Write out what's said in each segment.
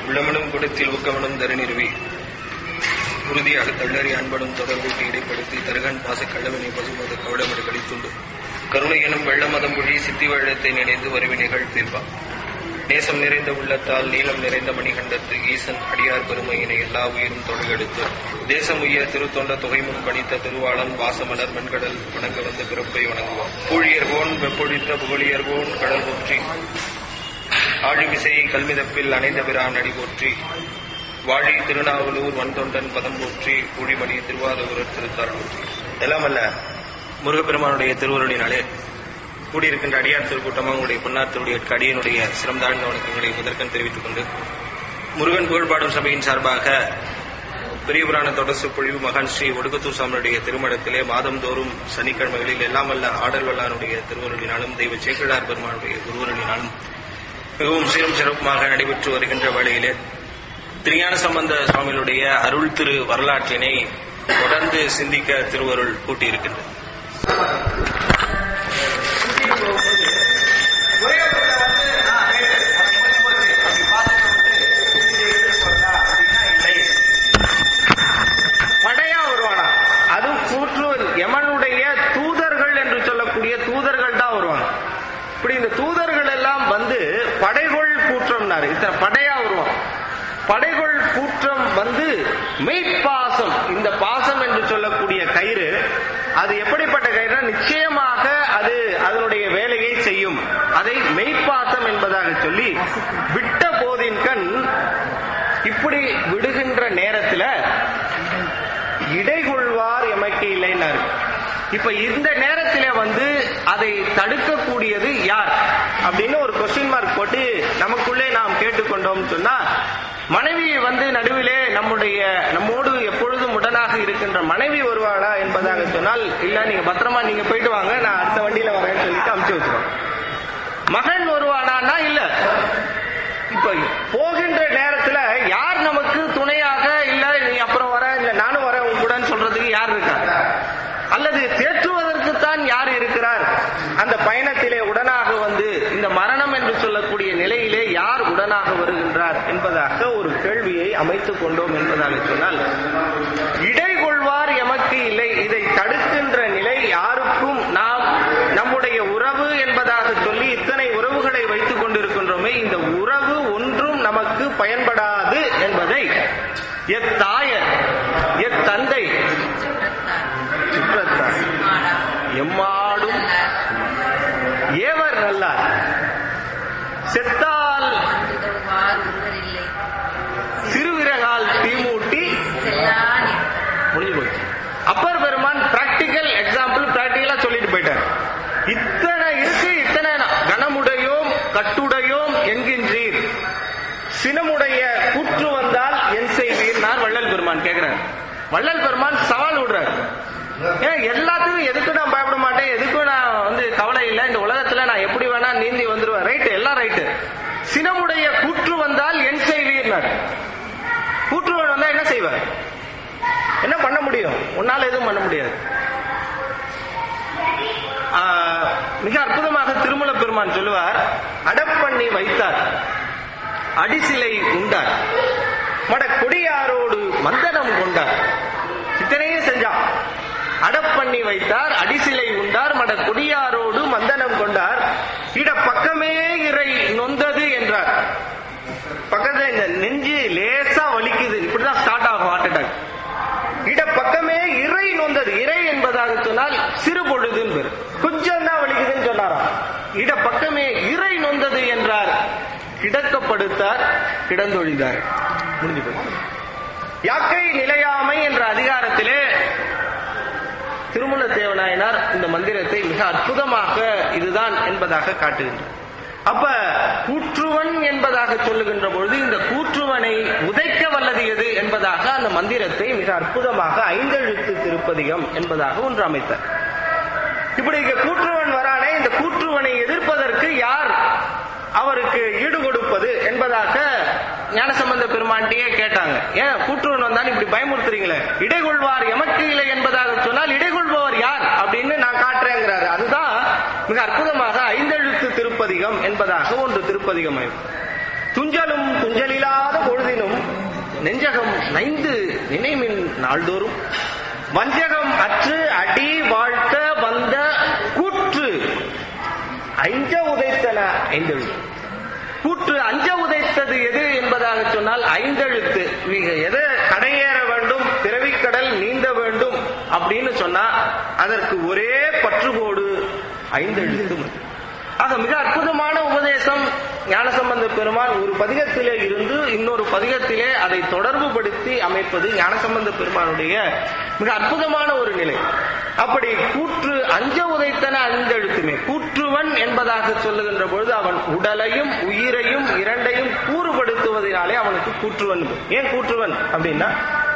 உள்ளமனும் குடத்தில் ஊக்கமனும் தருநிறுவி உறுதியாக தள்ளறி அன்பனும் தொடர்பூட்டி இடைப்படுத்தி தருகன் பாச கள்ளவினை பசுமத கவடமிடு கழித்துண்டு கருணை எனும் வெள்ளமதம் மொழி சித்தி வெள்ளத்தை நினைந்து வருவினைகள் தீர்ப்பான் நேசம் நிறைந்த உள்ளத்தால் நீளம் நிறைந்த மணிகண்டத்து ஈசன் அடியார் பெருமையினை எல்லா உயிரும் தொழுகெடுத்து தேசம் உய்ய திருத்தொண்ட தொகைமுன் பணித்த திருவாளன் வாசமலர் மென்கடல் வணங்க வந்த பிறப்பை வணங்குவான் பூழியர்கோன் வெப்பொழித்த புகழியர்கோன் கடல் போற்றி ஆழிமிசை கல்மிதப்பில் அணைந்த பிரான் அடி போற்றி வாழி திருநாவலூர் வன்தொண்டன் பதம் போற்றி பூழிமணி திருவாதூரர் திருத்தாள் போற்றி எல்லாம் அல்ல முருகப்பெருமானுடைய திருவருளினாலே கூடியிருக்கின்ற அடியார் திருக்கூட்டமாக உங்களுடைய பொன்னார் திருடைய அடியனுடைய சிறந்தாழ்ந்த வணக்கங்களை முதற்கண் தெரிவித்துக் கொண்டு முருகன் புகழ்பாடும் சபையின் சார்பாக பெரிய புராண தொடர்சு பொழிவு மகான் ஸ்ரீ ஒடுக்கத்தூர் சாமியுடைய திருமணத்திலே மாதந்தோறும் சனிக்கிழமைகளில் எல்லாம் வல்ல ஆடல் வல்லாருடைய திருவருளினாலும் தெய்வ சேக்கிழார் பெருமானுடைய குருவருளினாலும் மிகவும் சீரும் சிறப்புமாக நடைபெற்று வருகின்ற வேளையிலே திருஞான சம்பந்த சுவாமிகளுடைய அருள் திரு வரலாற்றினை தொடர்ந்து சிந்திக்க திருவருள் கூட்டியிருக்கின்றது படையா வருவானா அதுவும் கூற்றுவன் யமனுடைய தூதர்கள் என்று சொல்லக்கூடிய தூதர்கள் தான் வருவாங்க இப்படி இந்த தூதர்கள் எல்லாம் வந்து படைகொள் கூற்றம்னாரு இத்தனை படையா வருவான் படைகொள் கூற்றம் வந்து மெய்ப்பாசம் இந்த பாசம் என்று சொல்லக்கூடிய கயிறு அது எப்படிப்பட்ட கயிறுனா நிச்சயமாக அது அதனுடைய வேலையை செய்யும் அதை மெய்ப்பாசம் என்பதாக சொல்லி விட்ட போதின் கண் இப்படி விடுகின்ற நேரத்துல இடைகொள்வார் எமக்கு இல்லைன்னாரு இப்ப இந்த நேரத்தில வந்து அதை தடுக்கக்கூடியது யார் அப்படின்னு ஒரு கொஸ்டின் மார்க் போட்டு நமக்குள்ளே நாம் கேட்டுக்கொண்டோம் சொன்னா மனைவி வந்து நடுவிலே நம்முடைய நம்மோடு எப்பொழுதும் உடனாக இருக்கின்ற மனைவி வருவாளா என்பதாக சொன்னால் இல்ல நீங்க பத்திரமா நீங்க போயிட்டு வாங்க நான் அடுத்த வண்டியில வரேன்னு சொல்லிட்டு அமுச்சு வச்சுருவோம் மகன் வருவானா இல்ல இப்ப போகின்ற நேரத்துல யார் நமக்கு துணையாக இல்ல நீ அப்புறம் வர இல்ல நானும் வரேன் உங்க கூடன்னு சொல்றதுக்கு யார் இருக்கா அல்லது தேற்றுவதற்குத்தான் யார் இருக்கிறார் அந்த பயணத்திலே உடனாக வந்து இந்த மரணம் என்று சொல்லக்கூடிய நிலையிலே யார் உடனாக வருகின்றார் என்பதாக ஒரு கேள்வியை அமைத்துக் கொண்டோம் என்பதாக சொன்னால் இடைகொள்வார் எமக்கு இல்லை இதை தடுக்கின்ற நிலை யாருக்கும் நாம் நம்முடைய உறவு என்பதாக சொல்லி இத்தனை உறவுகளை வைத்துக் கொண்டிருக்கின்றோமே இந்த உறவு ஒன்றும் நமக்கு பயன்படாது என்பதை எத்தாயர் எத்தந்தை சுற்றத்தார் எம்மாடும் ஏவர் நல்லார் செத்தால் உதவுவார் ஒருவரில்லை சிறுவிரகால் தீமூட்டி செல்லான் முடிஞ்சு போச்சு அப்பர் பெருமான் பிராக்டிக்கல் எக்ஸாம்பிள் பிராக்டிக்கலா சொல்லிட்டு போயிட்டார் இத்தனை இருக்கு இத்தனை கனமுடையோம் கட்டுடையோம் என்கின்றீர் சினமுடைய கூற்று வந்தால் என் செய்வீர்னார் வள்ளல் பெருமான் கேக்குறார் வள்ளல் பெருமான் சவால் விடுறார் ஏன் எல்லாத்துக்கும் எதுக்கும் நான் பயப்பட மாட்டேன் எதுக்கும் நான் வந்து கவலை இல்லை இந்த உலகத்துல நான் எப்படி வேணா நீந்தி வந்துருவேன் ரைட்டு எல்லாம் ரைட்டு சினமுடைய கூற்று வந்தால் என் செய்வீர்னார் கூற்று வந்தா என்ன செய்வார் என்ன பண்ண முடியும் உன்னால எதுவும் பண்ண முடியாது ஆஹ், மிக அற்புதமாக திருமல பெருமான் சொல்லுவார் அடப்பண்ணி வைத்தார் அடிசிலை உண்டார் மட கொடியாரோடு மந்தனம் கொண்டார் இத்தனையும் செஞ்சான் அடப்பண்ணி வைத்தார் அடிசிலை உண்டார் மட கொடியாரோடு மந்தனம் கொண்டார் இட பக்கமே இறை நொந்தது என்றார் பக்கத்துல இந்த நெஞ்சு லேசா வலிக்குது இப்படிதான் ஸ்டார்ட் ஆகும் ஹார்ட் அட்டாக் இட பக்கமே இறை நொந்தது இறை என்பதாக சொன்னால் சிறு பொழுதுன்னு பேரு. கொஞ்சம் தான் வலிக்குதுன்னு சொன்னாராம் இட பக்கமே இறை நொந்தது என்றார் கிடக்கப்படுத்தார் கிடந்தொழிந்தார் முடிஞ்சு போச்சு யாக்கை நிலையாமை என்ற அதிகாரத்திலே திருமல தேவநாயனார் இந்த மந்திரத்தை மிக அற்புதமாக இதுதான் என்பதாக காட்டுகின்றார் அப்ப கூற்றுவன் என்பதாக சொல்லுகின்ற பொழுது இந்த கூற்றுவனை உதைக்க வல்லது எது என்பதாக அந்த மந்திரத்தை மிக அற்புதமாக ஐந்தெழுத்து திருப்பதிகம் என்பதாக ஒன்று அமைத்தார் இப்படி இங்க கூற்றுவன் வரானே இந்த கூற்றுவனை எதிர்ப்பதற்கு யார் அவருக்கு ஈடு கொடுப்பது என்பதாக ஞானசம்பந்த பெருமான்கிட்டயே கேட்டாங்க ஏன் கூற்றுவன் வந்தாலும் இப்படி பயமுறுத்துறீங்களே இடைகொள்வார் எமக்கு இல்லை என்பதாக சொன்னால் இடைகொள்பவர் யார் அப்படின்னு நான் காட்டுறேங்கிறாரு அதுதான் மிக அற்புதமாக ஐந்தெழுத்து திருப்பதிகம் என்பதாக ஒன்று திருப்பதிகம் அமைப்பு துஞ்சலும் துஞ்சலில்லாத பொழுது அமுதினும் நெஞ்சகம் நைந்து நினைமின் நாள்தோறும் வஞ்சகம் அற்று அடி வாழ்த்த வந்த கூற்று அஞ்ச உதைத்தன ஐந்தெழுத்து கூற்று அஞ்ச உதைத்தது எது என்பதாக சொன்னால் ஐந்தெழுத்து இவங்க எதை கடையேற வேண்டும் பிறவிக்கடல் நீந்த வேண்டும் அப்படின்னு சொன்னா அதற்கு ஒரே பற்றுகோடு ஐந்தெழுத்து மட்டும். ஆக மிக அற்புதமான உபதேசம் ஞானசம்பந்த பெருமான் ஒரு பதிகத்திலே இருந்து இன்னொரு பதிகத்திலே அதை தொடர்புபடுத்தி அமைப்பது ஞானசம்பந்த பெருமானுடைய மிக அற்புதமான ஒரு நிலை அப்படி கூற்று அஞ்ச உதைத்தன அஞ்செழுத்துமே கூற்றுவன் என்பதாக சொல்லுகின்ற பொழுது அவன் உடலையும் உயிரையும் இரண்டையும் கூறுபடுத்துவதனாலே அவனுக்கு கூற்றுவன் ஏன் கூற்றுவன் அப்படின்னா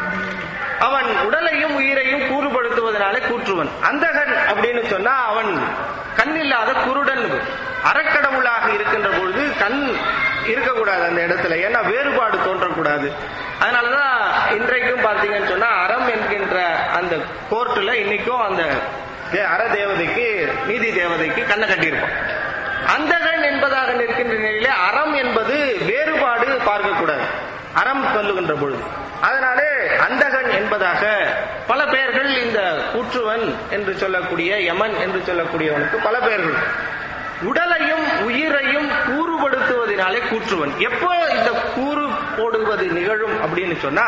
அவன் உடலையும் உயிரையும் கூறுபடுத்துவதனாலே கூற்றுவன் அந்தகன் அப்படின்னு சொன்னா அவன் கண் இல்லாத குருடன் அறக்கடவுளாக இருக்கின்ற பொழுது கண் இருக்கக்கூடாது அந்த இடத்துல ஏன்னா வேறுபாடு தோன்றக்கூடாது அதனாலதான் இன்றைக்கும் பார்த்தீங்கன்னு சொன்னா அறம் என்கின்ற அந்த கோர்ட்டுல இன்னைக்கும் அந்த தே- அற தேவதைக்கு நீதி தேவதைக்கு கண்ணை கட்டியிருப்போம் அந்தகன் என்பதாக நிற்கின்ற நிலையிலே அறம் என்பது வேறுபாடு பார்க்கக்கூடாது அறம் சொல்லுகின்ற பொழுது அதனாலே அந்தகன் என்பதாக பல பெயர்கள் இந்த கூற்றுவன் என்று சொல்லக்கூடிய யமன் என்று சொல்லக்கூடியவனுக்கு பல பெயர்கள் உடலையும் உயிரையும் கூறுபடுத்துவதனாலே கூற்றுவன் எப்போ இந்த கூறு போடுவது நிகழும் அப்படின்னு சொன்னா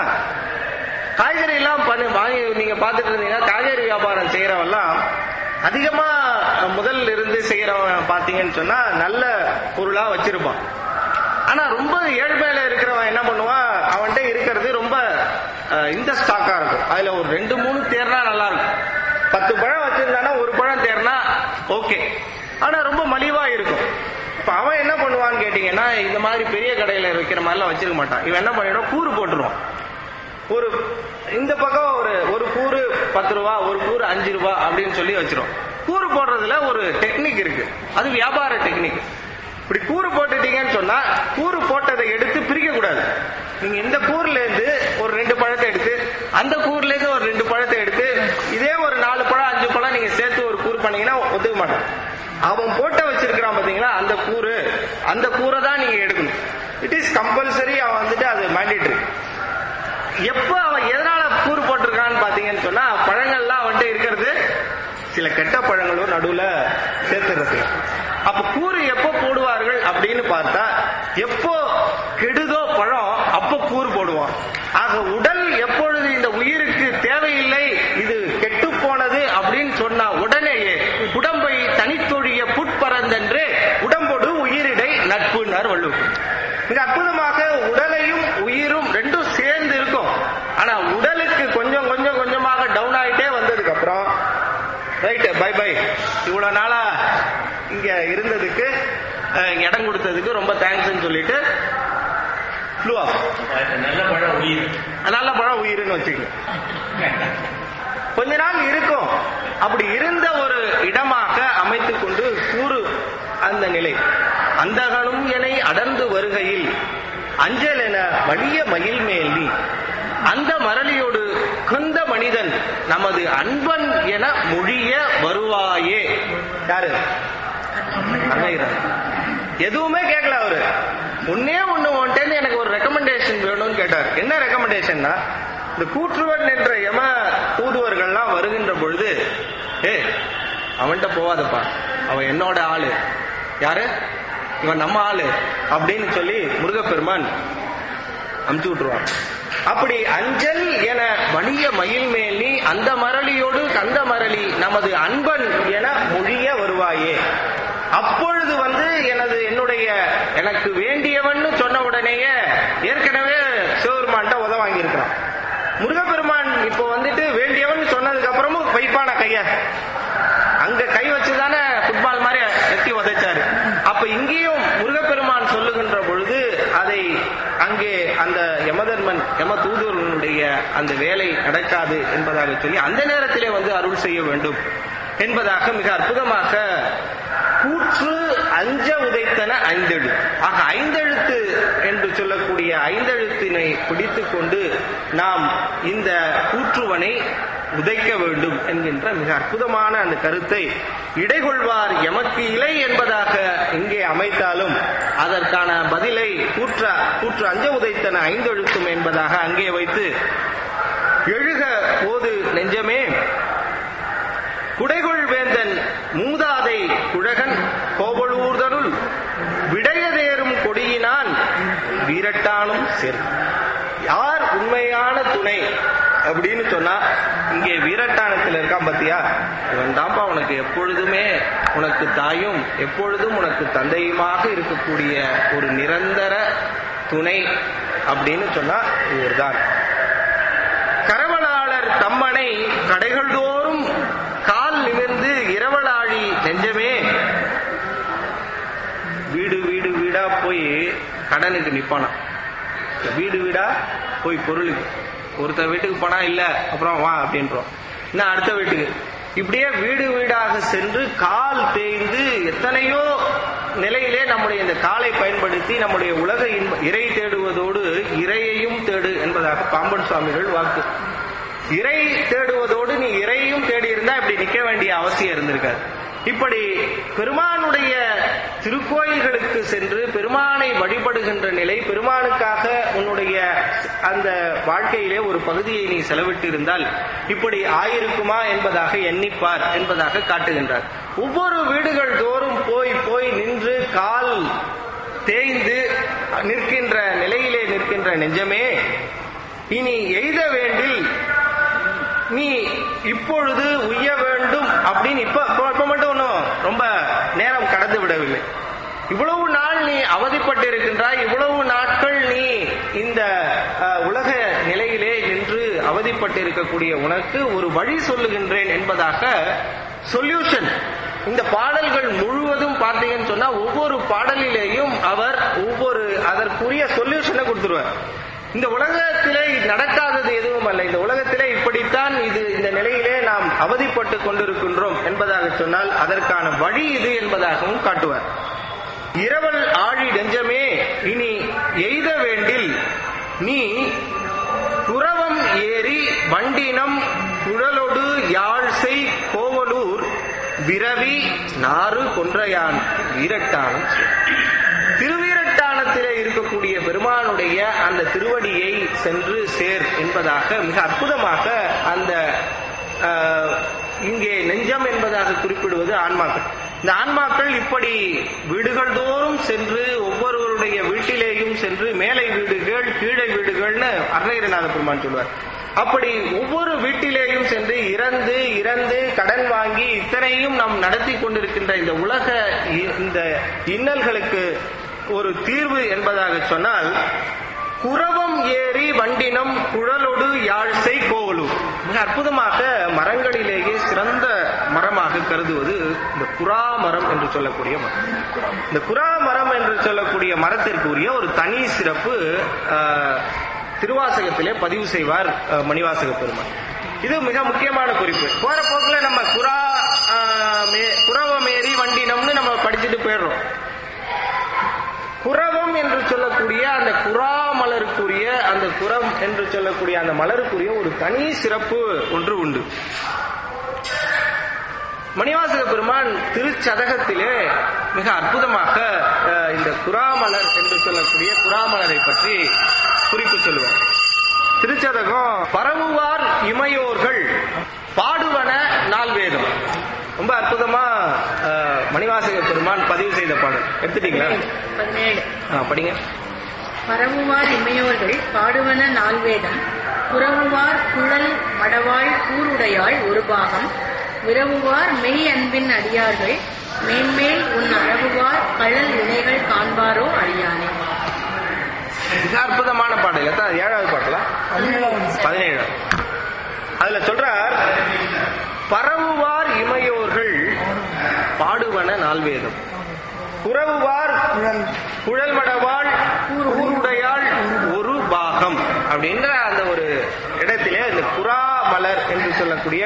காய்கறி எல்லாம் பண்ணி வாங்கி நீங்க பார்த்துட்டு இருந்தீங்கன்னா காய்கறி வியாபாரம் செய்யறவெல்லாம் அதிகமா முதல்ல இருந்து செய்யறவன் பாத்தீங்கன்னு சொன்னா நல்ல பொருளா வச்சிருப்பான் ஆனா ரொம்ப ஏழ்மையில இருக்கிறவன் என்ன பண்ணுவான் அவன்கிட்ட இருக்கிறது ரொம்ப அஹ், இந்த ஸ்டாக்கா இருக்கும் அதுல ஒரு ரெண்டு மூணு தேர்னா நல்லா இருக்கும் பத்து பழம் வச்சிருந்தானா ஒரு பழம் தேர்னா ஓகே ஆனா ரொம்ப மலிவா இருக்கும் இப்ப அவன் என்ன பண்ணுவான்னு கேட்டீங்கன்னா இந்த மாதிரி பெரிய கடையில வைக்கிற மாதிரிலாம் வச்சிருக்க மாட்டான் இவன் என்ன பண்ணிடுவான் கூறு போட்டுருவான் ஒரு இந்த பக்கம் ஒரு ஒரு கூறு பத்து ரூபா ஒரு கூறு அஞ்சு ரூபா அப்படின்னு சொல்லி வச்சிரும் கூறு போடுறதுல ஒரு டெக்னிக் இருக்கு அது வியாபார டெக்னிக் இப்படி கூறு போட்டுட்டீங்கன்னு சொன்னா கூறு போட்டதை எடுத்து பிரிக்க கூடாது நீங்க இந்த கூர்ல இருந்து ஒரு ரெண்டு பழத்தை எடுத்து அந்த கூர்ல இருந்து ஒரு ரெண்டு பழத்தை எடுத்து இதே ஒரு நாலு பழம் அஞ்சு பழம் நீங்க சேர்த்து ஒரு கூறு பண்ணீங்கன்னா ஒத்துக்க மாட்டான் அவன் போட்ட வச்சிருக்கிறான் பாத்தீங்களா அந்த கூறு அந்த கூரை தான் நீங்க எடுக்கணும் இட் இஸ் கம்பல்சரி அவன் வந்துட்டு அது மேண்டேட்டரி எப்ப அவன் எதனால கூறு போட்டிருக்கான்னு பாத்தீங்கன்னு சொன்னா பழங்கள்லாம் அவன்கிட்ட இருக்கிறது சில கெட்ட பழங்களும் நடுவுல சேர்த்துறது அப்ப கூறு எப்போ போடுவார்கள் அப்படின்னு பார்த்தா எப்போ கெடுதோ பழம் அப்போ கூறு போடுவான் ஆக உடல் எப்பொழுது இந்த உயிருக்கு தேவையில்லை இது கெட்டு போனது அப்படின்னு சொன்னா உடனேயே உடம்பை தனித்தொழிய புட்பறந்தென்று உடம்போடு உயிரிடை நட்புன்னார் வள்ளுவர் மிக அற்புதமாக உடலையும் உயிரும் ரெண்டும் சேர்ந்து இருக்கும் ஆனா உடலுக்கு கொஞ்சம் கொஞ்சம் கொஞ்சமாக டவுன் ஆயிட்டே வந்ததுக்கு அப்புறம் ரைட் பை பை இவ்வளவு நாளா இங்க இருந்ததுக்கு அஹ், இடம் கொடுத்ததுக்கு ரொம்ப தேங்க்ஸ்னு சொல்லிட்டு flew off. நல்ல பழம் உயிர் நல்ல பழம் உயிர்னு வச்சுக்கோங்க கொஞ்ச நாள் இருக்கும் அப்படி இருந்த ஒரு இடமாக அமைத்துக் கொண்டு கூறு அந்த நிலை அந்தகனும் என அடர்ந்து வருகையில் அஞ்சல் என வலிய மயில் மேல் நீ அந்த மரளியோடு கொந்த மனிதன் நமது அன்பன் என மொழிய வருவாயே யாரு அன்னையர். எதுவுமே கேட்கல அவரு ஒன்னே ஒண்ணு உன்ட்டேந்து எனக்கு ஒரு ரெக்கமெண்டேஷன் வேணும்னு கேட்டார் என்ன ரெக்கமெண்டேஷன்னா இந்த கூற்றுவன் என்ற யம தூதுவர்கள்லாம் வருகின்ற பொழுது ஏ அவன்கிட்ட போவாதப்பா அவன் என்னோட ஆளு யாரு இவன் நம்ம ஆளு அப்படின்னு சொல்லி முருகப்பெருமான் அமுச்சு விட்டுருவான் அப்படி அஞ்சல் என வணிய மயில் மேலி அந்த மரளியோடு கந்த மரளி நமது அன்பன் என மொழிய வருவாயே அப்பொழுது வந்து எனது என்னுடைய எனக்கு வேண்டியவன்னு சொன்ன உடனேயே ஏற்கனவே சிவபெருமான்ட்ட உத வாங்கியிருக்கிறான் முருகப்பெருமான் இப்போ வந்துட்டு வேண்டியவன் சொன்னதுக்கு அப்புறமும் வைப்பான கைய அங்க கை வச்சுதானே ஃபுட்பால் மாதிரி எட்டி உதைச்சாரு அப்ப இங்கேயும் முருகப்பெருமான் சொல்லுகின்ற பொழுது அதை அங்கே அந்த யமதர்மன் யம தூதுவர்களுடைய அந்த வேலை நடக்காது என்பதாக சொல்லி அந்த நேரத்திலே வந்து அருள் செய்ய வேண்டும் என்பதாக மிக அற்புதமாக கூற்று அஞ்ச உதைத்தன ஐந்தெழுத்து ஆக ஐந்தெழுத்து என்று சொல்லக்கூடிய ஐந்தெழுத்தினை பிடித்துக் கொண்டு நாம் இந்த கூற்றுவனை உதைக்க வேண்டும் என்கின்ற மிக அற்புதமான அந்த கருத்தை இடைகொள்வார் எமக்கு இலை என்பதாக இங்கே அமைத்தாலும் அதற்கான பதிலை கூற்ற கூற்று அஞ்ச உதைத்தன ஐந்தெழுத்தும் என்பதாக அங்கே வைத்து எழுக போது நெஞ்சமே குடைகொள் வேந்தன் மூதாதை குழகன் கோவலூர்தனுள் விடையதேறும் கொடியினான் வீரட்டானும் சேர்ந்து யார் உண்மையான துணை அப்படின்னு சொன்னா இங்கே வீரட்டானத்தில் இருக்கான் பாத்தியா இவன் தான்ப்பா உனக்கு எப்பொழுதுமே உனக்கு தாயும் எப்பொழுதும் உனக்கு தந்தையுமாக இருக்கக்கூடிய ஒரு நிரந்தர துணை அப்படின்னு சொன்னா இவர்தான் கரவலாளர் தம்மனை கடைகள் தோறும் கால் நிமிர்ந்து இரவலாழி நெஞ்சமே வீடு வீடு வீடா போய் கடனுக்கு நிப்பானா வீடு வீடா போய் பொருளுக்கு ஒருத்த வீட்டுக்கு போனா இல்ல அப்புறம் வா அப்படின்றோம் இன்னும் அடுத்த வீட்டுக்கு இப்படியே வீடு வீடாக சென்று கால் தேய்ந்து எத்தனையோ நிலையிலே நம்முடைய இந்த காலை பயன்படுத்தி நம்முடைய உலக இன்ப இறை தேடுவதோடு இறையையும் தேடு என்பதாக பாம்பன் சுவாமிகள் வாக்கு இறை தேடுவதோடு நீ இறையும் தேடி இருந்தா இப்படி நிக்க வேண்டிய அவசியம் இருந்திருக்காது இப்படி பெருமானுடைய திருக்கோயில்களுக்கு சென்று பெருமானை வழிபடுகின்ற நிலை பெருமானுக்காக உன்னுடைய அந்த வாழ்க்கையிலே ஒரு பகுதியை நீ செலவிட்டு இருந்தால் இப்படி ஆயிருக்குமா என்பதாக எண்ணிப்பார் என்பதாக காட்டுகின்றார் ஒவ்வொரு வீடுகள் தோறும் போய் போய் நின்று கால் தேய்ந்து நிற்கின்ற நிலையிலே நிற்கின்ற நெஞ்சமே இனி எய்த வேண்டில் நீ இப்பொழுது உய்ய வேண்டும் அப்படின்னு இப்ப இப்ப- இப்ப மட்டும் ஒன்றும் ரொம்ப நேரம் கடந்து விடவில்லை இவ்வளவு நாள் நீ அவதிப்பட்டு இருக்கின்றாய் இவ்வளவு நாட்கள் நீ இந்த அஹ், உலக நிலையிலே நின்று அவதிப்பட்டு இருக்கக்கூடிய உனக்கு ஒரு வழி சொல்லுகின்றேன் என்பதாக சொல்யூஷன் இந்த பாடல்கள் முழுவதும் பார்த்தீங்கன்னு சொன்னா ஒவ்வொரு பாடலிலேயும் அவர் ஒவ்வொரு அதற்குரிய சொல்யூஷனை கொடுத்துருவார் இந்த உலகத்திலே நடக்காதது எதுவும் அல்ல இந்த உலகத்திலே இப்படித்தான் இது இந்த நிலையிலே நாம் அவதிப்பட்டு கொண்டிருக்கின்றோம் என்பதாக சொன்னால் அதற்கான வழி இது என்பதாகவும் காட்டுவார் இரவல் ஆழி நெஞ்சமே இனி எய்த வேண்டில் நீ புறவம் ஏறி வண்டினம் குழலொடு யாழ்சை கோவலூர் விரவி நாறு கொன்றையான் வீரட்டானம் திருவீரட்டானத்திலே இருக்கக்கூடிய பெருமானுடைய அந்த திருவடியை சென்று சேர் என்பதாக மிக அற்புதமாக அந்த ஆஹ், இங்கே நெஞ்சம் என்பதாக குறிப்பிடுவது ஆன்மாக்கள் இந்த ஆன்மாக்கள் இப்படி வீடுகள் தோறும் சென்று ஒவ்வொருவருடைய வீட்டிலேயும் சென்று மேலை வீடுகள் கீழே வீடுகள்னு அருணகிரிநாத பெருமான் சொல்வார் அப்படி ஒவ்வொரு வீட்டிலேயும் சென்று இறந்து இறந்து கடன் வாங்கி இத்தனையும் நாம் நடத்தி கொண்டிருக்கின்ற இந்த உலக இ- இந்த இன்னல்களுக்கு ஒரு தீர்வு என்பதாக சொன்னால் குரவம் ஏறி வண்டினம் குழலொடு யாழ்சை கோவலூர் மிக அற்புதமாக மரங்களிலேயே சிறந்த மரமாக கருதுவது இந்த குரா மரம் என்று சொல்லக்கூடிய மரம் இந்த குரா மரம் என்று சொல்லக்கூடிய மரத்திற்குரிய ஒரு தனி சிறப்பு ஆஹ், திருவாசகத்திலே பதிவு செய்வார் ஆஹ், மணிவாசக பெருமான் இது மிக முக்கியமான குறிப்பு போற போக்குல நம்ம குரா ஆஹ், மே- குரவமேரி வண்டினம்னு நம்ம படிச்சுட்டு போயிடுறோம் குரவம் என்று சொல்லக்கூடிய அந்த குரா மலருக்குரிய அந்த குரம் என்று சொல்லக்கூடிய அந்த மலருக்குரிய ஒரு தனி சிறப்பு ஒன்று உண்டு மணிவாசக பெருமான் திருச்சதகத்திலே மிக அற்புதமாக அஹ், இந்த குராமலர் என்று சொல்லக்கூடிய குராமலரை பற்றி குறிப்பு சொல்லுவார் திருச்சதகம் பரவுவார் இமையோர்கள் பாடுவன நால்வேதம் ரொம்ப அற்புதமா அஹ், மணிவாசக பெருமான் பதிவு செய்த பாடல் எடுத்துட்டீங்களா பதினேழு ஆ, படிங்க பரவுவார் இமையோர்கள் பாடுவன நால்வேதம் புறவுவார் குழல் மடவாள் கூருடையாள் ஒரு பாகம் விரவுவார் மெய் அன்பின் அடியார்கள் மேன்மேல் உன் அழகுவார் கழல் வினைகள் காண்பாரோ அறியானே மிக அற்புதமான பாடல் எத்தனை ஏழாவது பாட்டுல பதினேழு அதுல சொல்றார் பரவுவார் இமையோர்கள் பாடுவன நால்வேதம் குறவுவார் குழல் மடவாள் கூருடையாள் ஒரு பாகம் அப்படின்ற அந்த ஒரு இடத்திலே இந்த குரா மலர் என்று சொல்லக்கூடிய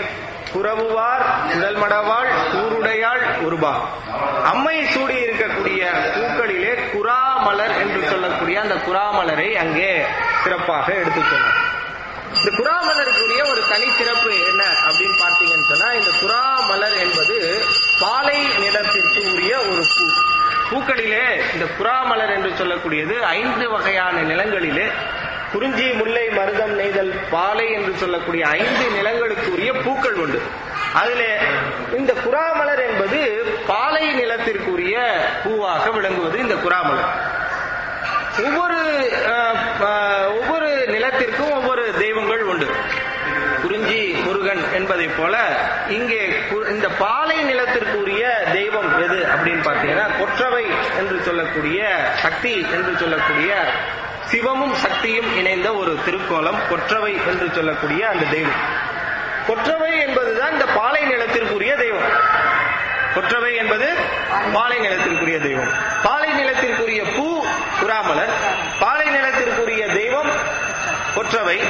குறவுவார் குழல் மடவாள் கூருடையாள் உருபா அம்மை சூடி இருக்கக்கூடிய பூக்களிலே குறாமலர் என்று சொல்லக்கூடிய அந்த குறாமலரை அங்கே சிறப்பாக எடுத்துச் சொன்னார் இந்த குறாமலருக்குரிய ஒரு தனி சிறப்பு என்ன அப்படின்னு பார்த்தீங்கன்னு சொன்னா இந்த குறாமலர் என்பது பாலை நிலத்திற்கு உரிய ஒரு பூ பூக்களிலே இந்த குறாமலர் என்று சொல்லக்கூடியது ஐந்து வகையான நிலங்களிலே குறிஞ்சி முல்லை மருதம் நெய்தல் பாலை என்று சொல்லக்கூடிய ஐந்து நிலங்களுக்கு உரிய பூக்கள் உண்டு அதிலே இந்த குறாமலர் என்பது பாலை நிலத்திற்குரிய பூவாக விளங்குவது இந்த குறாமலர் ஒவ்வொரு அஹ், அஹ், ஒவ்வொரு நிலத்திற்கும் ஒவ்வொரு தெய்வங்கள் உண்டு குறிஞ்சி முருகன் என்பதை போல இங்கே கு- இந்த பாலை நிலத்திற்குரிய தெய்வம் எது அப்படின்னு பார்த்தீங்கன்னா கொற்றவை என்று சொல்லக்கூடிய சக்தி என்று சொல்லக்கூடிய சிவமும் சக்தியும் இணைந்த ஒரு திருக்கோலம் கொற்றவை என்று சொல்லக்கூடிய அந்த தெய்வம் கொற்றவை என்பதுதான் இந்த பாலை நிலத்திற்குரிய தெய்வம் கொற்றவை என்பது பாலை நிலத்திற்குரிய தெய்வம் பாலை நிலத்திற்குரிய பூ குராமலர் பாலை நிலத்திற்குரிய தெய்வம் கொற்றவை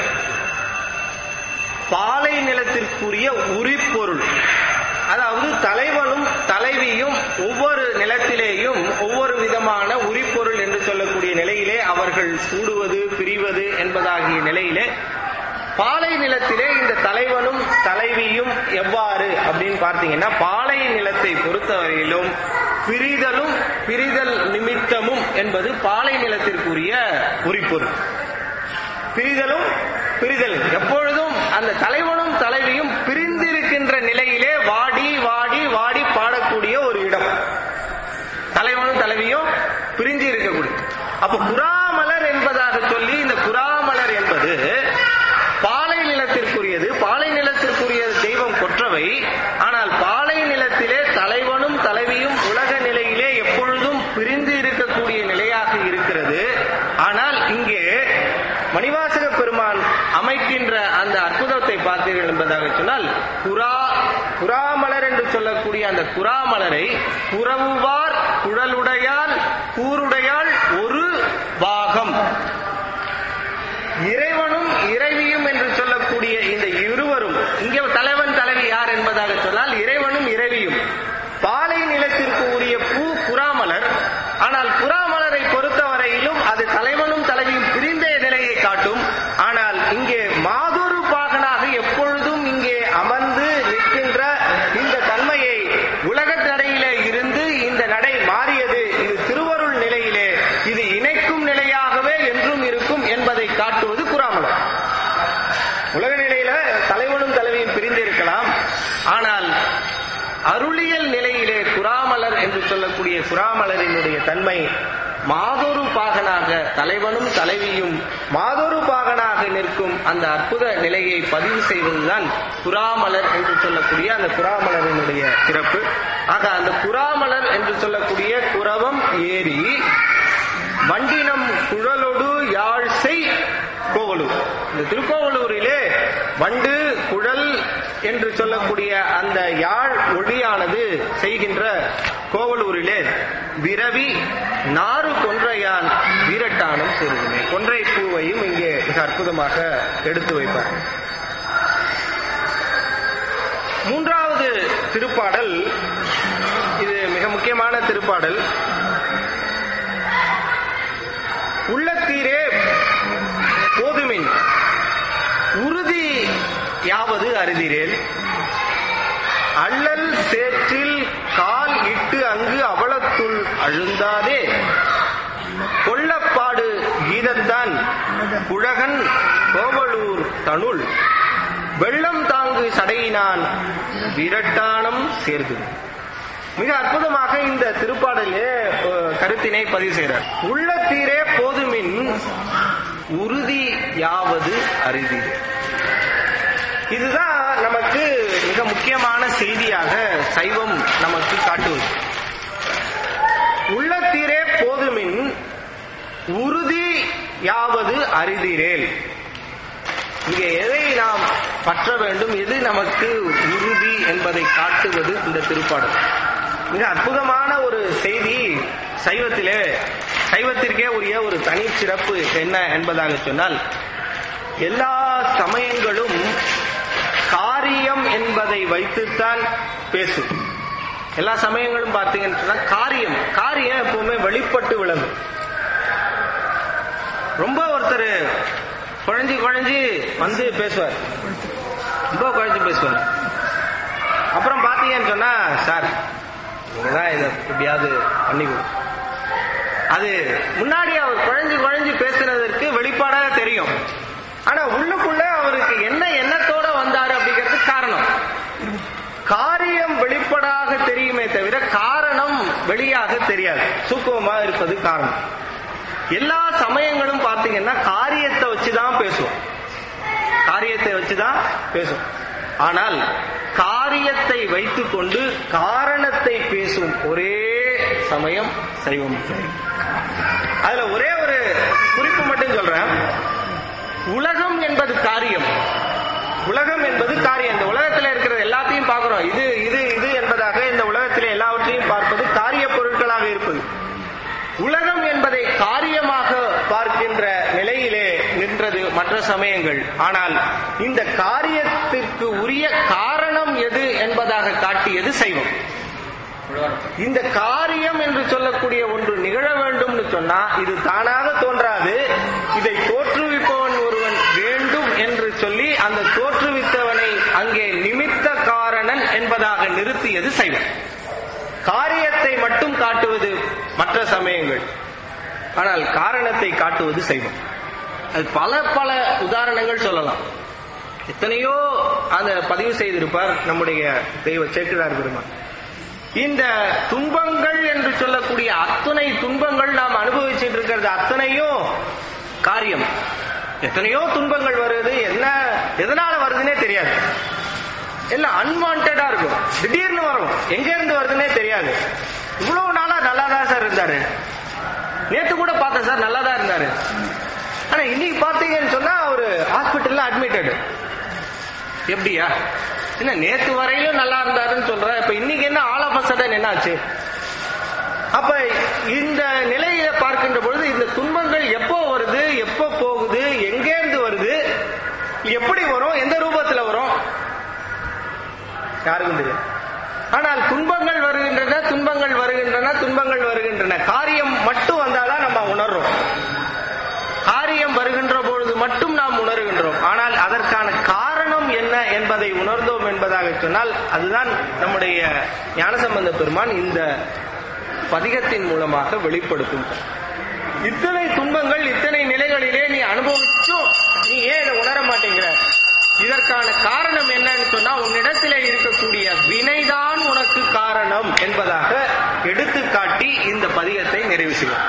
பாலை நிலத்திற்குரிய உரிப்பொருள் அதாவது தலைவனும் தலைவியும் ஒவ்வொரு நிலத்திலேயும் ஒவ்வொரு விதமான உரிப்பொருள் என்று சொல்லக்கூடிய நிலையிலே அவர்கள் கூடுவது பிரிவது என்பதாகிய நிலையிலே பாலை நிலத்திலே இந்த தலைவனும் தலைவியும் எவ்வாறு அப்படின்னு பார்த்தீங்கன்னா பாலை நிலத்தை பொறுத்தவரையிலும் பிரிதலும் பிரிதல் நிமித்தமும் என்பது பாலை நிலத்திற்குரிய உரிப்பொருள் பிரிதலும் பிரிதல் எப்பொழுதும் அந்த தலைவனும் தலைவியும் பிரிந்திருக்கின்ற நிலையிலே வாடி வாடி வாடி பாடக்கூடிய ஒரு இடம் தலைவனும் தலைவியும் பிரிஞ்சு இருக்கக்கூடிய அப்ப குராமலர் என்பதாக சொல்லி இந்த குராமலர் என்பது பாலை நிலத்திற்குரியது பாலை நிலத்திற்குரிய தெய்வம் கொற்றவை ஆனால் பாலை நிலத்திலே தலைவனும் தலைவியும் உலக நிலையிலே எப்பொழுதும் பிரிந்து இருக்கக்கூடிய நிலையாக இருக்கிறது ஆனால் இங்கே மணிவாசக பெருமான் அமைக்கின்ற அந்த அற்புதத்தை பார்த்தீர்கள் என்பதாக சொன்னால் குரா குராமலர் என்று சொல்லக்கூடிய அந்த குராமலரை புறவுவார் குழலுடையால் கூருடையால் ஒரு பாகம் இறைவனும் இறைவியும் என்று சொல்லக்கூடிய இந்த இருவரும் இங்கே தலைவன் தலைவி யார் என்பதாக சொன்னால் இறைவனும் இறைவியும் பாலை நிலத்திற்கு உரிய பூ புறாமலர் ஆனால் புறாமலரை பொறுத்தவரையிலும் அது தலைவனும் தலைவியும் பிரிந்த நிலையை காட்டும் ஆனால் இங்கே மாதொரு பாகனாக எப்பொழுதும் இங்கே அமர்ந்து நிற்கின்ற இந்த தன்மையை உலகத் நடையிலே இருந்து இந்த நடை மாறியது இது திருவருள் நிலையிலே இது இணைக்கும் நிலையாகவே என்றும் இருக்கும் என்பதை காட்டுவது குறாமலர் உலக நிலையில தலைவனும் தலைவியும் பிரிந்திருக்கலாம் ஆனால் அருளியல் நிலையிலே குராமலர் என்று சொல்லக்கூடிய குராமலரினுடைய தன்மை மாதொரு பாகனாக தலைவனும் தலைவியும் மாதொரு பாகனாக நிற்கும் அந்த அற்புத நிலையை பதிவு செய்வதுதான் குராமலர் என்று சொல்லக்கூடிய அந்த குராமலரினுடைய சிறப்பு ஆக அந்த குராமலர் என்று சொல்லக்கூடிய குரவம் ஏறி வண்டினம் குழலொடு யாழ்சை கோவலூர் இந்த திருக்கோவலூரிலே வண்டு குழல் என்று சொல்லக்கூடிய அந்த யாழ் ஒளியானது செய்கின்ற கோவலூரிலே விரவி நாறு கொன்றையான் வீரட்டானம் செருகுமே கொன்றை பூவையும் இங்கே மிக அற்புதமாக எடுத்து வைப்பார் மூன்றாவது திருப்பாடல் இது மிக முக்கியமான திருப்பாடல் உள்ளத்தீரே போதுமின் உறுதி யாவது அருதிரேல் அள்ளல் சேற்றில் கால் இட்டு அங்கு அவலத்துள் அழுந்தாதே கொள்ளப்பாடு கீதத்தான் குழகன் கோவலூர் தனுள் வெள்ளம் தாங்கு சடையினான் விரட்டானம் சேர்து மிக அற்புதமாக இந்த திருப்பாடலே அஹ், கருத்தினை பதிவு செய்கிறார் உள்ளத்தீரே போதுமின் உறுதி யாவது அருதி இதுதான் நமக்கு மிக முக்கியமான செய்தியாக சைவம் நமக்கு காட்டுவது உள்ளத்தீரே போதுமின் உறுதி யாவது அரிதிரேல் இங்கே எதை நாம் பற்ற வேண்டும் எது நமக்கு உறுதி என்பதை காட்டுவது இந்த திருப்பாடல் மிக அற்புதமான ஒரு செய்தி சைவத்திலே சைவத்திற்கே உரிய ஒரு தனி சிறப்பு என்ன என்பதாக சொன்னால் எல்லா சமயங்களும் காரிய காரியம் என்பதை வைத்துத்தான் பேசும் எல்லா சமயங்களும் பார்த்தீங்கன்னு சொன்னா காரியம் காரியம் எப்பவுமே வெளிப்பட்டு விளங்கும் ரொம்ப ஒருத்தர் குழஞ்சி குழஞ்சி வந்து பேசுவார் ரொம்ப குழஞ்சி பேசுவார் அப்புறம் பாத்தீங்கன்னு சொன்னா சார் நீங்க தான் இதை எப்படியாவது பண்ணி கொடு அது முன்னாடி அவர் குழஞ்சு குழஞ்சு பேசுனதற்கு வெளிப்பாடாக தெரியும் ஆனா உள்ளுக்குள்ள அவருக்கு என்ன எண்ணத்தோட வந்தாரு அப்படிங்கிறது காரணம் காரியம் வெளிப்படாக தெரியுமே தவிர காரணம் வெளியாக தெரியாது சூக்குவமா இருப்பது காரணம் எல்லா சமயங்களும் பாத்தீங்கன்னா காரியத்தை வச்சுதான் பேசுவோம் காரியத்தை வச்சுதான் பேசும் ஆனால் காரியத்தை வைத்துக்கொண்டு காரணத்தை பேசும் ஒரே சமயம் சைவம் அதுல ஒரே ஒரு குறிப்பு மட்டும் சொல்றேன் உலகம் என்பது காரியம் உலகம் என்பது காரியம் இந்த உலகத்தில் இருக்கிற எல்லாத்தையும் பார்க்கிறோம் இது இது இது என்பதாக இந்த உலகத்தில் எல்லாவற்றையும் பார்ப்பது காரிய பொருட்களாக இருப்பது உலகம் என்பதை காரியமாக பார்க்கின்ற நிலையிலே நின்றது மற்ற சமயங்கள் ஆனால் இந்த காரியத்திற்கு உரிய காரணம் எது என்பதாக காட்டியது சைவம் இந்த காரியம் என்று சொல்லக்கூடிய ஒன்று நிகழ வேண்டும்னு சொன்னா இது தானாக தோன்றாது இதை தோற்றுவிப்பவன் ஒருவன் வேண்டும் என்று சொல்லி அந்த தோற்றுவித்தவனை அங்கே நிமித்த காரணன் என்பதாக நிறுத்தியது சைவம் காரியத்தை மட்டும் காட்டுவது மற்ற சமயங்கள் ஆனால் காரணத்தை காட்டுவது சைவம் அது பல பல உதாரணங்கள் சொல்லலாம் எத்தனையோ அந்த பதிவு செய்திருப்பார் நம்முடைய தெய்வ சேக்கிழார் பெருமான் இந்த துன்பங்கள் என்று சொல்லக்கூடிய அத்தனை துன்பங்கள் நாம் அனுபவிச்சுட்டு இருக்கிறது அத்தனையும் காரியம் எத்தனையோ துன்பங்கள் வருது என்ன எதனால வருதுன்னே தெரியாது எல்லாம் அன்வான்டா இருக்கும் திடீர்னு வரும் எங்க இருந்து வருதுன்னே தெரியாது இவ்வளவு நாளா நல்லா தான் சார் இருந்தாரு நேத்து கூட பார்த்தேன் சார் நல்லா தான் இருந்தாரு ஆனா இன்னைக்கு பாத்தீங்கன்னு சொன்னா அவரு ஹாஸ்பிட்டல்ல அட்மிட்டட் எப்படியா என்ன நேத்து வரையிலும் நல்லா இருந்தாருன்னு சொல்ற இப்ப இன்னைக்கு என்ன ஆல் ஆஃப் சடன் என்ன ஆச்சு அப்ப இந்த நிலையில பார்க்கின்ற பொழுது இந்த துன்பங்கள் எப்போ வருது எப்போ போகுது எங்கே இருந்து வருது எப்படி வரும் எந்த ரூபத்துல வரும் யாருக்கும் தெரியும் ஆனால் துன்பங்கள் வருகின்றன துன்பங்கள் வருகின்றன துன்பங்கள் வருகின்றன காரியம் மட்டும் வந்தாதான் நம்ம உணர்றோம் காரியம் வருகின்ற பொழுது மட்டும் நாம் உணர்கின்றோம் ஆனால் அதற்கான காரணம் என்ன என்பதை உணர்ந்தோம் என்பதாக சொன்னால் அதுதான் நம்முடைய ஞானசம்பந்த பெருமான் இந்த பதிகத்தின் மூலமாக வெளிப்படுத்தும் இத்தனை துன்பங்கள் இத்தனை நிலைகளிலே நீ அனுபவிச்சும் நீ ஏன் இதை உணர மாட்டேங்கிற இதற்கான காரணம் என்னன்னு சொன்னா உன்னிடத்திலே இருக்கக்கூடிய வினைதான் உனக்கு காரணம் என்பதாக எடுத்து காட்டி இந்த பதிகத்தை நிறைவு செய்யும்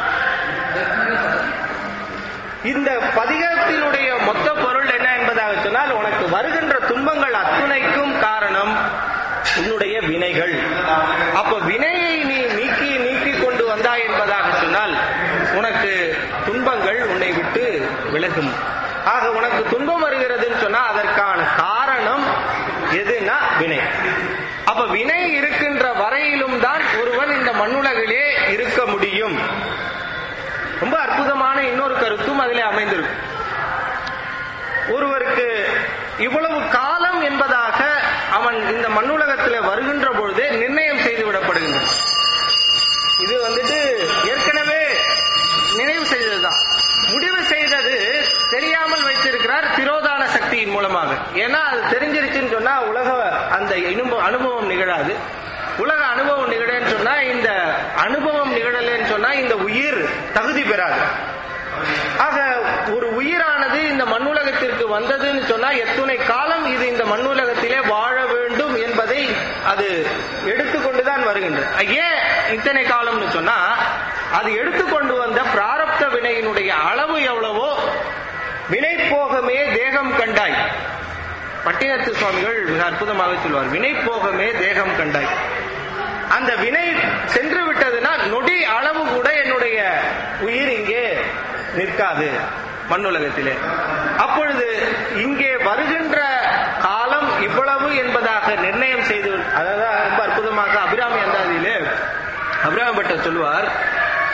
இந்த பதிகத்தினுடைய மொத்த பொருள் என்ன என்பதாக சொன்னால் உனக்கு வருகின்ற துன்பங்கள் அத்துணைக்கும் காரணம் உன்னுடைய வினைகள் அப்ப வினையை நீ நீக்கி நீக்கி கொண்டு வந்தாய் என்பதாக சொன்னால் உனக்கு துன்பங்கள் உன்னை விட்டு விலகும் ஆக உனக்கு துன்பம் வருகிறதுன்னு சொன்னா அதற்கான காரணம் எதுனா வினை அப்ப வினை இருக்கின்ற வரையிலும் தான் ஒருவன் இந்த மண்ணுலகிலே இருக்க முடியும் ரொம்ப அற்புதமான இன்னொரு கருத்தும் அதிலே அமைந்திருக்கும் ஒருவருக்கு இவ்வளவு காலம் என்பதாக அவன் இந்த மண்ணுலகத்தில் வருகின்ற பொழுதே நிர்ணயம் செய்து விடப்படுகின்றான் இது வந்துட்டு ஏற்கனவே நினைவு செய்ததுதான் முடிவு செய்தது தெரியாமல் வைத்திருக்கிறார் திரோதான சக்தியின் மூலமாக ஏன்னா அது தெரிஞ்சிருச்சுன்னு சொன்னா உலக அந்த இனுப- அனுபவம் நிகழாது உலக அனுபவம் நிகழன்னு சொன்னா இந்த அனுபவம் நிகழலன்னு சொன்னா இந்த உயிர் தகுதி பெறாது ஆக ஒரு உயிரானது இந்த மண்ணுலகத்திற்கு வந்ததுன்னு சொன்னா எத்துணை காலம் இது இந்த மண்ணுலகத்திலே வாழ வேண்டும் என்பதை அது எடுத்துக்கொண்டுதான் வருகின்றது ஏன் இத்தனை காலம்னு சொன்னா அது எடுத்துக்கொண்டு வந்த பிராரப்த வினையினுடைய அளவு எவ்வளவோ வினை போகமே தேகம் கண்டாய் பட்டினத்து சுவாமிகள் மிக அற்புதமாக சொல்வார் வினை போகமே தேகம் கண்டாய் அந்த வினை சென்று விட்டதுன்னா நொடி அளவு கூட என்னுடைய உயிர் இங்கே நிற்காது மண்ணுலகத்திலே அப்பொழுது இங்கே வருகின்ற காலம் இவ்வளவு என்பதாக நிர்ணயம் செய்து அதாவது ரொம்ப அற்புதமாக அபிராமி அந்தாதியிலே அபிராமி பட்டர் சொல்லுவார்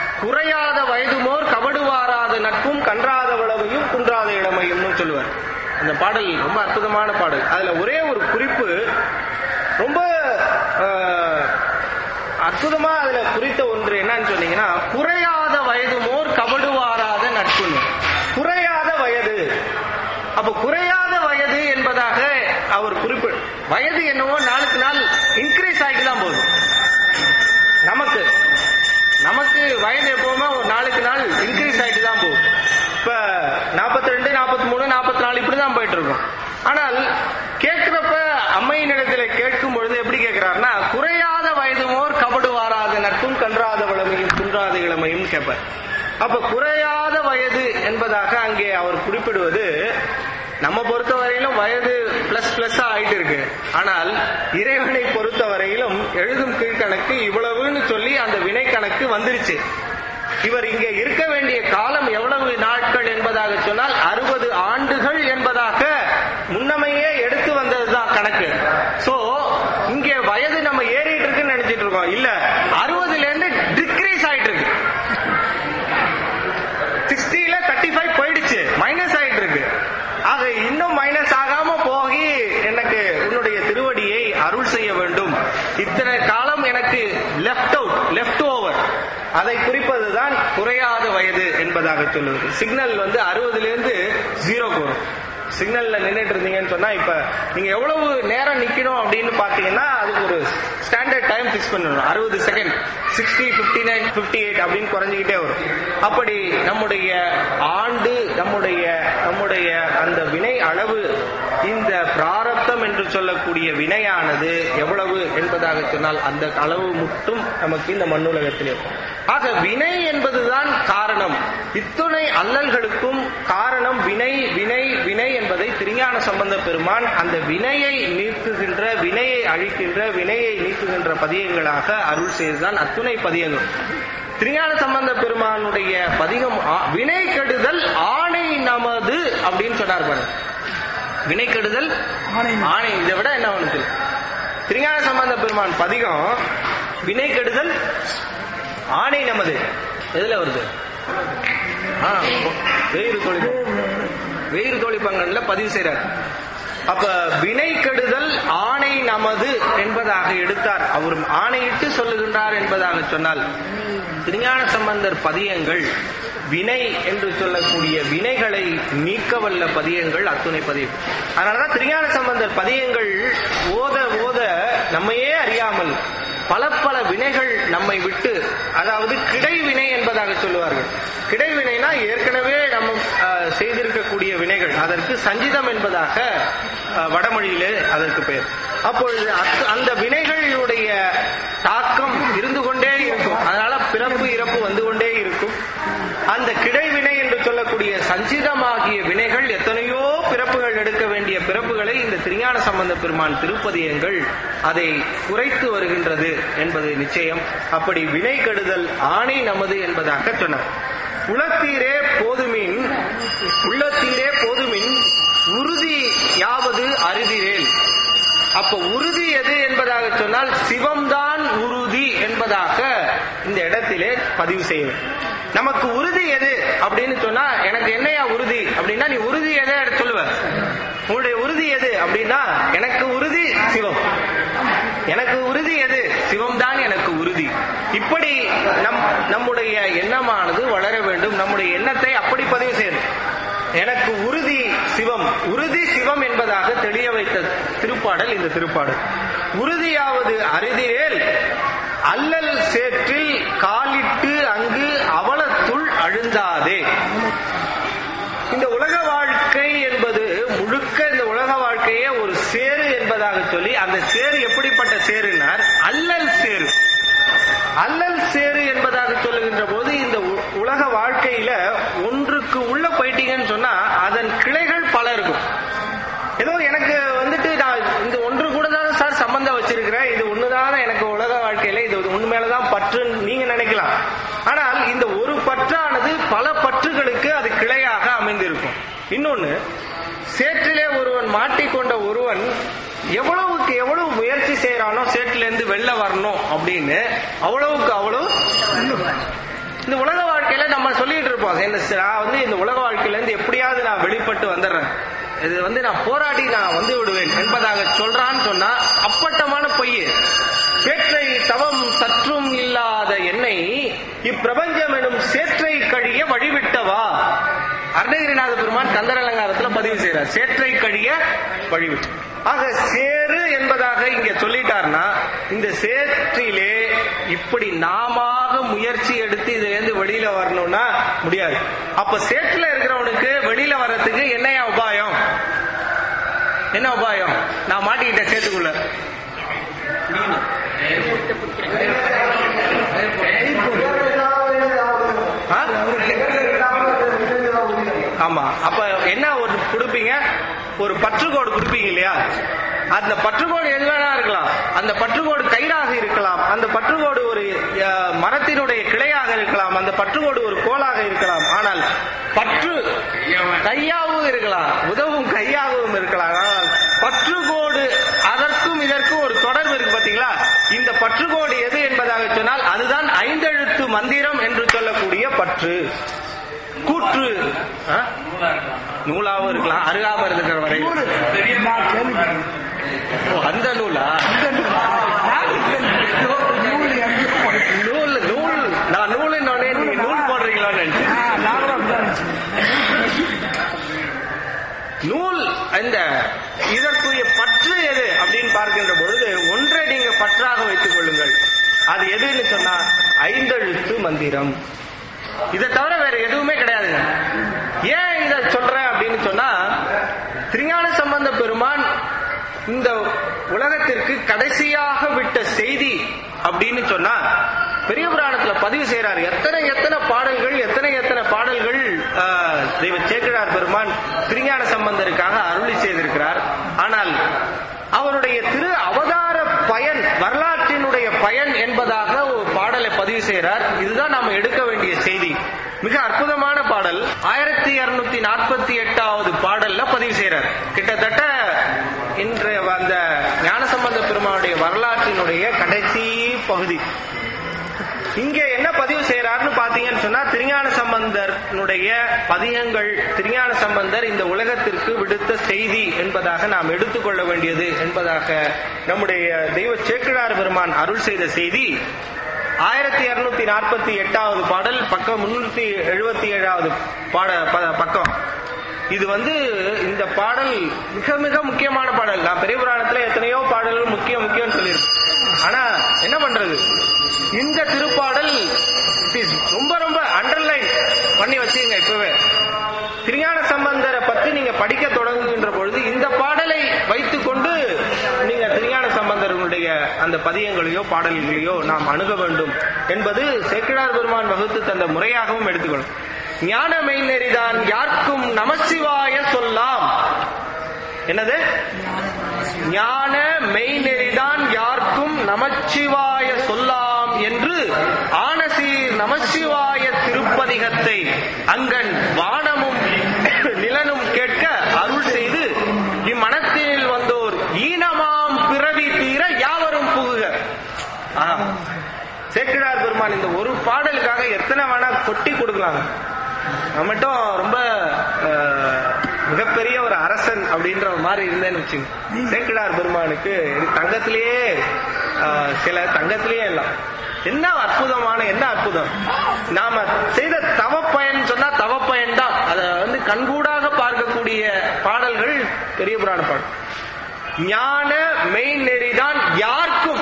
குறையாத வயதுமோர் கபடு வாராத நட்பும் கன்றாத வளமையும் குன்றாத இளமையும்னு சொல்லுவார் அந்த பாடல் ரொம்ப அற்புதமான பாடல் அதுல ஒரே ஒரு குறிப்பு ரொம்ப ஆஹ், அற்புதமா அதுல குறித்த ஒன்று என்னன்னு சொன்னீங்கன்னா குறையாத வயது மோர் கபடுவாராத நட்புன்னு குறையாத வயது அப்ப குறையாத வயது என்பதாக அவர் குறிப்பு வயது என்னவோ நாளுக்கு நாள் இன்க்ரீஸ் ஆகிட்டு தான் போகுது நமக்கு நமக்கு வயது எப்பவுமே ஒரு நாளுக்கு நாள் இன்க்ரீஸ் ஆகிட்டு தான் போகுது இப்ப நாற்பத்தி ரெண்டு நாற்பத்தி மூணு நாற்பத்தி நாலு இப்படிதான் போயிட்டு இருக்கோம் ஆனால் கேட்கிறப்ப அம்மையினிடத்துல கேட்கும் பொழுது எப்படி கேட்கிறாருன்னா குறையாத வயதுமோர் கபடு வாராத நட்பும் கன்றாத வளமையும் குன்றாத இளமையும் கேட்பார் அப்ப குறையாத வயது என்பதாக அங்கே அவர் குறிப்பிடுவது நம்ம பொறுத்த வரையிலும் வயது பிளஸ் பிளஸ் ஆயிட்டு இருக்கு ஆனால் இறைவனை பொறுத்த வரையிலும் எழுதும் கீழ்கணக்கு இவ்வளவுன்னு சொல்லி அந்த வினை கணக்கு வந்துருச்சு இவர் இங்கே இருக்க வேண்டிய காலம் எவ்வளவு நாட்கள் என்பதாக சொன்னால் அறுபது ஆண்டுகள் என்பதாக முன்னமையே எடுத்து வந்ததுதான் கணக்கு சோ இங்கே வயது நம்ம ஏறிட்டு இருக்குன்னு நினைச்சிட்டு இருக்கோம் இல்ல அறுபதுல இருந்து டிக்ரீஸ் ஆயிட்டு இருக்கு சிக்ஸ்டில தேர்ட்டி ஃபைவ் போயிடுச்சு மைனஸ் ஆயிட்டு இருக்கு ஆக இன்னும் மைனஸ் ஆகாம போகி எனக்கு உன்னுடைய திருவடியை அருள் செய்ய வேண்டும் இத்தனை காலம் எனக்கு லெஃப்ட் அவுட் லெஃப்ட் ஓவர் அதை குறிப்பதுதான் குறையாத வயது என்பதாக சொல்லுவது சிக்னல் வந்து அறுபதுல இருந்து ஜீரோக்கு வரும் சிக்னல்ல நின்னுட்டு இருந்தீங்கன்னு சொன்னா இப்ப நீங்க எவ்வளவு நேரம் நிக்கணும் அப்படின்னு பாத்தீங்கன்னா அதுக்கு ஒரு ஸ்டாண்டர்ட் டைம் பிக்ஸ் பண்ணணும் அறுபது second sixty fifty nine fifty eight அப்படின்னு குறைஞ்சிக்கிட்டே வரும் அப்படி நம்முடைய ஆண்டு நம்முடைய நம்முடைய அந்த வினை அளவு இந்த பிராரப்தம் என்று சொல்லக்கூடிய வினையானது எவ்வளவு என்பதாக சொன்னால் அந்த அளவு மட்டும் நமக்கு இந்த மண்ணுலகத்தில் இருக்கும் ஆக வினை என்பதுதான் காரணம் இத்துணை அல்லல்களுக்கும் காரணம் வினை வினை வினை என்பதை திருஞான சம்பந்த பெருமான் அந்த வினையை நீக்குகின்ற வினையை அழிக்கின்ற வினையை நீக்குகின்ற பதியங்களாக அருள் செய்துதான் அத்துணை பதியங்கள் திருஞான சம்பந்த பெருமானுடைய பதிகம் ஆ- வினை கெடுதல் ஆணை நமது அப்படின்னு சொன்னார் பாருங்க வினை கெடுதல் ஆணை இதை விட என்ன ஒன்று திருஞான சம்பந்த பெருமான் பதிகம் வினை கெடுதல் ஆணை நமது எதுல வருது ஆ, வேறு தோழி வேறு தோழி பங்கன்ல பதிவு செய்றார் அப்ப வினை கெடுதல் ஆணை நமது என்பதாக எடுத்தார் அவர் ஆணையிட்டு சொல்லுகின்றார் என்பதாக சொன்னால் திருஞான சம்பந்தர் பதியங்கள் வினை என்று சொல்லக்கூடிய வினைகளை நீக்க வல்ல பதியங்கள் அத்துணை பதியம் அதனாலதான் திருஞான சம்பந்தர் பதியங்கள் ஓத ஓத நம்மையே அறியாமல் பல பல வினைகள் நம்மை விட்டு அதாவது கிடைவினை என்பதாக சொல்லுவார்கள் கிடைவினைனா ஏற்கனவே நம்ம அஹ், செய்திருக்கக்கூடிய வினைகள் அதற்கு சஞ்சிதம் என்பதாக அஹ், வடமொழியிலே அதற்கு பெயர் அப்பொழுது அத்- அந்த வினைகளுடைய தாக்கம் இருந்து கொண்டே இருக்கும் அதனால பிறப்பு இறப்பு வந்து கொண்டே இருக்கும் அந்த கிடைவினை என்று சொல்லக்கூடிய சஞ்சிதமாகிய வினைகள் எத்தனையோ பிறப்புகள் எடுக்க வேண்டிய பிறப்புகளை இந்த திருஞான சம்பந்த பெருமான் திருப்பதியங்கள் அதை குறைத்து வருகின்றது என்பது நிச்சயம் அப்படி வினை கெடுதல் ஆணை நமது என்பதாக சொன்னார் உளத்தீரே போதுமின் உள்ளத்தீரே போதுமின் உறுதி யாவது அருதிரேல் அப்ப உறுதி எது என்பதாக சொன்னால் சிவம்தான் உறுதி என்பதாக இந்த இடத்திலே பதிவு செய்வேன் நமக்கு உறுதி எது அப்படின்னு சொன்னா எனக்கு என்னையா உறுதி அப்படின்னா நீ உறுதி எதை சொல்லுவ உங்களுடைய உறுதி எது அப்படின்னா எனக்கு உறுதி சிவம் எனக்கு உறுதி எது சிவம் தான் எனக்கு உறுதி இப்படி நம் நம்முடைய எண்ணமானது வளர வேண்டும் நம்முடைய எண்ணத்தை அப்படி பதிவு செய்யணும் எனக்கு உறுதி சிவம் உறுதி சிவம் என்பதாக தெளிய வைத்த திருப்பாடல் இந்த திருப்பாடல் உறுதியாவது அறுதிரேல் அல்லல் சேற்றில் காலிட்டு அங்கு அவலத்துள் அழுந்தாதே இந்த உலக வாழ்க்கை என்பது முழுக்க இந்த உலக வாழ்க்கையே ஒரு சேரு என்பதாக சொல்லி அந்த சேரு எப்படிப்பட்ட சேருனார் அல்லல் சேரு அல்லல் சேரு என்பதாக சொல்லுகின்ற போது இந்த உ- உலக வாழ்க்கையில ஒன்றுக்கு உள்ள போயிட்டீங்கன்னு சொன்னா அதன் கிளைகள் பல இருக்கும் ஏதோ எனக்கு வந்துட்டு நான் இந்த ஒன்று கூட தான் சார் சம்பந்தம் வச்சிருக்கிறேன் இது ஒண்ணுதான் எனக்கு உலக வாழ்க்கையில இது ஒண்ணு மேலதான் பற்றுன்னு நீங்க நினைக்கலாம் ஆனால் இந்த ஒரு பற்றானது பல பற்றுகளுக்கு அது கிளையாக அமைந்திருக்கும் இன்னொன்னு சேற்றிலே ஒருவன் மாட்டிக்கொண்ட ஒருவன் எவ்வளவுக்கு எவ்வளவு முயற்சி செய்யறானோ சேற்றில இருந்து வெளில வரணும் அப்படின்னு அவ்வளவுக்கு அவ்வளவு இந்த உலக வாழ்க்கையில நம்ம சொல்லிட்டு இருப்போம் என்ன ச- நான் வந்து இந்த உலக வாழ்க்கையில இருந்து எப்படியாவது நான் வெளிப்பட்டு வந்துடுறேன் இது வந்து நான் போராடி நான் வந்து விடுவேன் என்பதாக சொல்றான்னு சொன்னா அப்பட்டமான பொய் சேற்றை தவம் சற்றும் இல்லாத என்னை இப்பிரபஞ்சம் எனும் சேற்றை கழிய வழிவிட்டவா அருணகிரிநாத பெருமான் கந்தர் அலங்காரத்துல பதிவு செய்யறார் சேற்றை கழிய வழிவிட்டு ஆக சேறு என்பதாக இங்க சொல்லிட்டார்னா இந்த சேற்றிலே இப்படி நாமாக முயற்சி எடுத்து இதுல இருந்து வெளியில வரணும்னா முடியாது அப்ப சேற்றுல இருக்கிறவனுக்கு வெளியில வர்றதுக்கு என்னையா உபாயம் என்ன உபாயம் நான் மாட்டிக்கிட்டேன் சேத்துக்குள்ள ஆ? ஆமா அப்ப என்ன ஒரு கொடுப்பீங்க ஒரு பற்றுக்கோடு கொடுப்பீங்க இல்லையா அந்த பற்றுக்கோடு எது வேணா இருக்கலாம் அந்த பற்றுக்கோடு கயிறாக இருக்கலாம் அந்த பற்றுக்கோடு ஒரு அஹ், மரத்தினுடைய கிளையாக இருக்கலாம் அந்த பற்றுக்கோடு ஒரு கோலாக இருக்கலாம் ஆனால் பற்று கையாகவும் இருக்கலாம் உதவும் கையாகவும் இருக்கலாம் ஆனால் பற்றுக்கோடு அதற்கும் இதற்கும் ஒரு தொடர்பு இருக்கு பாத்தீங்களா இந்த பற்றுக்கோடு எது என்பதாக சொன்னால் அதுதான் ஐந்தெழுத்து மந்திரம் என்று சொல்லக்கூடிய பற்று கூற்று ஆ? நூலாவும் இருக்கலாம் அருகாம இருக்கிற வரை ஓ, அந்த நூலா நூல் நூல் நான் நூல் நீங்க நூல் போடுறீங்களான்னு நினைச்சேன் நூல் இந்த இதற்குரிய பற்று எது அப்படின்னு பார்க்கின்ற பொழுது ஒன்றை நீங்க பற்றாக வைத்துக் கொள்ளுங்கள் அது எதுன்னு சொன்னா ஐந்தெழுத்து மந்திரம் இதை தவிர வேற எதுவுமே கிடையாதுங்க ஏன் இத சொல்றேன் அப்படின்னு சொன்னா திருஞான சம்பந்த பெருமான் இந்த உலகத்திற்கு கடைசியாக விட்ட செய்தி அப்படின்னு சொன்னா பெரிய புராணத்துல பதிவு செய்யறாரு எத்தனை எத்தனை பாடல்கள் எத்தனை எத்தனை பாடல்கள் ஆஹ், தெய்வ சேக்கிழார் பெருமான் திருஞான சம்பந்தருக்காக அருளி செய்திருக்கிறார் ஆனால் அவருடைய திரு அவதார பயன் வரலாற்றினுடைய பயன் என்பதாக ஒரு பாடலை பதிவு செய்கிறார் இதுதான் நாம எடுக்க வேண்டிய செய்தி மிக அற்புதமான பாடல் ஆயிரத்தி இருநூத்தி நாற்பத்தி எட்டாவது பாடல்ல பதிவு செய்கிறார் கிட்டத்தட்ட இன்று அந்த ஞானசம்பந்த பெருமானுடைய வரலாற்றினுடைய கடைசி பகுதி இங்க என்ன பதிவு செய்யறாருன்னு பாத்தீங்கன்னு சொன்னா திருஞான சம்பந்தனுடைய பதிகங்கள் திருஞான சம்பந்தர் இந்த உலகத்திற்கு விடுத்த செய்தி என்பதாக நாம் எடுத்துக்கொள்ள வேண்டியது என்பதாக நம்முடைய தெய்வ சேக்கிழார் பெருமான் அருள் செய்த செய்தி ஆயிரத்தி இருநூத்தி நாற்பத்தி எட்டாவது பாடல் பக்கம் முன்னூத்தி எழுபத்தி ஏழாவது பாட ப- பக்கம் இது வந்து இந்த பாடல் மிக மிக முக்கியமான பாடல் நான் பெரிய புராணத்துல எத்தனையோ பாடல்கள் முக்கியம் முக்கியம்னு சொல்லியிருக்கேன் ஆனா என்ன பண்றது இந்த திருப்பாடல் it is ரொம்ப ரொம்ப அண்டர்லைன் பண்ணி வச்சுங்க இப்பவே திருஞான சம்பந்தரை பத்தி நீங்க படிக்க தொடங்குகின்ற பொழுது இந்த பாடலை வைத்துக்கொண்டு நீங்க திருஞான சம்பந்தருடைய அந்த பதியங்களையோ பாடல்களையோ நாம் அணுக வேண்டும் என்பது சேக்கிழார் பெருமான் வகுத்து தந்த முறையாகவும் எடுத்துக்கணும் ஞான மெய்நெறிதான் யார்க்கும் நமசிவாய சொல்லாம் என்னது ஞான மெய்நெறிதான் யார்க்கும் நமச்சிவாய சொல்லாம் என்று ஆனசீர் நமச்சிவாய திருப்பதிகத்தை அங்கன் வானமும் நிலனும் கேட்க அருள் செய்து இம்மனத்தில் வந்தோர் ஈனமாம் பிறவி தீர யாவரும் புகுக ஆஹா. சேக்கிழார் பெருமான் இந்த ஒரு பாடலுக்காக எத்தனை வேணா கொட்டி கொடுக்கலாம் நான் மட்டும் ரொம்ப அஹ், மிகப்பெரிய ஒரு அரசன் அப்படின்ற மாதிரி இருந்தேன்னு வச்சுங்க சேக்கிழார் பெருமானுக்கு இது தங்கத்திலேயே அஹ், சில தங்கத்திலேயே எல்லாம் என்ன அற்புதமான என்ன அற்புதம் நாம செய்த தவப்பயன் சொன்னா தவப்பயன் தான் அதை வந்து கண்கூடாக பார்க்கக்கூடிய பாடல்கள் பெரிய புராண பாடல் ஞான மெய் நெறிதான் யாருக்கும்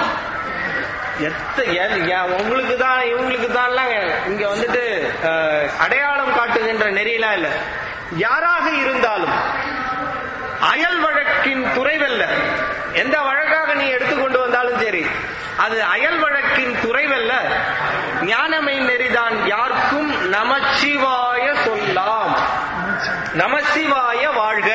எத்த எ- எ- உங்களுக்கு தான் இவங்களுக்கு தான் இங்க வந்துட்டு அஹ், அடையாளம் காட்டுகின்ற நெறியெல்லாம் இல்ல யாராக இருந்தாலும் அயல் வழக்கின் துறைவல்ல எந்த வழக்காக நீ எடுத்துக்கொண்டு வந்தாலும் சரி அது அயல் வழக்கின் துறைவல்ல ஞானமை நெறிதான் யாருக்கும் நமச்சிவாய சொல்லாம் நமசிவாய வாழ்க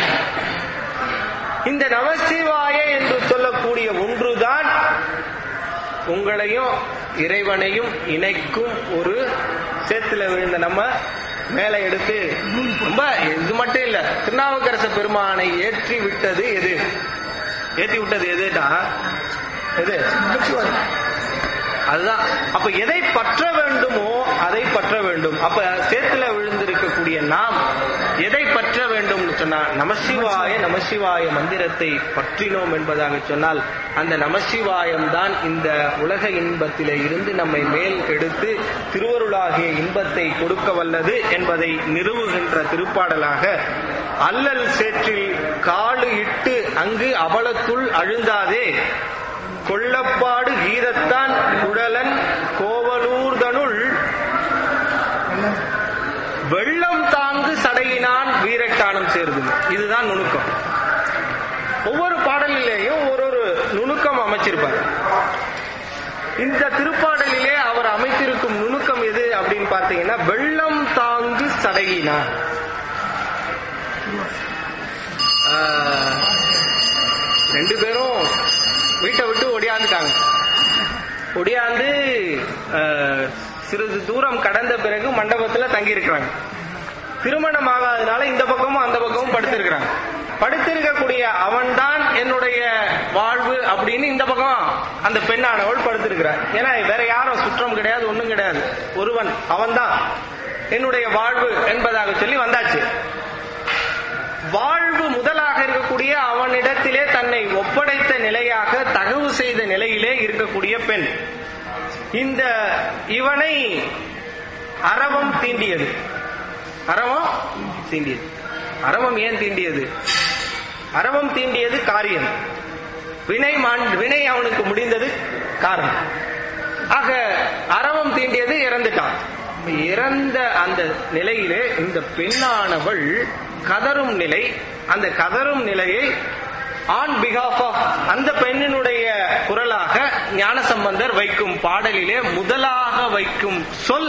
இந்த நமசிவாய என்று சொல்லக்கூடிய ஒன்றுதான் உங்களையும் இறைவனையும் இணைக்கும் ஒரு சேத்துல விழுந்த நம்ம மேல எடுத்து ரொம்ப இது மட்டும் இல்ல திருநாவுக்கரச பெருமானை ஏற்றி விட்டது எது ஏற்றி விட்டது எதுடா எது அதுதான் அப்ப எதை பற்ற வேண்டுமோ அதை பற்ற வேண்டும் அப்ப சேத்துல விழுந்திருக்கக்கூடிய நாம் எதை பற்ற வேண்டும்னு சொன்னா நமசிவாய நமசிவாய மந்திரத்தை பற்றினோம் என்பதாக சொன்னால் அந்த நமசிவாயம் தான் இந்த உலக இன்பத்திலே இருந்து நம்மை மேல் எடுத்து திருவருளாகிய இன்பத்தை கொடுக்க வல்லது என்பதை நிறுவுகின்ற திருப்பாடலாக அல்லல் சேற்றில் காலு இட்டு அங்கு அவலத்துள் அழுந்தாதே கொள்ளப்பாடு கீதத்தான் குழலன் கோவலூர்தனுள் வெள்ளம் தாங்கு சடையினான் வீரட்டானம் சேர்ந்து இதுதான் நுணுக்கம் ஒவ்வொரு பாடலிலேயும் ஒரு ஒரு நுணுக்கம் அமைச்சிருப்பார் இந்த திருப்பாடலிலே அவர் அமைத்திருக்கும் நுணுக்கம் எது அப்படின்னு பார்த்தீங்கன்னா வெள்ளம் தாங்கு சடையினான் ஆஹ், ரெண்டு பேரும் வீட்டை விட்டு ஒடியாந்துட்டாங்க ஒடியாந்து ஆஹ், சிறிது தூரம் கடந்த பிறகு மண்டபத்துல தங்கி இருக்கிறாங்க திருமணம் ஆகாதனால இந்த பக்கமும் அந்த பக்கமும் படுத்திருக்கிறாங்க படுத்திருக்கக்கூடிய அவன்தான் என்னுடைய வாழ்வு அப்படின்னு இந்த பக்கம் அந்த பெண்ணானவள் படுத்திருக்கிறார் ஏன்னா வேற யாரும் சுற்றம் கிடையாது ஒண்ணும் கிடையாது ஒருவன் அவன்தான் என்னுடைய வாழ்வு என்பதாக சொல்லி வந்தாச்சு வாழ்வு முதலாக இருக்கக்கூடிய அவனிடத்திலே தன்னை ஒப்படைத்த நிலையாக தகவு செய்த நிலையிலே இருக்கக்கூடிய பெண் இந்த இவனை அரவம் தீண்டியது அரவம் தீண்டியது அரவம் ஏன் தீண்டியது அரவம் தீண்டியது காரியம் வினை மாண்- வினை அவனுக்கு முடிந்தது காரணம் ஆக அரவம் தீண்டியது இறந்துட்டான் இறந்த அந்த நிலையிலே இந்த பெண்ணானவள் கதரும் நிலை அந்த கதரும் நிலையை ஆன் பிகாஃப் ஆஃப் அந்த பெண்ணினுடைய குரலாக ஞானசம்பந்தர் வைக்கும் பாடலிலே முதலாக வைக்கும் சொல்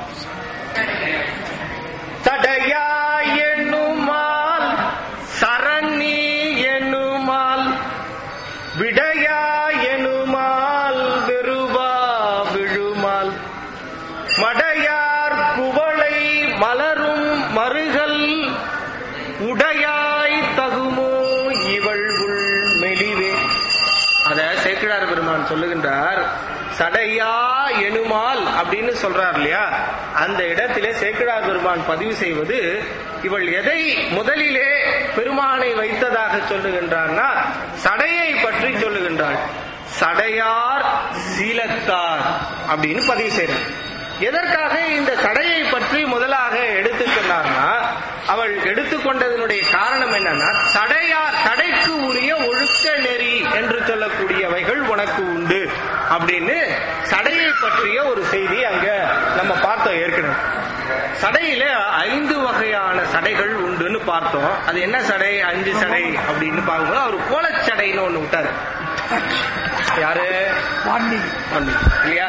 தடையா எண்ணுமால் சரணி எண்ணுமால் விடையா எனுமால் வெறுவா விழுமால் மடையார் குவளை மலரும் மறுகள் உடையாய் தகுமோ இவள் உள் மெலிவே அத சேக்கிழார் பெருமான் சொல்லுகின்றார் சடையா எனுமால் அப்படின்னு சொல்றார் இல்லையா அந்த இடத்திலே சேக்கிழார் பெருமான் பதிவு செய்வது இவள் எதை முதலிலே பெருமானை வைத்ததாக சொல்லுகின்றார்னா சடையை பற்றி சொல்லுகின்றாள் சடையார் சீலத்தார் அப்படின்னு பதிவு செய்றார் எதற்காக இந்த சடையை பற்றி முதலாக எடுத்து சொன்னார்னா அவள் எடுத்துக்கொண்டதனுடைய காரணம் என்னன்னா சடையா சடைக்கு உரிய ஒழுக்க நெறி என்று சொல்லக்கூடியவைகள் உனக்கு உண்டு அப்படின்னு சடையை பற்றிய ஒரு செய்தி அங்க நம்ம பார்த்தோம் ஏற்கனவே சடையில ஐந்து வகையான சடைகள் உண்டுன்னு பார்த்தோம் அது என்ன சடை அஞ்சு சடை அப்படின்னு பார்க்கும்போது அவர் கோலச்சடைன்னு ஒண்ணு விட்டாரு யாரு பாண்டி. இல்லையா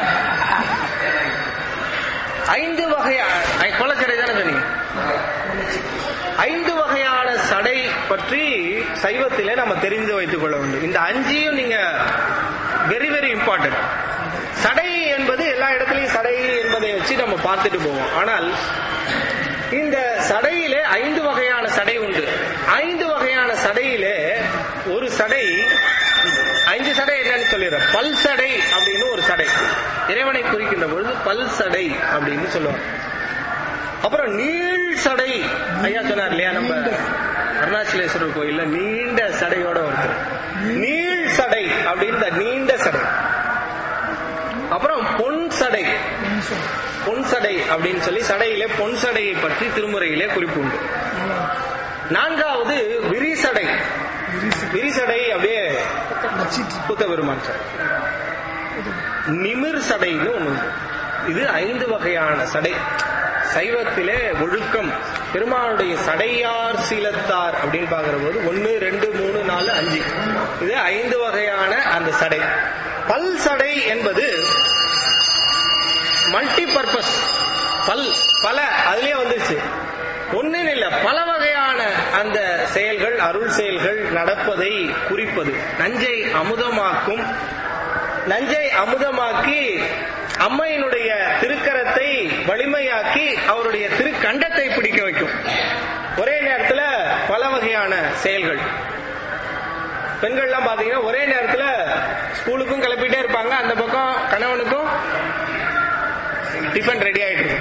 ஐந்து வகையான கோலச்சடை தானே சொன்னீங்க ஐந்து வகையான சடை பற்றி சைவத்திலே நம்ம தெரிந்து வைத்துக் கொள்ள வேண்டும் இந்த அஞ்சையும் நீங்க வெரி வெரி இம்பார்ட்டன்ட் சடை என்பது எல்லா இடத்துலயும் சடை என்பதை வச்சு நம்ம பார்த்துட்டு போவோம் ஆனால் இந்த சடையிலே ஐந்து வகையான சடை உண்டு ஐந்து வகையான சடையிலே ஒரு சடை ஐந்து சடை என்னன்னு சொல்லிடுறேன் பல் சடை அப்படின்னு ஒரு சடை இறைவனை குறிக்கின்ற பொழுது பல் சடை அப்படின்னு சொல்லுவாங்க அப்புறம் நீள் சடை ஐயா சொன்னார் இல்லையா நம்ம அருணாச்சலேஸ்வரர் கோயில்ல நீண்ட சடையோட ஒருத்தர் நீள் சடை அப்படின்னு நீண்ட சடை அப்புறம் பொன் சடை பொன் சடை அப்படின்னு சொல்லி சடையிலே பொன் சடையை பற்றி திருமுறையிலே குறிப்பு உண்டு நான்காவது விரிசடை விரிசடை அப்படியே புத்த பெருமான் சடை நிமிர் சடைன்னு ஒண்ணு உண்டு. இது ஐந்து வகையான சடை சைவத்திலே ஒழுக்கம் பெருமானுடைய சடையார் சீலத்தார் அப்படின்னு பாக்குற போது ஒன்னு ரெண்டு மூணு நாலு அஞ்சு இது ஐந்து வகையான அந்த சடை பல் சடை என்பது மல்டி பர்பஸ் பல் பல அதுலயே வந்துருச்சு ஒன்னும் இல்ல பல வகையான அந்த செயல்கள் அருள் செயல்கள் நடப்பதை குறிப்பது நஞ்சை அமுதமாக்கும் நஞ்சை அமுதமாக்கி அம்மையினுடைய திருக்கரத்தை வலிமையாக்கி அவருடைய திருக்கண்டத்தை பிடிக்க வைக்கும் ஒரே நேரத்துல பல வகையான செயல்கள் பெண்கள்லாம் பாத்தீங்கன்னா ஒரே நேரத்துல ஸ்கூலுக்கும் கிளப்பிட்டே இருப்பாங்க அந்த பக்கம் கணவனுக்கும் டிஃபன் ரெடி ஆயிட்டு இருக்கும்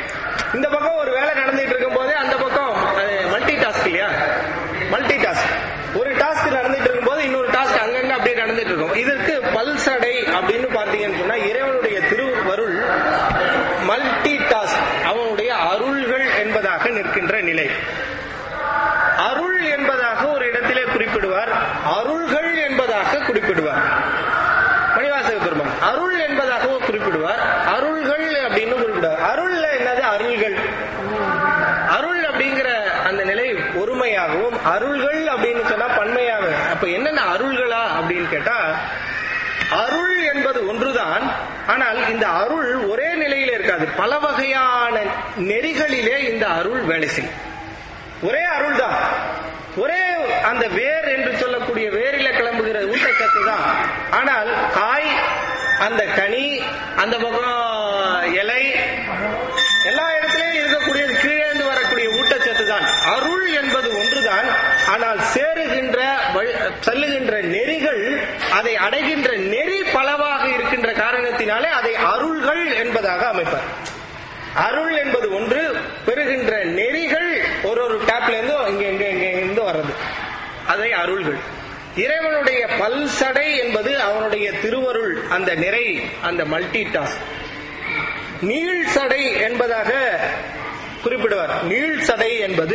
இந்த பக்கம் ஒரு வேலை நடந்துட்டு இருக்கும் போதே அந்த பக்கம் மல்டி டாஸ்க் இல்லையா மல்டி டாஸ்க் ஒரு டாஸ்க் நடந்துட்டு இருக்கும்போது இன்னொரு டாஸ்க் அங்கங்க அப்படியே நடந்துட்டு இருக்கும் இதற்கு பல்சடை அப்படின்னு பார்த்தீங்கன்னு சொன்னா இறைவனுடைய திருவருள் மல்டி டாஸ்க் அவனுடைய அருள்கள் என்பதாக நிற்கின்ற நிலை அருள் என்பதாக ஒரு இடத்திலே குறிப்பிடுவார் அருள்கள் என்பதாக குறிப்பிடுவார் மணிவாசக பெருமான் அருள் என்பதாக குறிப்பிடுவார் அருள்கள் அப்படின்னு குறிப்பிடுவார் அருள்ல என்னது அருள்கள் அருள் அப்படிங்கிற அந்த நிலை ஒருமையாகவும் அருள்கள் அப்படின்னு சொன்னா பன்மையாக அப்ப என்னென்ன அருள்களா அப்படின்னு கேட்டா அருள் என்பது ஒன்றுதான் ஆனால் இந்த அருள் ஒரே நிலையில இருக்காது பல வகையான நெறிகளிலே இந்த அருள் வேலை செய்யும் ஒரே அருள் தான் ஒரே அந்த வேர் என்று சொல்லக்கூடிய வேரில கிளம்புகிற ஊட்டச்சத்து தான் ஆனால் காய் அந்த கனி அந்த பக்கம் இலை எல்லா இடத்திலையும் இருக்கக்கூடியது கீழே இருந்து வரக்கூடிய ஊட்டச்சத்து தான் அருள் என்பது ஒன்றுதான் ஆனால் சேருகின்ற வழி- செல்லுகின்ற நெறிகள் அதை அடைகின்ற நெறி பலவாக இருக்கின்ற காரணத்தினாலே அதை அருள்கள் என்பதாக அமைப்பார் அருள் என்பது ஒன்று பெறுகின்ற நெறிகள் ஒரு ஒரு டேப்ல இருந்து இங்க இங்க இங்க இருந்து வர்றது அதை அருள்கள் இறைவனுடைய பல்சடை என்பது அவனுடைய திருவருள் அந்த நிறை அந்த மல்டி டாஸ்க் நீள் சடை என்பதாக குறிப்பிடுவார் நீள் சடை என்பது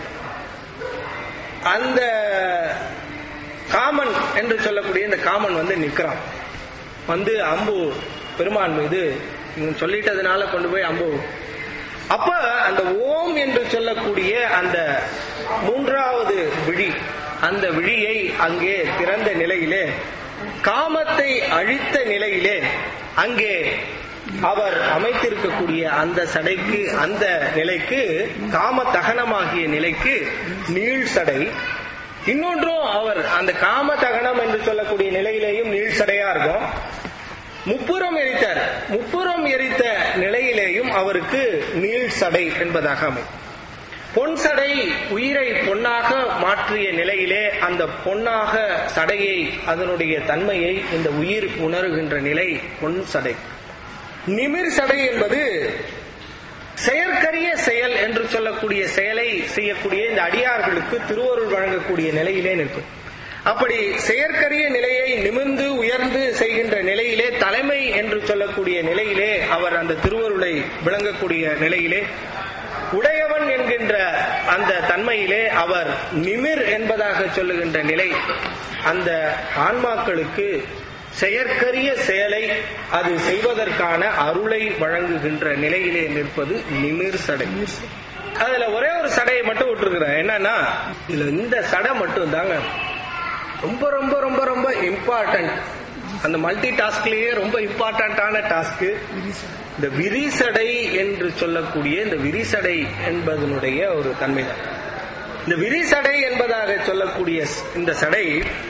அந்த காமன் என்று சொல்லக்கூடிய இந்த காமன் வந்து நிற்கிறான் வந்து அம்பு பெருமான் மீது இவன் சொல்லிட்டதுனால கொண்டு போய் அம்பு அப்ப அந்த ஓம் என்று சொல்லக்கூடிய அந்த மூன்றாவது விழி அந்த விழியை அங்கே திறந்த நிலையிலே காமத்தை அழித்த நிலையிலே அங்கே அவர் அமைத்திருக்கக்கூடிய அந்த சடைக்கு அந்த நிலைக்கு காம தகனமாகிய நிலைக்கு நீள் சடை இன்னொன்றும் அவர் அந்த காம தகனம் என்று சொல்லக்கூடிய நிலையிலேயும் நீள் சடையா இருக்கும் முப்புறம் எரித்தார் முப்புறம் எரித்த நிலையிலேயும் அவருக்கு நீள் சடை என்பதாக அமையும் பொன் சடை உயிரை பொன்னாக மாற்றிய நிலையிலே அந்த பொன்னாக சடையை அதனுடைய தன்மையை இந்த உயிர் உணர்கின்ற நிலை பொன் சடை நிமிர் சடை என்பது செயற்கரிய செயல் என்று சொல்லக்கூடிய செயலை செய்யக்கூடிய இந்த அடியார்களுக்கு திருவருள் வழங்கக்கூடிய நிலையிலே நிற்கும் அப்படி செயற்கரிய நிலையை நிமிர்ந்து உயர்ந்து செய்கின்ற நிலையிலே தலைமை என்று சொல்லக்கூடிய நிலையிலே அவர் அந்த திருவருளை விளங்கக்கூடிய நிலையிலே உடையவன் என்கின்ற அந்த தன்மையிலே அவர் நிமிர் என்பதாக சொல்லுகின்ற நிலை அந்த ஆன்மாக்களுக்கு செயற்கரிய செயலை அது செய்வதற்கான அருளை வழங்குகின்ற நிலையிலே நிற்பது நிமிர் சடை அதுல ஒரே ஒரு சடையை மட்டும் விட்டுருக்கிறேன் என்னன்னா இதுல இந்த சடை மட்டும் தாங்க ரொம்ப ரொம்ப ரொம்ப ரொம்ப இம்பார்ட்டன்ட் அந்த மல்டி டாஸ்க்லயே ரொம்ப இம்பார்ட்டன்டான டாஸ்க் இந்த விரிசடை என்று சொல்லக்கூடிய இந்த விரிசடை என்பதனுடைய ஒரு தன்மை தான் இந்த விரிசடை என்பதாக சொல்லக்கூடிய இந்த சடை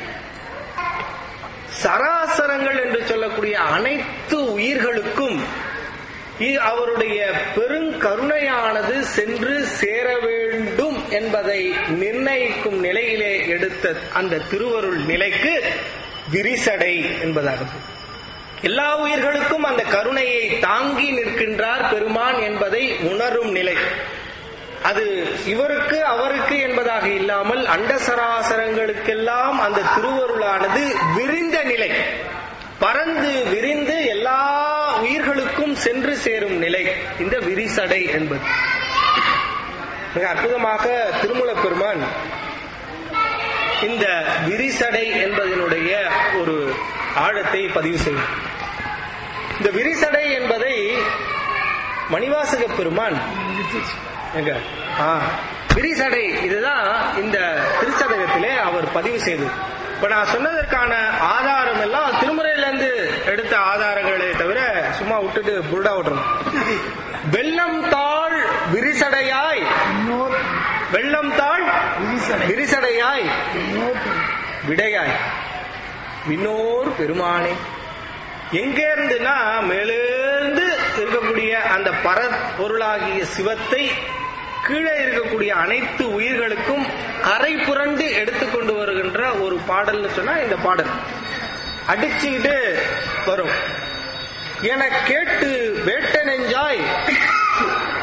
சராசரங்கள் என்று சொல்லக்கூடிய அனைத்து உயிர்களுக்கும் இ- அவருடைய பெருங்கருணையானது சென்று சேர வேண்டும் என்பதை நிர்ணயிக்கும் நிலையிலே எடுத்த அந்த திருவருள் நிலைக்கு விரிசடை என்பதாகும் எல்லா உயிர்களுக்கும் அந்த கருணையை தாங்கி நிற்கின்றார் பெருமான் என்பதை உணரும் நிலை அது இவருக்கு அவருக்கு என்பதாக இல்லாமல் அண்ட சராசரங்களுக்கெல்லாம் அந்த திருவருளானது விரிந்த நிலை பறந்து விரிந்து எல்லா உயிர்களுக்கும் சென்று சேரும் நிலை இந்த விரிசடை என்பது மிக அற்புதமாக திருமூலப் பெருமான் இந்த விரிசடை என்பதனுடைய ஒரு ஆழத்தை பதிவு செய்யும் இந்த விரிசடை என்பதை மணிவாசக பெருமான் எங்க ஆ, விரிசடை இதுதான் இந்த திருச்சதகத்திலே அவர் பதிவு செய்தது இப்ப நான் சொன்னதற்கான ஆதாரம் எல்லாம் திருமுறையில இருந்து எடுத்த ஆதாரங்களே தவிர சும்மா விட்டுட்டு புருடா விட்டுறோம் வெள்ளம் தாழ் விரிசடையாய் வெள்ளம் தாழ் விரிசடையாய் விடையாய் விண்ணோர் பெருமானே எங்க இருந்துன்னா மேலிருந்து இருக்கக்கூடிய அந்த பரப்பொருளாகிய சிவத்தை கீழே இருக்கக்கூடிய அனைத்து உயிர்களுக்கும் கரை புரண்டு எடுத்துக்கொண்டு வருகின்ற ஒரு பாடல்னு சொன்னா இந்த பாடல் அடிச்சுக்கிட்டு வரும் என கேட்டு வேட்ட நெஞ்சாய்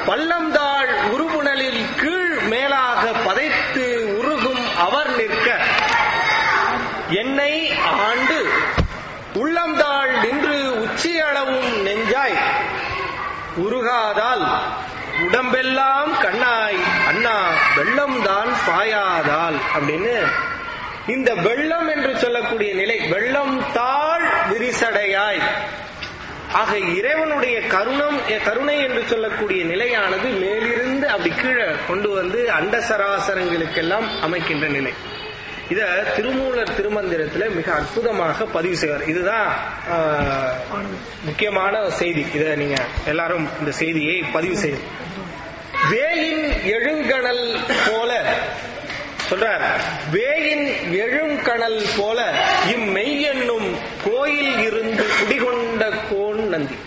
பள்ளம்தாள் உருபுணலில் கீழ் மேலாக பதைத்து உருகும் அவர் நிற்க என்னை ஆண்டு உள்ளம்தாள் நின்று உச்சியளவும் நெஞ்சாய் உருகாதால் உடம்பெல்லாம் கண்ணாய் அண்ணா வெள்ளம்தான் பாயாதால் அப்படின்னு இந்த வெள்ளம் என்று சொல்லக்கூடிய நிலை வெள்ளம் தாழ் விரிசடையாய் ஆக இறைவனுடைய கருணம் கருணை என்று சொல்லக்கூடிய நிலையானது மேலிருந்து அப்படி கீழே கொண்டு வந்து அண்ட சராசரங்களுக்கெல்லாம் அமைக்கின்ற நிலை இத திருமூலர் திருமந்திரத்துல மிக அற்புதமாக பதிவு செய்வார் இதுதான் ஆஹ், முக்கியமான செய்தி இத நீங்க எல்லாரும் இந்த செய்தியை பதிவு செய்யும் வேயின் எழுங்கணல் போல சொல்றார் வேயின் எழுங்கணல் போல இம்மெய் என்னும் கோயில் இருந்து குடிகொண்ட கோன் நந்தி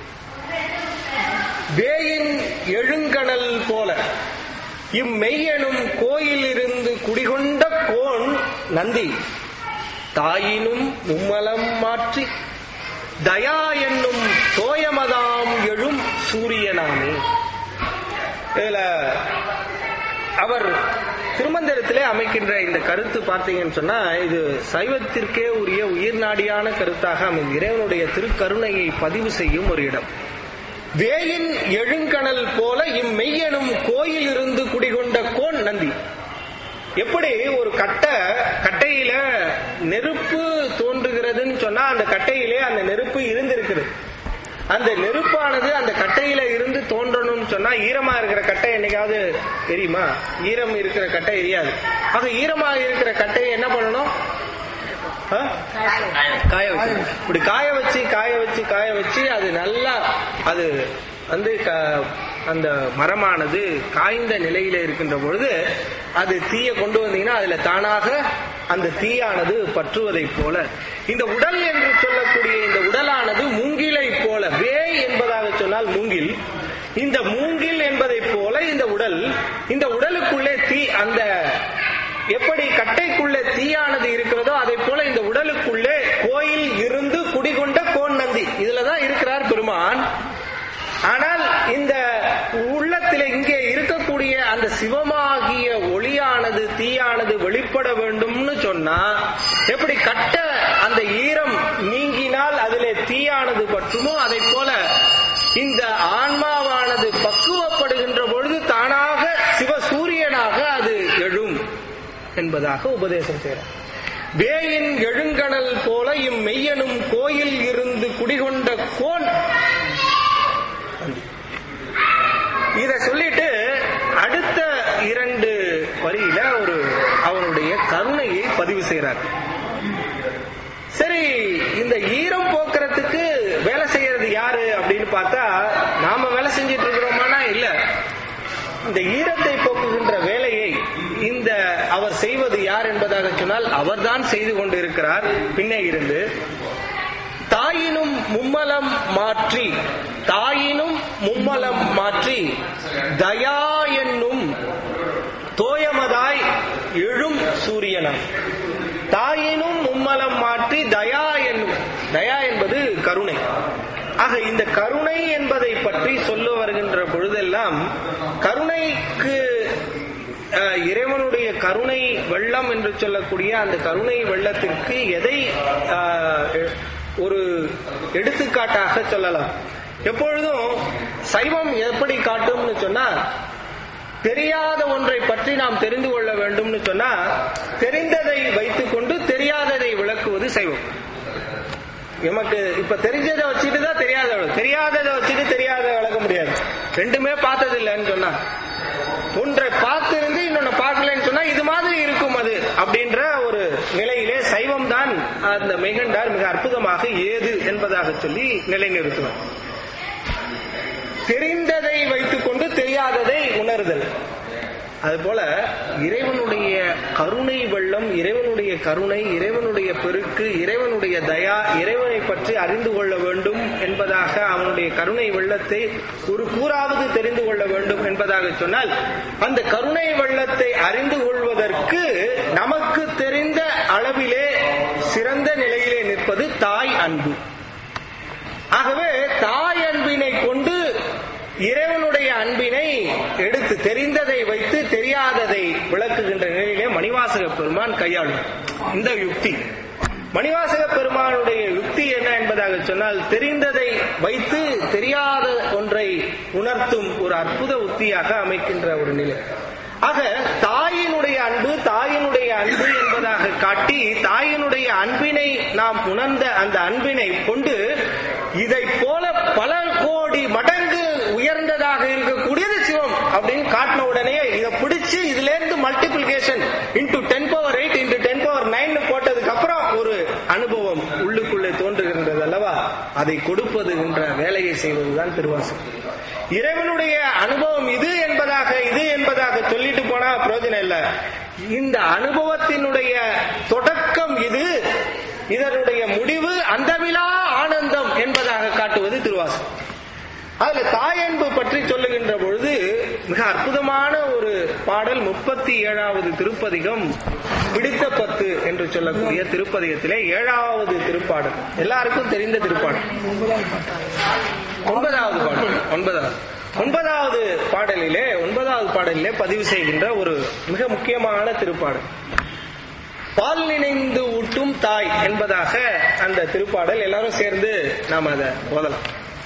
வேயின் எழுங்கணல் போல இம்மெய்யனும் கோயில் இருந்து குடிகொண்ட கோன் நந்தி தாயினும் மும்மலம் மாற்றி தயா என்னும் தோயமதாம் எழும் சூரியனாமே இதுல அவர் திருமந்திரத்திலே அமைக்கின்ற இந்த கருத்து பார்த்தீங்கன்னு சொன்னா இது சைவத்திற்கே உரிய உயிர்நாடியான கருத்தாக அமைந்து இறைவனுடைய திருக்கருணையை பதிவு செய்யும் ஒரு இடம் வேயின் எழுங்கணல் போல இம்மெய்யனும் கோயில் இருந்து குடிகொண்ட கோன் நந்தி எப்படி ஒரு கட்டை கட்டையில நெருப்பு தோன்றுகிறதுன்னு சொன்னா அந்த கட்டையிலே அந்த நெருப்பு இருந்திருக்குது அந்த நெருப்பானது அந்த கட்டையில இருந்து தோன்றணும்னு சொன்னா ஈரமா இருக்கிற கட்டை என்னைக்காவது தெரியுமா ஈரம் இருக்கிற கட்டை எரியாது ஆக ஈரமா இருக்கிற கட்டையை என்ன பண்ணணும் ஆ? காய வச்சு இப்படி காய வச்சு காய வச்சு காய வச்சு அது நல்லா அது வந்து க- அந்த மரமானது காய்ந்த நிலையில இருக்கின்ற பொழுது அது தீய கொண்டு வந்தீங்கன்னா அதுல தானாக அந்த தீயானது பற்றுவதை போல இந்த உடல் என்று சொல்லக்கூடிய இந்த உடலானது மூங்கிலை போல வே என்பதாக சொன்னால் மூங்கில் இந்த மூங்கில் என்பதை போல இந்த உடல் இந்த உடலுக்குள்ளே தீ அந்த எப்படி கட்டைக்குள்ளே தீயானது இருக்கிறதோ அதை போல இந்த உடலுக்குள்ளே கோயில் இருந்து குடிகொண்ட கோன் நந்தி இதுலதான் இருக்கிறார் பெருமான் ஆனால் இந்த உள்ளத்திலே இங்கே இருக்கக்கூடிய அந்த சிவமாகிய ஒளியானது தீயானது வெளிப்பட வேண்டும்னு சொன்னா எப்படி கட்ட அந்த ஈரம் நீங்கினால் அதிலே தீயானது பற்றுமோ அதை போல இந்த ஆன்மாவானது பக்குவப்படுகின்ற பொழுது தானாக சிவசூரியனாக அது எழும் என்பதாக உபதேசம் செய்கிறார் வேயின் எழுங்கணல் போல இம்மெய்யனும் கோயில் இருந்து குடிகொண்ட கோன் இத சொல்லிட்டு அடுத்த இரண்டு வரியில ஒரு அவனுடைய கருணையை பதிவு செய்கிறார் சரி இந்த ஈரம் போக்குறதுக்கு வேலை செய்யறது யாரு அப்படின்னு பார்த்தா நாம வேலை செஞ்சிட்டு இருக்கிறோமானா இல்ல இந்த ஈரத்தை போக்குகின்ற வேலையை இந்த அவர் செய்வது யார் என்பதாக சொன்னால் அவர்தான் செய்து கொண்டிருக்கிறார் பின்னே இருந்து தாயினும் மும்மலம் மாற்றி தாயினும் மும்மலம் மாற்றி தயா என்னும் தோயமதாய் எழும் சூரியனம் தாயினும் மும்மலம் மாற்றி தயா என்னும் தயா என்பது கருணை ஆக இந்த கருணை என்பதை பற்றி சொல்ல வருகின்ற பொழுதெல்லாம் கருணைக்கு அஹ், இறைவனுடைய கருணை வெள்ளம் என்று சொல்லக்கூடிய அந்த கருணை வெள்ளத்திற்கு எதை அஹ், எ- ஒரு எடுத்துக்காட்டாக சொல்லலாம் எப்பொழுதும் சைவம் எப்படி காட்டும்னு சொன்னா தெரியாத ஒன்றை பற்றி நாம் தெரிந்து கொள்ள வேண்டும்னு சொன்னா தெரிந்ததை வைத்துக்கொண்டு தெரியாததை விளக்குவது சைவம் நமக்கு இப்ப தெரிஞ்சதை வச்சுட்டு தான் தெரியாத தெரியாததை வச்சுட்டு தெரியாத விளக்க முடியாது ரெண்டுமே பார்த்தது இல்லைன்னு சொன்னா ஒன்றை பார்த்திருந்து இன்னொன்னு பார்க்கலன்னு சொன்னா இது மாதிரி இருக்கும் அது அப்படின்ற ஒரு நிலையிலே சைவம் தான் அந்த மெய்கண்டார் மிக அற்புதமாக ஏது என்பதாக சொல்லி நிலைநிறுத்துவார் தெரிந்ததை வைத்துக்கொண்டு தெரியாததை உணர்தல் அதுபோல இறைவனுடைய கருணை வெள்ளம் இறைவனுடைய கருணை இறைவனுடைய பெருக்கு இறைவனுடைய தயா இறைவனை பற்றி அறிந்து கொள்ள வேண்டும் என்பதாக அவனுடைய கருணை வெள்ளத்தை ஒரு கூறாவது தெரிந்து கொள்ள வேண்டும் என்பதாக சொன்னால் அந்த கருணை வெள்ளத்தை அறிந்து கொள்வதற்கு நமக்கு தெரிந்த அளவிலே சிறந்த நிலையிலே நிற்பது தாய் அன்பு ஆகவே தாய் அன்பினை கொண்டு இறைவனுடைய அன்பினை எடுத்து தெரிந்ததை வைத்து தெரியாததை விளக்குகின்ற நிலையிலே மணிவாசக பெருமான் கையாளும் இந்த யுக்தி மணிவாசக பெருமானுடைய யுக்தி என்ன என்பதாக சொன்னால் தெரிந்ததை வைத்து தெரியாத ஒன்றை உணர்த்தும் ஒரு அற்புத உத்தியாக அமைக்கின்ற ஒரு நிலை ஆக தாயினுடைய அன்பு தாயினுடைய அன்பு என்பதாக காட்டி தாயினுடைய அன்பினை நாம் உணர்ந்த அந்த அன்பினை கொண்டு இதை போல பல கோடி மடங்கு உயர்ந்ததாக இருக்கக்கூடியது சிவம் அப்படின்னு காட்டின உடனே இதை பிடிச்சு இதுல இருந்து multiplication into ten power eight into ten power nine போட்டதுக்கு அப்புறம் ஒரு அனுபவம் உள்ளுக்குள்ளே தோன்றுகின்றது அல்லவா அதை கொடுப்பது என்ற வேலையை செய்வதுதான் திருவாசகம் இறைவனுடைய அனுபவம் இது என்பதாக இது என்பதாக சொல்லிட்டு போனா பிரயோஜனம் இல்ல இந்த அனுபவத்தினுடைய தொடக்கம் இது இதனுடைய முடிவு அந்தமிலா ஆனந்தம் என்பதாக காட்டுவது திருவாசகம் அதுல தாயன்பு பற்றி சொல்லுகின்ற பொழுது மிக அற்புதமான ஒரு பாடல் முப்பத்தி ஏழாவது திருப்பதிகம் பிடித்த பத்து என்று சொல்லக்கூடிய திருப்பதிகத்திலே ஏழாவது திருப்பாடல் எல்லாருக்கும் தெரிந்த திருப்பாடல் ஒன்பதாவது பாடல் ஒன்பதாவது ஒன்பதாவது பாடலிலே ஒன்பதாவது பாடலிலே பதிவு செய்கின்ற ஒரு மிக முக்கியமான திருப்பாடல் பால் நினைந்து ஊட்டும் தாய் என்பதாக அந்த திருப்பாடல் எல்லாரும் சேர்ந்து நாம் அதை ஓதலாம்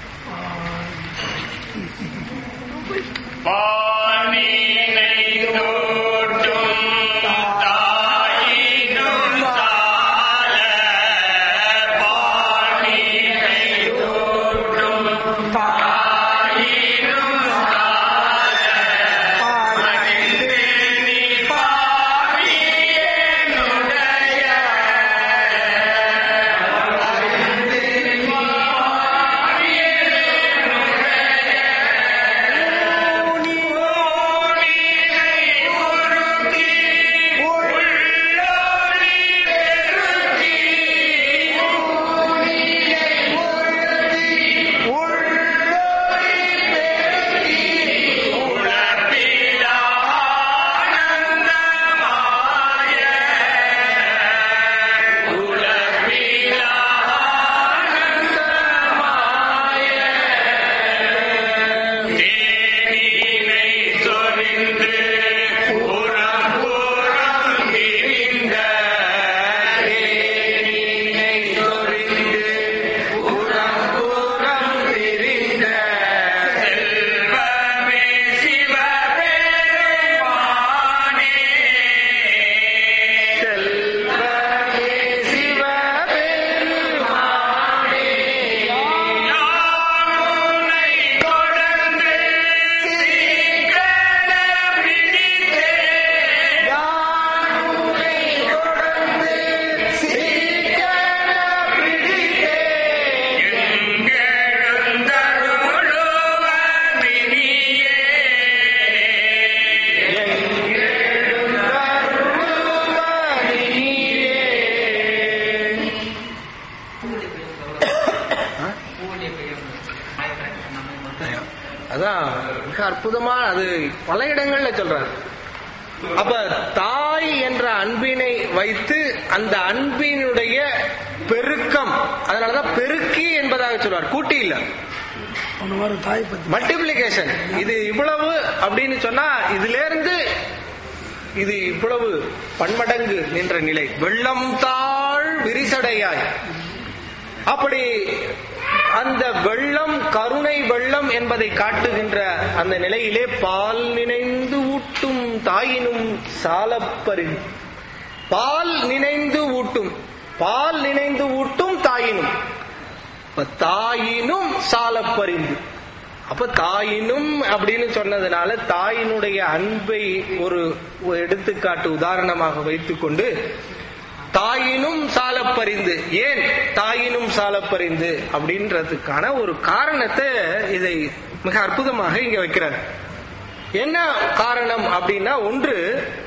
அதான் மிக அற்புதமா அது பல இடங்கள்ல சொல்றாரு அப்ப தாய் என்ற அன்பினை வைத்து அந்த அன்பினுடைய பெருக்கம் அதனாலதான் பெருக்கி என்பதாக சொல்றார் கூட்டி இல்ல மல்டிபிளிகேஷன் இது இவ்வளவு அப்படின்னு சொன்னா இதுல இருந்து இது இவ்வளவு பன்மடங்கு நின்ற நிலை வெள்ளம் தாழ் விரிசடையாய் அப்படி அந்த வெள்ளம் கருணை வெள்ளம் என்பதை காட்டுகின்ற அந்த நிலையிலே பால் நினைந்து ஊட்டும் தாயினும் சாலப்பரி பால் நினைந்து ஊட்டும் பால் நினைந்து ஊட்டும் தாயினும் இப்ப தாயினும் சாலப்பறிந்து அப்ப தாயினும் அப்படின்னு சொன்னதுனால தாயினுடைய அன்பை ஒரு ஒரு எடுத்துக்காட்டு உதாரணமாக வைத்துக்கொண்டு தாயினும் சாலப்பறிந்து ஏன் தாயினும் சாலப்பறிந்து அப்படின்றதுக்கான ஒரு காரணத்தை இதை மிக அற்புதமாக இங்க வைக்கிறார் என்ன காரணம் அப்படின்னா ஒன்று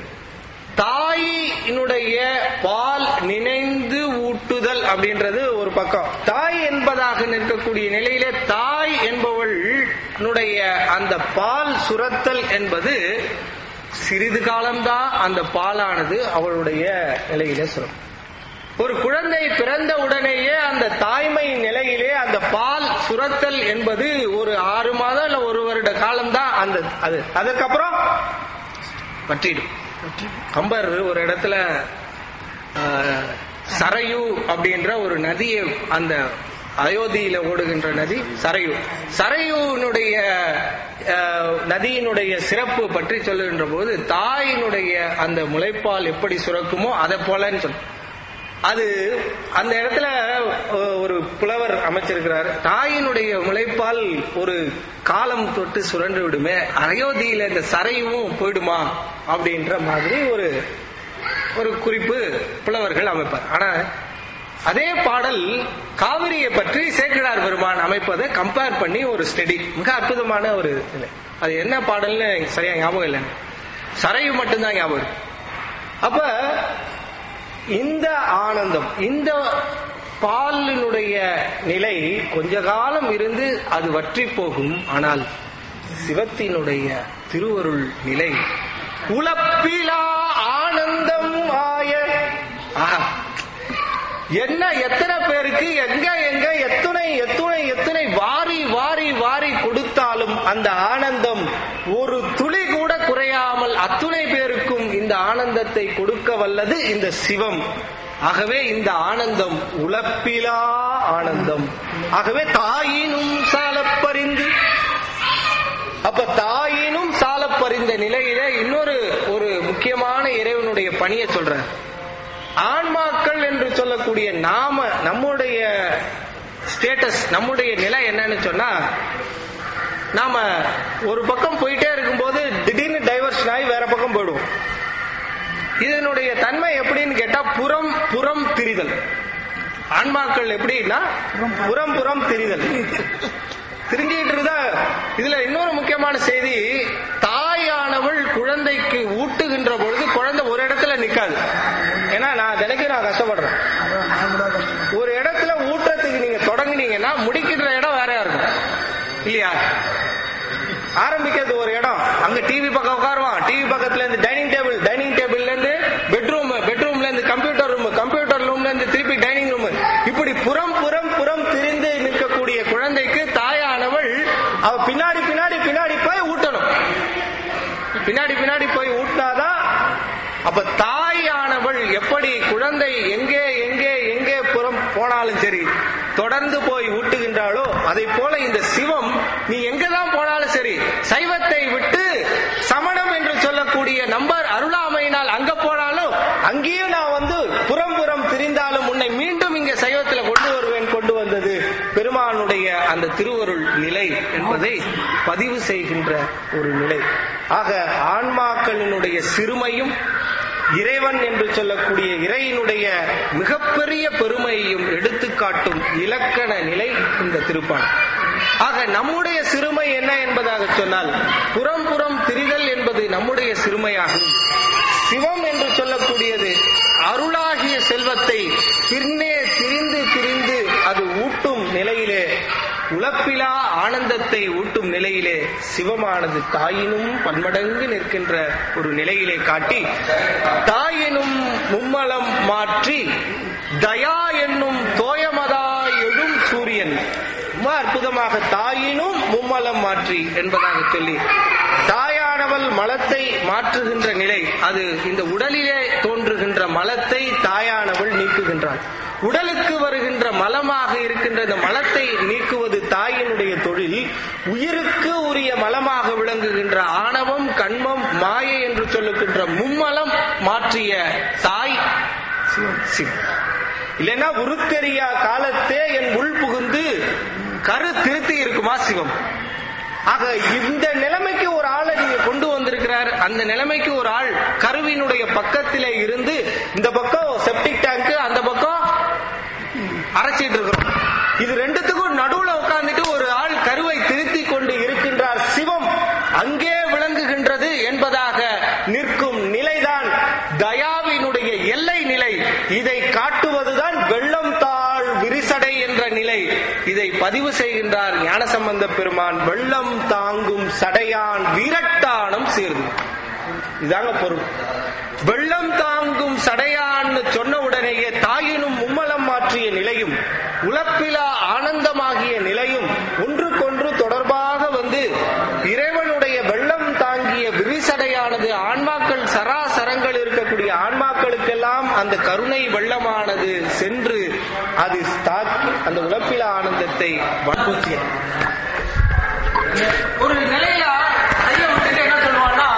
தாயினுடைய பால் நினைந்து ஊட்டுதல் அப்படின்றது ஒரு பக்கம் தாய் என்பதாக நிற்கக்கூடிய நிலையிலே தாய் என்பவளுடைய அந்த பால் சுரத்தல் என்பது சிறிது காலம்தான் அந்த பாலானது அவளுடைய நிலையிலே சுரம் ஒரு குழந்தை பிறந்த உடனேயே அந்த தாய்மை நிலையிலே அந்த பால் சுரத்தல் என்பது ஒரு ஆறு மாதம் இல்ல ஒரு வருட காலம்தான் அந்த அது அதுக்கப்புறம் வற்றிடும் கம்பர் ஒரு இடத்துல ஆஹ், சரையு அப்படின்ற ஒரு நதியை அந்த அயோத்தியில ஓடுகின்ற நதி சரையு சரையுனுடைய ஆஹ், நதியினுடைய சிறப்பு பற்றி சொல்லுகின்ற போது தாயினுடைய அந்த முளைப்பால் எப்படி சுரக்குமோ அதை போலன்னு சொல் அது அந்த இடத்துல அஹ், ஒரு புலவர் அமைச்சிருக்கிறார் தாயினுடைய முளைப்பால் ஒரு காலம் தொட்டு சுரண்டு விடுமே அயோத்தியில இந்த சரையும் போயிடுமா அப்படின்ற மாதிரி ஒரு ஒரு குறிப்பு புலவர்கள் அமைப்பார் ஆனா அதே பாடல் காவிரியை பற்றி சேக்கிழார் பெருமான் அமைப்பதை கம்பேர் பண்ணி ஒரு ஸ்டடி மிக அற்புதமான ஒரு இது அது என்ன பாடல்னு எனக்கு சரியா ஞாபகம் இல்லை சரையு மட்டும்தான் ஞாபகம் இருக்கு. அப்ப இந்த ஆனந்தம் இந்த பாலினுடைய நிலை கொஞ்ச காலம் இருந்து அது வற்றி போகும் ஆனால் சிவத்தினுடைய திருவருள் நிலை உழப்பிலா ஆனந்தம் ஆய ஆஹா. என்ன எத்தனை பேருக்கு எங்க எங்க எத்துணை எத்துணை எத்தனை வாரி வாரி வாரி கொடுத்தாலும் அந்த ஆனந்தம் ஒரு துளி கூட குறையாமல் அத்துணை பேருக்கும் இந்த ஆனந்தத்தை கொடுக்க வல்லது இந்த சிவம் ஆகவே இந்த ஆனந்தம் உழப்பிலா ஆனந்தம் ஆகவே தாயினும் சாலப்பறிந்து அப்ப தாயினும் சாலப்பறிந்த நிலையில இன்னொரு ஒரு முக்கியமான இறைவனுடைய பணியை சொல்றார் ஆன்மாக்கள் என்று சொல்லக்கூடிய நாம நம்முடைய ஸ்டேட்டஸ் நம்முடைய நிலை என்னன்னு சொன்னா நாம ஒரு பக்கம் போயிட்டே இருக்கும்போது திடீர்னு டைவர்ஷன் ஆகி வேற பக்கம் போயிடுவோம் இதனுடைய தன்மை எப்படின்னு கேட்டா புறம் புறம் திரிதல் ஆன்மாக்கள் எப்படின்னா புறம் புறம் திரிதல் தெரிஞ்சுக்கிட்டு இருந்தா இதுல இன்னொரு முக்கியமான செய்தி தாயானவள் குழந்தைக்கு ஊட்டுகின்ற பொழுது குழந்தை ஒரு இடத்துல நிக்காது ஏன்னா நான் தினைக்கும் நான் கஷ்டப்படுறேன் ஒரு இடத்துல ஊட்டுறதுக்கு நீங்க தொடங்குனீங்கன்னா முடிக்கின்ற இடம் வேறையா இருக்கும் இல்லையா ஆரம்பிக்கிறது ஒரு இடம் அங்க டிவி பக்கம் உட்காருவான் டிவி பக்கத்துல இருந்து டைனிங் டேபிள் டைனிங் டேபிள்ல இருந்து பெட்ரூம் பெட்ரூம்ல இருந்து கம்ப்யூட்டர் ரூம் கம்ப்யூட்டர் ரூம்ல இருந்து திருப்பி டைனிங் ரூம் இப்படி புறம் புறம் புறம் திரிந்து நிற்கக்கூடிய குழந்தைக்கு தாயானவள் அவ பின்னாடி பின்னாடி பின்னாடி போய் ஊட்டணும் பின்னாடி பின்னாடி போய் ஊட்டினாதான் அப்ப தாயானவள் எப்படி குழந்தை எங்கே எங்கே எங்கே புறம் போனாலும் சரி தொடர்ந்து போய் ஊட்டுகின்றாளோ அதை போல இந்த சிவம் நீ எங்கதான் போனாலும் சரி சைவத்தை விட்டு சமணம் என்று சொல்லக்கூடிய நம்பர் அருளாமையினால் அங்க போனாலும் அங்கேயும் நான் வந்து புறம் புறம் திரிந்தாலும் உன்னை மீண்டும் இங்க சைவத்துல கொண்டு வருவேன் கொண்டு வந்தது பெருமானுடைய அந்த திருவருள் நிலை என்பதை பதிவு செய்கின்ற ஒரு நிலை ஆக ஆன்மாக்களினுடைய சிறுமையும் இறைவன் என்று சொல்லக்கூடிய இறையினுடைய மிகப்பெரிய பெருமையையும் எடுத்துக்காட்டும் இலக்கண நிலை இந்த திருப்பாடல் ஆக நம்முடைய சிறுமை என்ன என்பதாக சொன்னால் புறம் புறம் திரிதல் என்பது நம்முடைய சிறுமையாகும் சிவம் என்று சொல்லக்கூடியது அருளாகிய செல்வத்தை பின்னே திரிந்து திரிந்து அது ஊட்டும் நிலையிலே உழப்பிலா ஆனந்தத்தை ஊட்டும் நிலையிலே சிவமானது தாயினும் பன்மடங்கு நிற்கின்ற ஒரு நிலையிலே காட்டி தாயினும் மும்மலம் மாற்றி தயா என்னும் தோயமதாய் எழும் சூரியன் ரொம்ப அற்புதமாக தாயினும் மும்மலம் மாற்றி என்பதாக சொல்லி தாயானவள் மலத்தை மாற்றுகின்ற நிலை அது இந்த உடலிலே தோன்றுகின்ற மலத்தை தாயானவள் நீக்குகின்றாள் உடலுக்கு வருகின்ற மலமாக இருக்கின்ற இந்த மலத்தை நீக்குவது தாயினுடைய தொழில் உயிருக்கு உரிய மலமாக விளங்குகின்ற ஆணவம் கண்மம் மாயை என்று சொல்லுகின்ற மும்மலம் மாற்றிய தாய் சிவம் இல்லைன்னா உருத்தெரியா காலத்தே என் உள் புகுந்து கரு திருத்தி இருக்குமா சிவம் ஆக இந்த நிலைமைக்கு ஒரு ஆளை நீங்க கொண்டு வந்திருக்கிறார் அந்த நிலைமைக்கு ஒரு ஆள் கருவினுடைய பக்கத்திலே இருந்து இந்த பக்கம் செப்டிக் டேங்க் அந்த பக்கம் அரைச்சிட்டு இருக்கிறோம் இது ரெண்டுத்துக்கும் நடுவுல உட்கார்ந்துட்டு ஒரு ஆள் கருவை திருத்தி கொண்டு இருக்கின்றார் சிவம் அங்கே விளங்குகின்றது என்பதாக நிற்கும் நிலைதான் தயாவினுடைய எல்லை நிலை இதை காட்டுவதுதான் வெள்ளம் தாழ் விரிசடை என்ற நிலை இதை பதிவு செய்கின்றார் ஞானசம்பந்த பெருமான் வெள்ளம் தாங்கும் சடையான் வீரட்டானம் சேர்ந்து இதாங்க பொருள் வெள்ளம் தாங்கும் சடையான்னு சொன்ன உடனேயே தாயினும் ஜீவர்களுக்கெல்லாம் அந்த கருணை வெள்ளமானது சென்று அது தாக்கி அந்த உழப்பில ஆனந்தத்தை வற்புறுத்திய ஒரு நிலையில கையை விட்டுட்டு என்ன சொல்லுவான்னா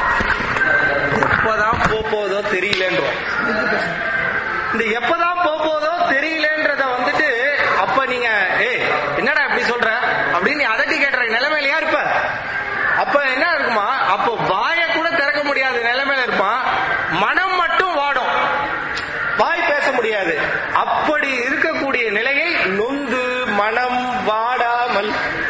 எப்பதான் போப் போதோ தெரியலன்றோம் இந்த எப்பதான் போப் போதோ தெரியலன்றத வந்துட்டு அப்ப நீங்க ஏய் என்னடா இப்படி சொல்ற அப்படின்னு நீ அதட்டி கேட்டுற நிலைமையிலயா இருப்ப அப்ப என்ன இருக்குமா அப்போ வாய கூட திறக்க முடியாத நிலைமையில இருப்பான் மனம் மட்டும் வாடும் வாய் பேச முடியாது அப்படி இருக்கக்கூடிய நிலையை நொந்து மனம் வாடாமல்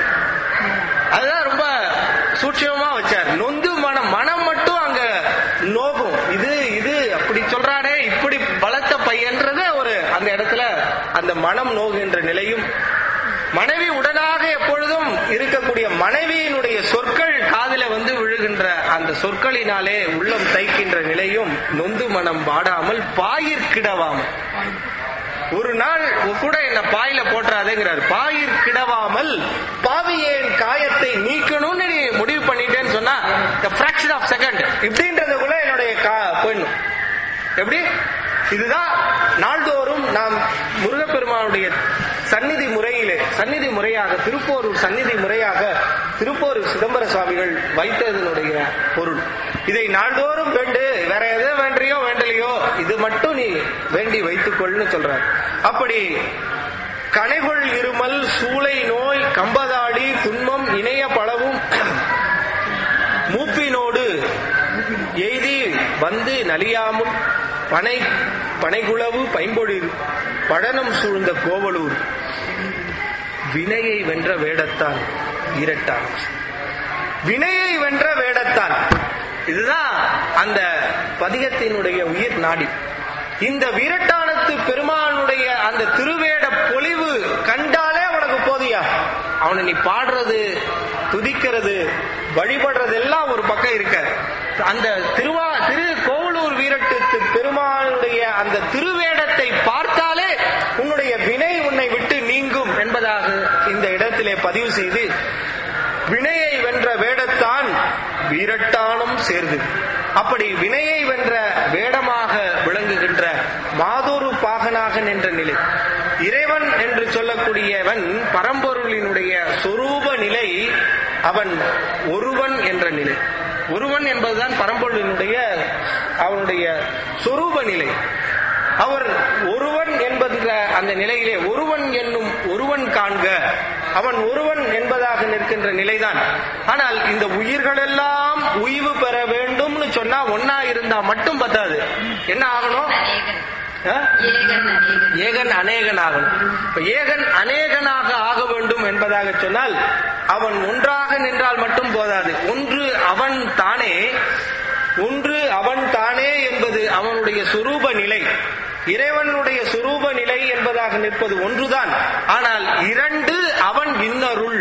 அதுதான் ரொம்ப சூட்சமா வச்சார் நொந்து மனம் மனம் மட்டும் அங்க நோகும் இது இது அப்படி சொல்றானே இப்படி பலத்த பையன்றது ஒரு அந்த இடத்துல அந்த மனம் நோகுகின்ற நிலையும் மனைவி உடனாக எப்பொழுதும் இருக்கக்கூடிய மனைவியினுடைய சொற்கள் காதில வந்து விழுகின்ற அந்த சொற்களினாலே உள்ளம் தைக்கின்ற நிலையும் நொந்து மனம் வாடாமல் பாயிற்கிடவாமல் ஒரு நாள் கூட என்ன பாயில போட்டுறாதேங்கிறார் பாயிற் கிடவாமல் பாவியேன் காயத்தை நீக்கணும்னு நீ முடிவு பண்ணிட்டேன்னு சொன்னா the fraction ஆஃப் செகண்ட் இப்படின்றதுக்குள்ள என்னுடைய கா- போயிடணும் எப்படி இதுதான் நாள்தோறும் நாம் முருகப்பெருமானுடைய சந்நிதி முறையிலே சந்நிதி முறையாக திருப்போரூர் சந்நிதி முறையாக திருப்போரூர் சிதம்பர சுவாமிகள் வைத்ததனுடைய பொருள் இதை நாள்தோறும் வேண்டு வேற எதை வேண்டியோ வேண்டலையோ இது மட்டும் நீ வேண்டி வைத்துக்கொள்னு சொல்றார் அப்படி கனைகொள் இருமல் சூளை நோய் கம்பதாடி துன்பம் இணைய பலவும் மூப்பினோடு எய்தி வந்து நலியாமும் பனை பனைகுளவு பைம்பொழில் பழனம் சூழ்ந்த கோவலூர் வினையை வென்ற வேடத்தான் இரட்டான் வினையை வென்ற வேடத்தான் இதுதான் அந்த பதிகத்தினுடைய உயிர் நாடி இந்த வீரட்டானத்து பெருமானுடைய அந்த திருவேட பொலிவு கண்டாலே உனக்கு போதியா அவனை நீ பாடுறது துதிக்கிறது வழிபடுறது எல்லாம் ஒரு பக்கம் இருக்க அந்த திருவா திரு கோவலூர் வீரட்டு பெருமானுடைய அந்த திருவேடத்தை பார்த்தாலே உன்னுடைய வினை உன்னை விட்டு நீங்கும் என்பதாக இந்த இடத்திலே பதிவு செய்து வினையை வென்ற வேடத்தான் வீரட்டானும் சேர்ந்து அப்படி வினையை வென்ற வேடமாக விளங்குகின்ற மாதொரு பாகனாக நின்ற நிலை இறைவன் என்று சொல்லக்கூடியவன் பரம்பொருளினுடைய சொரூப நிலை அவன் ஒருவன் என்ற நிலை ஒருவன் என்பதுதான் பரம்பொருளினுடைய அவனுடைய சொரூப நிலை அவர் ஒருவன் என்பதுன்ற அந்த நிலையிலே ஒருவன் என்னும் ஒருவன் காண்க அவன் ஒருவன் என்பதாக நிற்கின்ற நிலைதான் ஆனால் இந்த உயிர்களெல்லாம் உய்வு பெற வேண்டும்னு சொன்னா ஒன்னா இருந்தா மட்டும் பத்தாது என்ன ஆகணும் ஆ? ஏகன் அநேகன் ஆகணும் இப்ப ஏகன் அநேகனாக ஆக வேண்டும் என்பதாக சொன்னால் அவன் ஒன்றாக நின்றால் மட்டும் போதாது ஒன்று அவன் தானே ஒன்று அவன் தானே என்பது அவனுடைய சுரூப நிலை இறைவனுடைய சுரூப நிலை என்பதாக நிற்பது ஒன்றுதான் ஆனால் இரண்டு அவன் இன்னருள்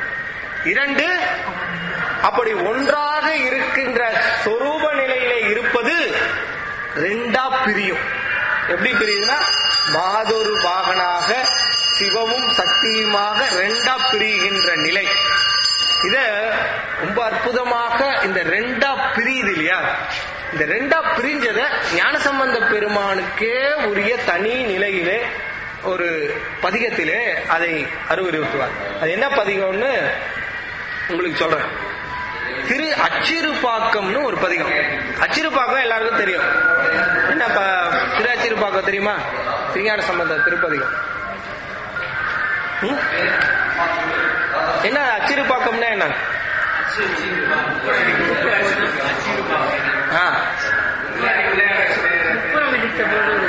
இரண்டு அப்படி ஒன்றாக இருக்கின்ற சொரூப நிலையிலே இருப்பது ரெண்டா பிரியும் எப்படி பிரியுதுன்னா மாதொரு பாகனாக சிவமும் சக்தியுமாக ரெண்டா பிரிகின்ற நிலை இத ரொம்ப அற்புதமாக இந்த ரெண்டா பிரியுது இல்லையா இந்த ரெண்டா பிரிஞ்சத ஞானசம்பந்த பெருமானுக்கே உரிய தனி நிலையிலே ஒரு பதிகத்திலே அதை அறிவுறுத்துவார் அது என்ன பதிகம்னு உங்களுக்கு சொல்றேன் திரு அச்சிறுபாக்கம்னு ஒரு பதிகம் அச்சிறுபாக்கம் எல்லாருக்கும் தெரியும் என்ன ப- திரு அச்சிறுபாக்கம் தெரியுமா திருஞான சம்பந்த திருப்பதிகம் ம்? என்ன அச்சிறுபாக்கம்னா என்ன ஆ முப்புறம் இடித்த போது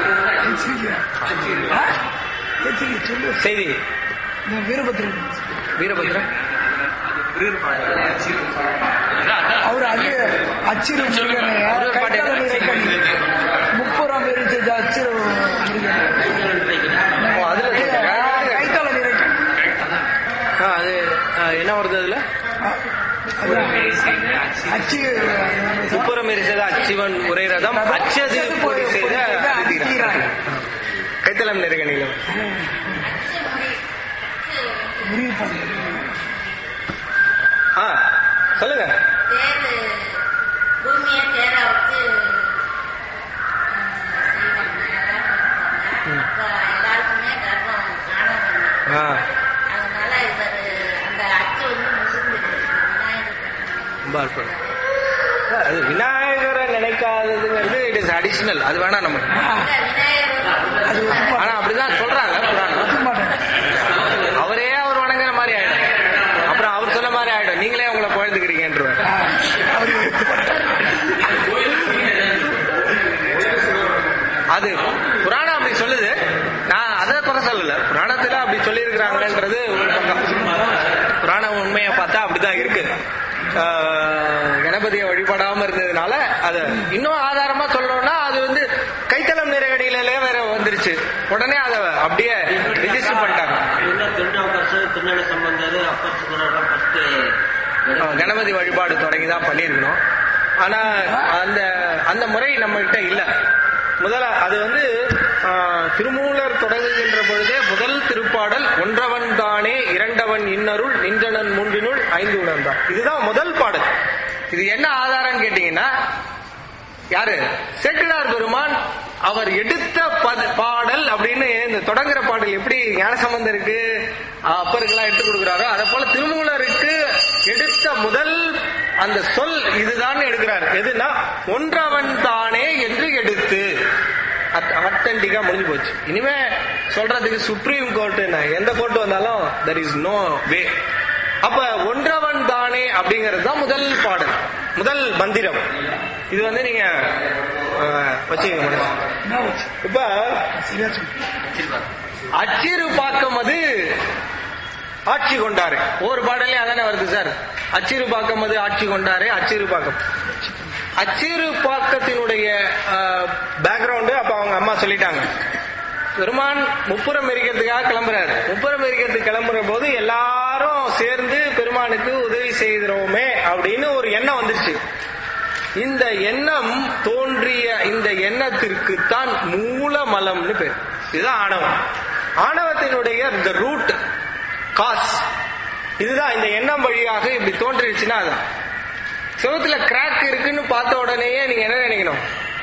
செய்தி வீரபத்ரன் வீரபத்ரன் அவர் அது அச்சிறு முருகன் ஒரு பாட்டு கைத்தால நீரக்கன் முப்புறம் எரிச்சது அச்சிறு முருகன் ஓ, அதுல சொல்றீங்க. கைத்தால நீரக்கன் ஆ, அது ஆ, என்ன வருது அதுல அச்சு முப்புறம் எரிசத அச்சிவன் உரை ரதம் அச்சது பொறி செய்த அதிதீரன். கைத்தலம் நெருகணிலும் முடிவு பண்ணு ஆ சொல்லுங்க தேர் பூமியை தேரா வச்சு ஆ. அதனால இவர் அந்த அச்சு வந்து முழுந்துடுது விநாயகர் ரொம்ப அற்புதம் அது விநாயகரை நினைக்காததுங்கிறது இட் இஸ் அடிஷனல் அது வேணா நமக்கு அது ஒத்துக்க ஆனா அப்படிதான் சொல்றாங்க புராணம் ஒத்துக்க மாட்டேன் அவரே அவர் வணங்குற மாதிரி ஆயிடும் அப்புறம் அவர் சொன்ன மாதிரி ஆயிடும் நீங்களே உங்களை குழந்துக்கிறீங்கன்றவர் அவரு அது புராணம் அப்படி சொல்லுது நான் அதை குறை சொல்லல புராணத்துல அப்படி சொல்லியிருக்கிறாங்கன்றது ஒரு பக்கம் புராண உண்மையை பார்த்தா அப்படிதான் இருக்கு ஆஹ், கணபதியை வழிபடாம இருந்ததுனால அது இன்னும் ஆதாரமா சொல்லணும்னா அது வந்து கைத்தளம் நிறைகடியிலே வேற வந்துருச்சு உடனே அதை அப்படியே ரிஜிஸ்டர் பண்ணிட்டாங்க என்ன திருநாவுக்கரசு திருநெல்லை சம்பந்தர் அப்பர் சுந்தரம் ஃபர்ஸ்ட் ஆஹ், கணபதி வழிபாடு தொடங்கி தான் பண்ணியிருக்கணும் ஆனா அந்த அந்த முறை நம்ம கிட்ட இல்ல முதல்ல அது வந்து ஆஹ், திருமூலர் தொடங்குகின்ற பொழுதே முதல் திருப்பாடல் ஒன்றவன் தானே இரண்டவன் இன்னருள் நின்றனன் மூன்றினுள் ஐந்து உணர்ந்தான் இதுதான் முதல் பாடல் இது என்ன ஆதாரம் கேட்டீங்கன்னா யாரு சேக்கிழார் பெருமான் அவர் எடுத்த பத- பாடல் அப்படின்னு இந்த தொடங்குற பாடல் எப்படி ஞானசம்பந்தருக்கு அப்பருக்கெல்லாம் எடுத்து கொடுக்குறாரோ அதை போல திருமூலருக்கு எடுத்த முதல் அந்த சொல் இதுதான் எடுக்கிறார் எதுனா ஒன்றவன் தானே என்று எடுத்து அத்தன்டிக்கா முடிஞ்சு போச்சு இனிமே சொல்றதுக்கு சுப்ரீம் கோர்ட் எந்த கோர்ட் வந்தாலும் தெர் இஸ் நோ வே அப்ப ஒன்றவன் தானே அப்படிங்கிறது தான் முதல் பாடல் முதல் மந்திரம் இது வந்து நீங்க அஹ், வச்சுக்கங்க மனசுல. என்ன வச்சு இப்ப சரியா சொல்லு அச்சிறு பாக்கம் அது ஆட்சி கொண்டாரு ஒரு பாடலே அதானே வருது சார் அச்சிறு பாக்கம் அது ஆட்சி கொண்டாரு அச்சிறு பாக்கம் அச்சிறு பாக்கத்தினுடைய பேக்ரவுண்டு அப்ப அவங்க அம்மா சொல்லிட்டாங்க பெருமான் முப்புறம் எரிக்கிறதுக்காக கிளம்புறாரு முப்புறம் எரிக்கிறதுக்கு கிளம்புற போது எல்லாரும் சேர்ந்து பெருமானுக்கு உதவி செய்கிறோமே அப்படின்னு ஒரு எண்ணம் வந்துருச்சு இந்த எண்ணம் தோன்றிய இந்த எண்ணத்திற்கு தான் மூலமலம்னு பேர் இதுதான் ஆணவம் ஆணவத்தினுடைய இந்த ரூட் காஸ் இதுதான் இந்த எண்ணம் வழியாக இப்படி தோன்றிடுச்சுன்னா அதான் செவத்துல கிராக் இருக்குன்னு பார்த்த உடனேயே நீங்க என்ன நினைக்கணும்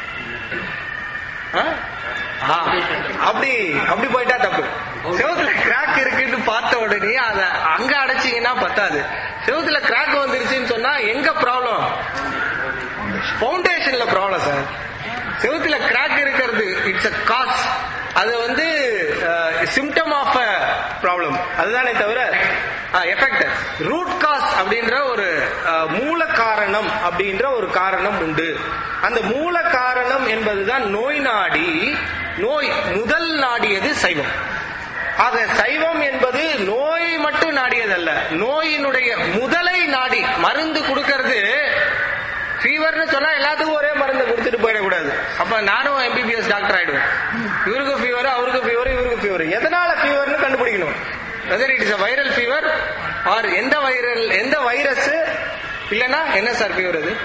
ஆ? ஆ, அப்படி அப்படி போயிட்டா தப்பு செவத்துல கிராக் இருக்குன்னு பார்த்த உடனே அத அங்க அடைச்சீங்கன்னா பத்தாது செவத்துல கிராக் வந்துருச்சுன்னு சொன்னா எங்க ப்ராப்ளம் ஃபவுண்டேஷன்ல ப்ராப்ளம் சார் செவுத்துல கிராக் இருக்கிறது இட்ஸ் அ காஸ் அது வந்து சிம்டம் ஆஃப் அ ப்ராப்ளம் அதுதானே தவிர எஃபெக்ட் ரூட் காஸ் அப்படின்ற ஒரு அஹ், மூல காரணம் அப்படின்ற ஒரு காரணம் உண்டு அந்த மூல காரணம் என்பதுதான் நோய் நாடி நோய் முதல் நாடியது சைவம் ஆக சைவம் என்பது நோய் மட்டும் நாடியதல்ல நோயினுடைய முதலை நாடி மருந்து கொடுக்கறது ஃபீவர்னு சொன்னா எல்லாத்துக்கும் ஒரே மருந்து கொடுத்துட்டு போயிடக்கூடாது அப்ப நானும் எம்பிபிஎஸ் டாக்டர் ஆயிடுவேன் இவருக்கு ஃபீவர் அவருக்கு ஃபீவர் இவருக்கு ஃபீவர் எதனால ஃபீவர்னு கண்டுபிடிக்கணும் whether it is viral fever or எந்த வைரல் எந்த வைரஸ் இல்லனா என்ன சார் ஃபீவர் அது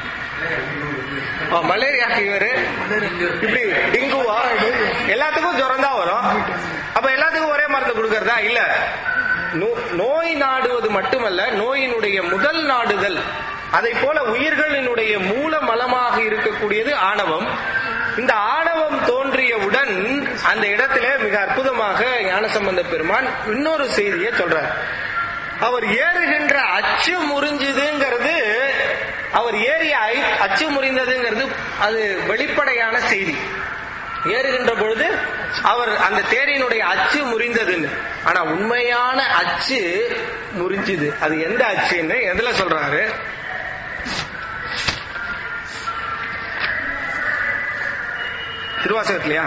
மலேரியா ஃபீவர் இப்படி டெங்குவா எல்லாத்துக்கும் ஜுரம் தான் வரும் அப்ப எல்லாத்துக்கும் ஒரே மருந்து கொடுக்கறதா இல்ல நோ- நோய் நாடுவது மட்டுமல்ல நோயினுடைய முதல் நாடுதல் அதை போல உயிர்களினுடைய மூல மலமாக இருக்கக்கூடியது ஆணவம் இந்த ஆணவம் தோன்றியவுடன் அந்த இடத்திலே மிக அற்புதமாக ஞானசம்பந்த பெருமான் இன்னொரு செய்தியை சொல்றார் அவர் ஏறுகின்ற அச்சு முறிஞ்சுதுங்கிறது அவர் ஏறிய ஐ- அச்சு முறிந்ததுங்கிறது அது வெளிப்படையான செய்தி ஏறுகின்ற பொழுது அவர் அந்த தேரினுடைய அச்சு முறிந்ததுன்னு ஆனா உண்மையான அச்சு முறிஞ்சுது அது எந்த அச்சுன்னு எதுல சொல்றாரு திருவாசகத்திலையா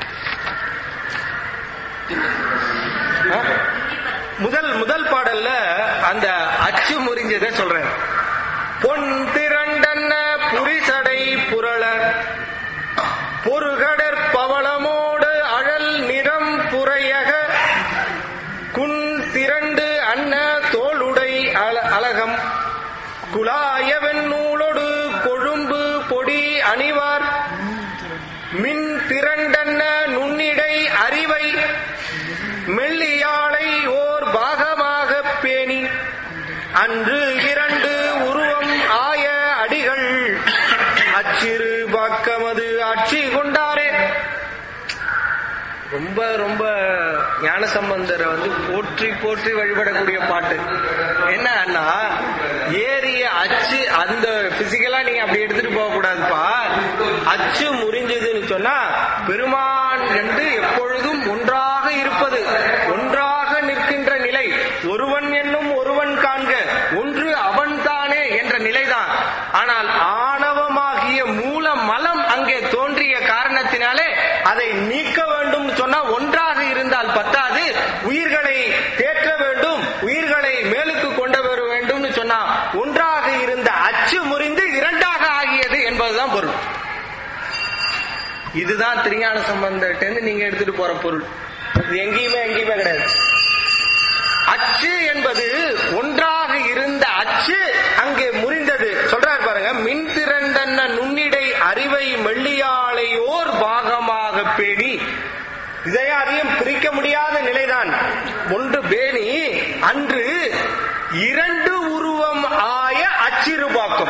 ஆ? முதல் முதல் பாடல்ல அந்த அச்சு முறிஞ்சதை சொல்றேன் பொன் திரண்டன்ன புரிசடை புரள பொறுகடற் பவளமோடு அழல் நிறம் புரையக குன் திரண்டு அன்ன தோளுடை அல- அலகம் குலாயவன் நூலொடு கொழும்பு பொடி அணிவார் மின் திரண்டன்ன நுண்ணிடை அறிவை மெல்லியாளை ஓர் பாகமாகப் பேணி அன்று இரண்டு உருவம் ஆய அடிகள் அச்சிறு பாக்கமது ஆட்சி கொண்டாரே ரொம்ப ரொம்ப ஞானசம்பந்தரை வந்து போற்றி போற்றி வழிபடக்கூடிய பாட்டு என்னன்னா ஏரிய அச்சு அந்த பிசிக்கலா நீங்க அப்படி எடுத்துட்டு போக கூடாதுப்பா அச்சு முறிஞ்சதுன்னு சொன்னா பெருமான் என்று எப்பொழுதும் ஒன்றாக இருப்பது ஒன்றாக நிற்கின்ற நிலை ஒருவன் என்னும் ஒருவன் காண்க ஒன்று அவன் தானே என்ற நிலைதான் ஆனால் ஆணவமாகிய மூல மலம் அங்கே தோன்றிய காரணத்தினாலே அதை நீக்க வேண்டும் சொன்னா ஒன்றாக இருந்தால் பத்தாது உயிர்களை தேற்ற வேண்டும் உயிர்களை மேலுக்கு கொண்டு வர வேண்டும்னு சொன்னா ஒன்றாக இருந்த அச்சு முறிந்து இரண்டாக ஆகியது என்பதுதான் பொருள் இதுதான் திருஞான சம்பந்தட்டேந்து நீங்க எடுத்துட்டு போற பொருள் இது எங்கேயுமே எங்கேயுமே கிடையாது அச்சு என்பது ஒன்றாக இருந்த அச்சு அங்கே முறிந்தது சொல்றாரு பாருங்க மின் திரண்டன்ன நுண்ணிடை அறிவை மெல்லியாளையோர் பாகமாக பேணி இதை அதையும் பிரிக்க முடியாத நிலைதான் ஒன்று பேணி அன்று இரண்டு உருவம் ஆய அச்சிறுபாக்கம்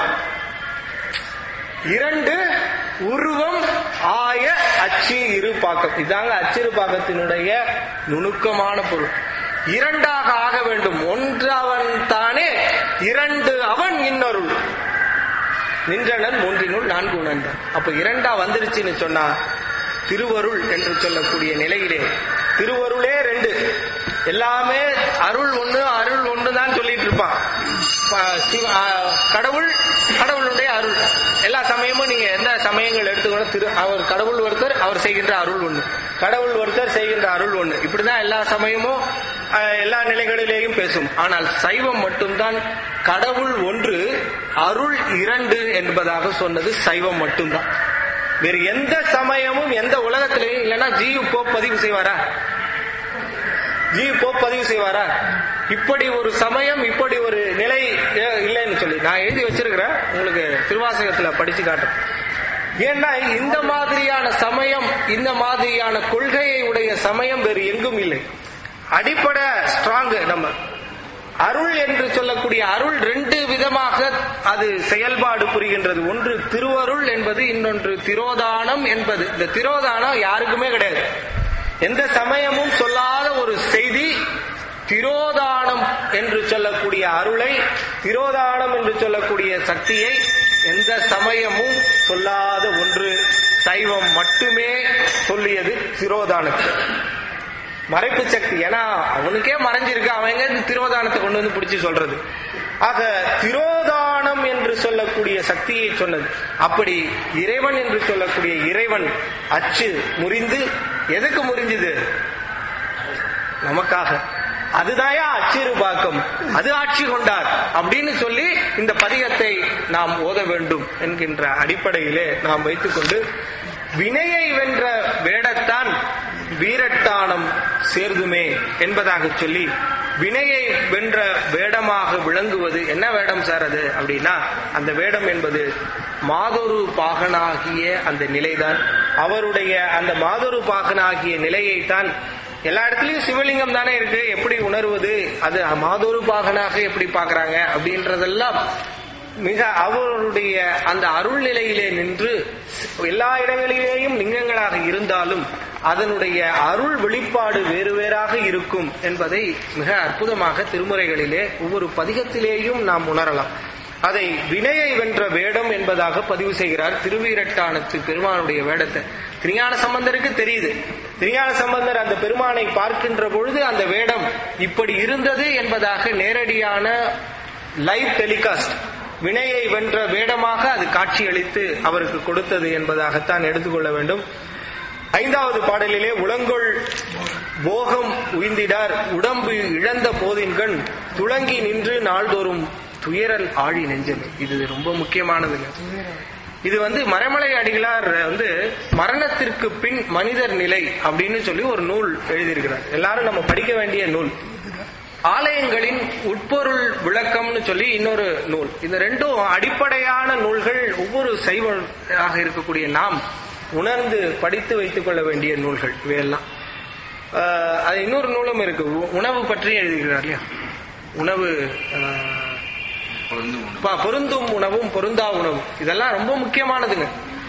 இரண்டு உருவம் ஆய அச்சு இரு பாக்கம் இதாங்க அச்சிறு பாக்கத்தினுடைய நுணுக்கமான பொருள் இரண்டாக ஆக வேண்டும் ஒன்றவன் தானே இரண்டு அவன் இன்னொருள் நின்றனன் மூன்றினுள் நான்கு உணர்ந்தான் அப்ப இரண்டா வந்துருச்சுன்னு சொன்னா திருவருள் என்று சொல்லக்கூடிய நிலையிலே திருவருளே ரெண்டு எல்லாமே அருள் ஒண்ணு அருள் ஒண்ணு தான் சொல்லிட்டு இருப்பான் ப- சிவ- ஆ, கடவுள் கடவுளுடைய அருள் எல்லா சமயமும் நீங்க எந்த சமயங்கள் எடுத்துக்கணும் திரு அவர் கடவுள் ஒருத்தர் அவர் செய்கின்ற அருள் ஒண்ணு கடவுள் ஒருத்தர் செய்கின்ற அருள் ஒண்ணு இப்படிதான் எல்லா சமயமும் ஆ, எல்லா நிலைகளிலேயும் பேசும் ஆனால் சைவம் மட்டும்தான் கடவுள் ஒன்று அருள் இரண்டு என்பதாக சொன்னது சைவம் மட்டும்தான் வேறு எந்த சமயமும் எந்த உலகத்திலையும் இல்லைன்னா ஜியு போப் பதிவு செய்வாரா ஜி போப் பதிவு செய்வாரா இப்படி ஒரு சமயம் இப்படி ஒரு நிலை ஏ- இல்லைன்னு சொல்லி நான் எழுதி வச்சிருக்கிறேன் உங்களுக்கு திருவாசகத்துல படிச்சு காட்டுறேன் ஏன்னா இந்த மாதிரியான சமயம் இந்த மாதிரியான கொள்கையை உடைய சமயம் வேறு எங்கும் இல்லை அடிப்படை ஸ்ட்ராங் நம்ம அருள் என்று சொல்லக்கூடிய அருள் ரெண்டு விதமாக அது செயல்பாடு புரிகின்றது ஒன்று திருவருள் என்பது இன்னொன்று திரோதானம் என்பது இந்த திரோதானம் யாருக்குமே கிடையாது எந்த சமயமும் சொல்லாத ஒரு செய்தி திரோதானம் என்று சொல்லக்கூடிய அருளை திரோதானம் என்று சொல்லக்கூடிய சக்தியை எந்த சமயமும் சொல்லாத ஒன்று சைவம் மட்டுமே சொல்லியது திரோதானத்தை மறைப்பு சக்தி ஏன்னா அவனுக்கே மறைஞ்சிருக்கு அவன் எங்க இந்த திரோதானத்தை கொண்டு வந்து பிடிச்சு சொல்றது ஆக திரோதானம் என்று சொல்லக்கூடிய சக்தியை சொன்னது அப்படி இறைவன் என்று சொல்லக்கூடிய இறைவன் அச்சு முறிந்து எதுக்கு முறிஞ்சுது நமக்காக அதுதாயா அச்சிறு பாக்கம் அது ஆட்சி கொண்டார் அப்படின்னு சொல்லி இந்த பதிகத்தை நாம் ஓத வேண்டும் என்கின்ற அடிப்படையிலே நாம் வைத்துக்கொண்டு வினையை வென்ற வேடத்தான் வீரட்டானம் சேர்துமே என்பதாக சொல்லி வினையை வென்ற வேடமாக விளங்குவது என்ன வேடம் சார் அது அப்படின்னா அந்த வேடம் என்பது மாதொரு பாகனாகிய அந்த நிலைதான் அவருடைய அந்த மாதொரு பாகனாகிய நிலையைத்தான் எல்லா இடத்துலயும் சிவலிங்கம் தானே இருக்கு எப்படி உணர்வது அது மாதொரு பாகனாக எப்படி பாக்குறாங்க அப்படின்றதெல்லாம் மிக அவருடைய அந்த அருள் நிலையிலே நின்று எல்லா இடங்களிலேயும் லிங்கங்களாக இருந்தாலும் அதனுடைய அருள் வெளிப்பாடு வேறு வேறாக இருக்கும் என்பதை மிக அற்புதமாக திருமுறைகளிலே ஒவ்வொரு பதிகத்திலேயும் நாம் உணரலாம் அதை வினையை வென்ற வேடம் என்பதாக பதிவு செய்கிறார் திருவீரட்டானத்து பெருமானுடைய வேடத்தை திருஞான சம்பந்தருக்கு தெரியுது திருஞான சம்பந்தர் அந்த பெருமானை பார்க்கின்ற பொழுது அந்த வேடம் இப்படி இருந்தது என்பதாக நேரடியான லைவ் டெலிகாஸ்ட் வினையை வென்ற வேடமாக அது காட்சியளித்து அவருக்கு கொடுத்தது என்பதாகத்தான் எடுத்துக்கொள்ள வேண்டும் ஐந்தாவது பாடலிலே உளங்கொள் போகம் உய்ந்திடார் உடம்பு இழந்த போதின்கண் துளங்கி நின்று நாள்தோறும் துயரல் ஆழி நெஞ்சமே இது ரொம்ப முக்கியமானதுங்க இது வந்து மறைமலை அடிகளார் வந்து மரணத்திற்கு பின் மனிதர் நிலை அப்படின்னு சொல்லி ஒரு நூல் எழுதியிருக்கிறார் எல்லாரும் நம்ம படிக்க வேண்டிய நூல் ஆலயங்களின் உட்பொருள் விளக்கம்னு சொல்லி இன்னொரு நூல் இந்த ரெண்டும் அடிப்படையான நூல்கள் ஒவ்வொரு சைவராக இருக்கக்கூடிய நாம் உணர்ந்து படித்து வைத்துக் கொள்ள வேண்டிய நூல்கள் இவையெல்லாம் ஆஹ், அது இன்னொரு நூலும் இருக்கு உ- உணவு பற்றி எழுதுகிறார் இல்லையா உணவு ஆஹ், ப- பொருந்தும் உணவும் பொருந்தா உணவும் இதெல்லாம் ரொம்ப முக்கியமானதுங்க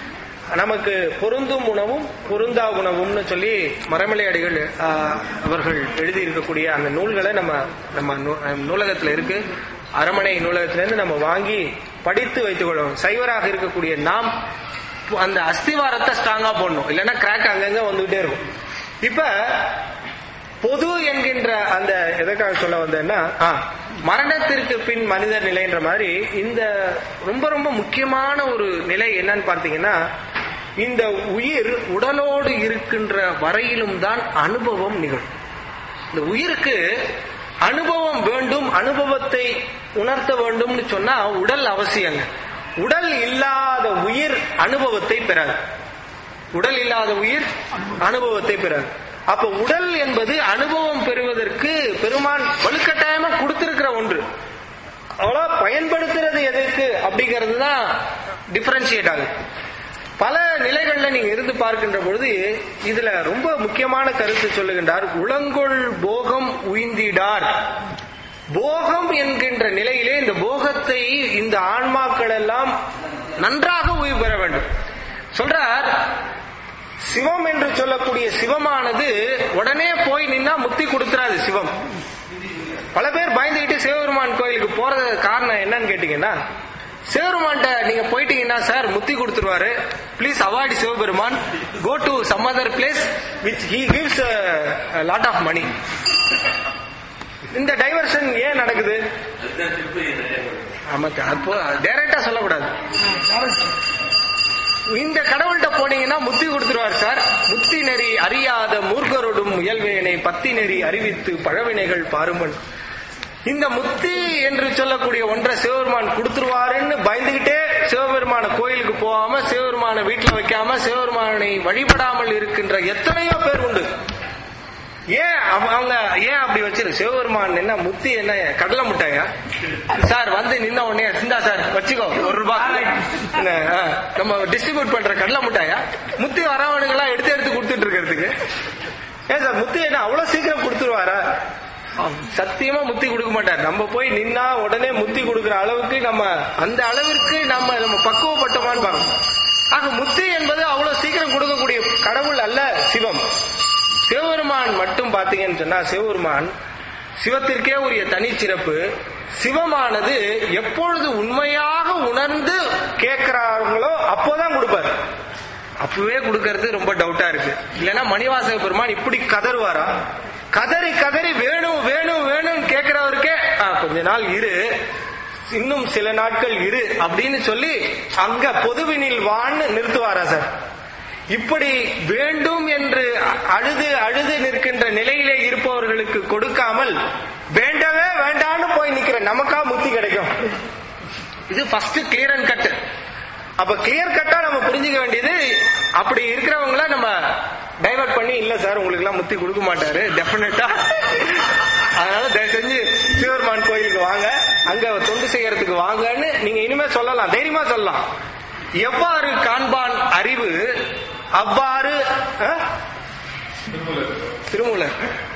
நமக்கு பொருந்தும் உணவும் பொருந்தா உணவும்னு சொல்லி மரமலை அடிகள் ஆஹ், அவர்கள் எழுதியிருக்கக்கூடிய அந்த நூல்களை நம்ம நம்ம நூ- நூலகத்துல இருக்கு அரமனை நூலகத்திலிருந்து நம்ம வாங்கி படித்து வைத்துக் கொள்ளணும் சைவராக இருக்கக்கூடிய நாம் அந்த அஸ்திவாரத்தை ஸ்ட்ராங்கா போடணும் இல்லைன்னா கிராக் அங்கங்க வந்துகிட்டே இருக்கும் இப்ப பொது என்கின்ற அந்த எதற்காக சொல்ல வந்தேன்னா ஆ, மரணத்திற்கு பின் மனிதர் நிலைன்ற மாதிரி இந்த ரொம்ப ரொம்ப முக்கியமான ஒரு நிலை என்னன்னு பார்த்தீங்கன்னா இந்த உயிர் உடலோடு இருக்கின்ற வரையிலும் தான் அனுபவம் நிகழும் இந்த உயிருக்கு அனுபவம் வேண்டும் அனுபவத்தை உணர்த்த வேண்டும்னு சொன்னா உடல் அவசியங்க உடல் இல்லாத உயிர் அனுபவத்தை பெறாது உடல் இல்லாத உயிர் அனுபவத்தை பெறாது அப்ப உடல் என்பது அனுபவம் பெறுவதற்கு பெருமான் வலுக்கட்டாயமா கொடுத்திருக்கிற ஒன்று அவ்வளோ பயன்படுத்துறது எதற்கு அப்படிங்கிறது தான் டிஃபரன்ஷியேட் ஆகுது பல நிலைகள்ல நீங்க இருந்து பார்க்கின்ற பொழுது இதுல ரொம்ப முக்கியமான கருத்து சொல்லுகின்றார் உளங்கொள் போகம் உய்ந்திடார் போகம் என்கின்ற நிலையிலே இந்த போகத்தை இந்த ஆன்மாக்கள் எல்லாம் நன்றாக உயிர் பெற வேண்டும் சொல்றார் சிவம் என்று சொல்லக்கூடிய சிவமானது உடனே போய் நின்னா முக்தி கொடுத்துறாது சிவம் பல பேர் பயந்துகிட்டு சிவபெருமான் கோயிலுக்கு போறது காரணம் என்னன்னு கேட்டீங்கன்னா சிவபெருமான்ட்ட நீங்க போயிட்டீங்கன்னா சார் முத்தி கொடுத்துருவாரு please avoid Sivaperuman go to some other place which he gives lot of money இந்த டைவர்ஷன் ஏன் நடக்குது ஆமாக்கா அப்போ டைரக்டா சொல்லக்கூடாது இந்த கடவுள்கிட்ட போனீங்கன்னா முத்தி கொடுத்துருவார் சார் முத்தி நெறி அறியாத மூர்க்கரோடும் முயல்வேனை பத்தி நெறி அறிவித்து பழவினைகள் பாருமன் இந்த முத்தி என்று சொல்லக்கூடிய ஒன்றை சிவபெருமான் கொடுத்துருவாருன்னு பயந்துகிட்டே சிவபெருமான கோயிலுக்கு போகாம சிவபெருமான வீட்டுல வைக்காம சிவபெருமானை வழிபடாமல் இருக்கின்ற எத்தனையோ பேர் உண்டு ஏன் அவ- அவங்க ஏன் அப்படி வச்சிரு சிவபெருமான் என்ன முத்தி என்ன கடலை முட்டாயா சார் வந்து நின்ன உடனே சிந்தா சார் வச்சுக்கோ ஒரு ரூபாய் என்ன, ஆ, நம்ம டிஸ்ட்ரிபியூட் பண்ற கடலை முட்டாயா முத்தி வரவனுங்களா எடுத்து எடுத்து கொடுத்துட்டு இருக்கிறதுக்கு ஏன் சார் முத்தி என்ன அவ்வளவு சீக்கிரம் கொடுத்துருவாரா சத்தியமா முத்தி கொடுக்க மாட்டார் நம்ம போய் நின்னா உடனே முத்தி கொடுக்கிற அளவுக்கு நம்ம அந்த அளவிற்கு நம்ம நம்ம பக்குவப்பட்டோமான்னு பார்க்கணும் ஆக முத்தி என்பது அவ்வளவு சீக்கிரம் கொடுக்கக்கூடிய கடவுள் அல்ல சிவம் சிவபெருமான் மட்டும் பாத்தீங்கன்னு சொன்னா சிவபெருமான் சிவத்திற்கே உரிய தனிச்சிறப்பு சிவமானது எப்பொழுது உண்மையாக உணர்ந்து கேட்கிறாங்களோ அப்போதான் கொடுப்பாரு அப்பவே கொடுக்கறது ரொம்ப டவுட்டா இருக்கு இல்லைன்னா மணிவாசக பெருமான் இப்படி கதறுவாரா கதறி கதறி வேணும் வேணும் வேணும்னு கேட்கிறவருக்கே "ஆ, கொஞ்ச நாள் இரு இன்னும் சில நாட்கள் இரு அப்படின்னு சொல்லி அங்க பொதுவினில் வான்னு நிறுத்துவாரா சார் இப்படி வேண்டும் என்று அழுது அழுது நிற்கின்ற நிலையிலே இருப்பவர்களுக்கு கொடுக்காமல் வேண்டவே வேண்டான்னு போய் நிக்கிற நமக்கா முத்தி கிடைக்கும் இது ஃபர்ஸ்ட் கிளியர் அண்ட் கட் அப்ப கிளியர் கட்டா நம்ம புரிஞ்சுக்க வேண்டியது அப்படி இருக்கிறவங்கள நம்ம டைவர்ட் பண்ணி இல்ல சார் உங்களுக்கு எல்லாம் முத்தி கொடுக்க மாட்டாரு டெபினட்டா அதனால தயவு செஞ்சு சிவபெருமான் கோயிலுக்கு வாங்க அங்க தொண்டு செய்யறதுக்கு வாங்கன்னு நீங்க இனிமே சொல்லலாம் தைரியமா சொல்லலாம் எவ்வாறு காண்பான் அறிவு அவ்வாறு ஆ? திருமூலர்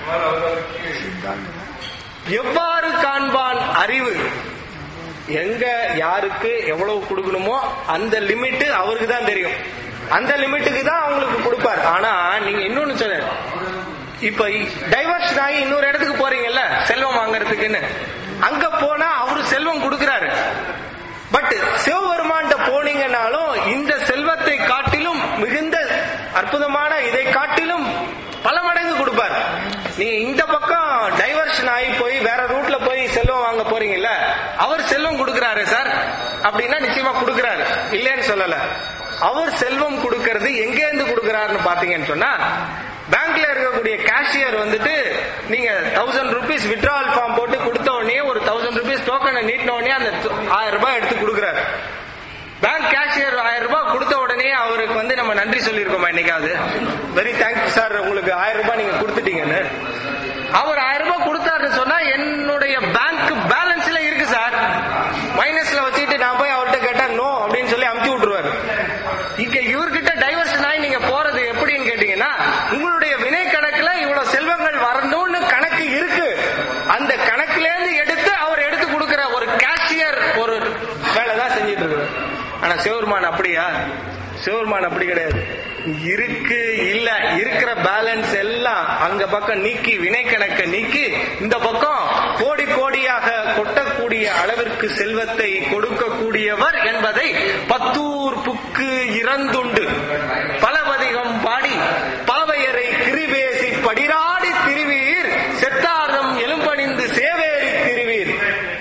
எவ்வாறு காண்பான் அறிவு எங்க யாருக்கு எவ்வளவு கொடுக்கணுமோ அந்த லிமிட் அவருக்கு தான் தெரியும் அந்த லிமிட்டுக்கு தான் அவங்களுக்கு கொடுப்பார் ஆனா நீங்க இன்னொன்னு சொல்ல இப்ப டைவர்ஷன் ஆகி இன்னொரு இடத்துக்கு போறீங்கல்ல செல்வம் வாங்குறதுக்குன்னு அங்க போனா அவரு செல்வம் கொடுக்கறாரு பட் சிவபெருமான்கிட்ட போனீங்கன்னாலும் இந்த செல்வத்தை காட்டிலும் மிகுந்த அற்புதமான இதை காட்டிலும் பல மடங்கு கொடுப்பார் நீங்க இந்த பக்கம் டைவர்ஷன் ஆகி போய் வேற ரூட்ல போய் செல்வம் வாங்க போறீங்கல்ல அவர் செல்வம் கொடுக்கறாரு சார் அப்படின்னா நிச்சயமா கொடுக்கறாரு இல்லைன்னு சொல்லல அவர் செல்வம் கொடுக்கறது எங்க இருந்து கொடுக்கறாருன்னு பாத்தீங்கன்னு சொன்னா பேங்க்ல இருக்கக்கூடிய கேஷியர் வந்துட்டு நீங்க தௌசண்ட் ருபீஸ் வித்ட்ராவல் ஃபார்ம் போட்டு கொடுத்த உடனே ஒரு தௌசண்ட் ருபீஸ் டோக்கனை நீட்டின உடனே அந்த ஆயிரம் ரூபாய் எடுத்து கொடுக்குறாரு பேங்க் கேஷியர் ஆயிரம் ரூபாய் கொடுத்த உடனே அவருக்கு வந்து நம்ம நன்றி சொல்லியிருக்கோமா என்னைக்காவது வெரி தேங்க்யூ சார் உங்களுக்கு ஆயிரம் ரூபாய் நீங்க கொடுத்துட்டீங்கன்னு அவர் ஆயிரம் ரூபாய் கொடுத்தாருன்னு சொன்னா என்னுடைய பேங்க் பேலன்ஸ்ல இருக்கு சார் மைனஸ்ல வச்சுட்டு நான் போய் அவர்கிட்ட கேட்டா நோ அப்படின்னு சொல்லி அமுச்சு விட்டுருவாரு இங்க இவர்கிட்ட டைவர்ஷன் ஆகி நீங்க போறது எப்படின்னு கேட்டீங்கன்னா உங்களுடைய வினை கணக்குல இவ்வளவு செல்வங்கள் வரணும்னு கணக்கு இருக்கு அந்த கணக்குல இருந்து எடுத்து அவர் எடுத்து கொடுக்கிற ஒரு கேஷியர் ஒரு வேலை தான் செஞ்சிட்டு இருக்காரு ஆனா சிவருமான் அப்படியா சிவபெருமான் அப்படி கிடையாது இருக்கு இல்ல இருக்கிற பேலன்ஸ் எல்லாம் அங்க பக்கம் நீக்கி வினை கணக்க நீக்கி இந்த பக்கம் கோடி கோடியாக கொட்டக்கூடிய அளவிற்கு செல்வத்தை கொடுக்கக்கூடியவர் என்பதை பத்தூர் புக்கு இறந்துண்டு பலபதிகம் பாடி பாவையரை கிரிபேசி படிராடி திருவீர் செத்தார்தம் எலும்பணிந்து சேவேரி திருவீர்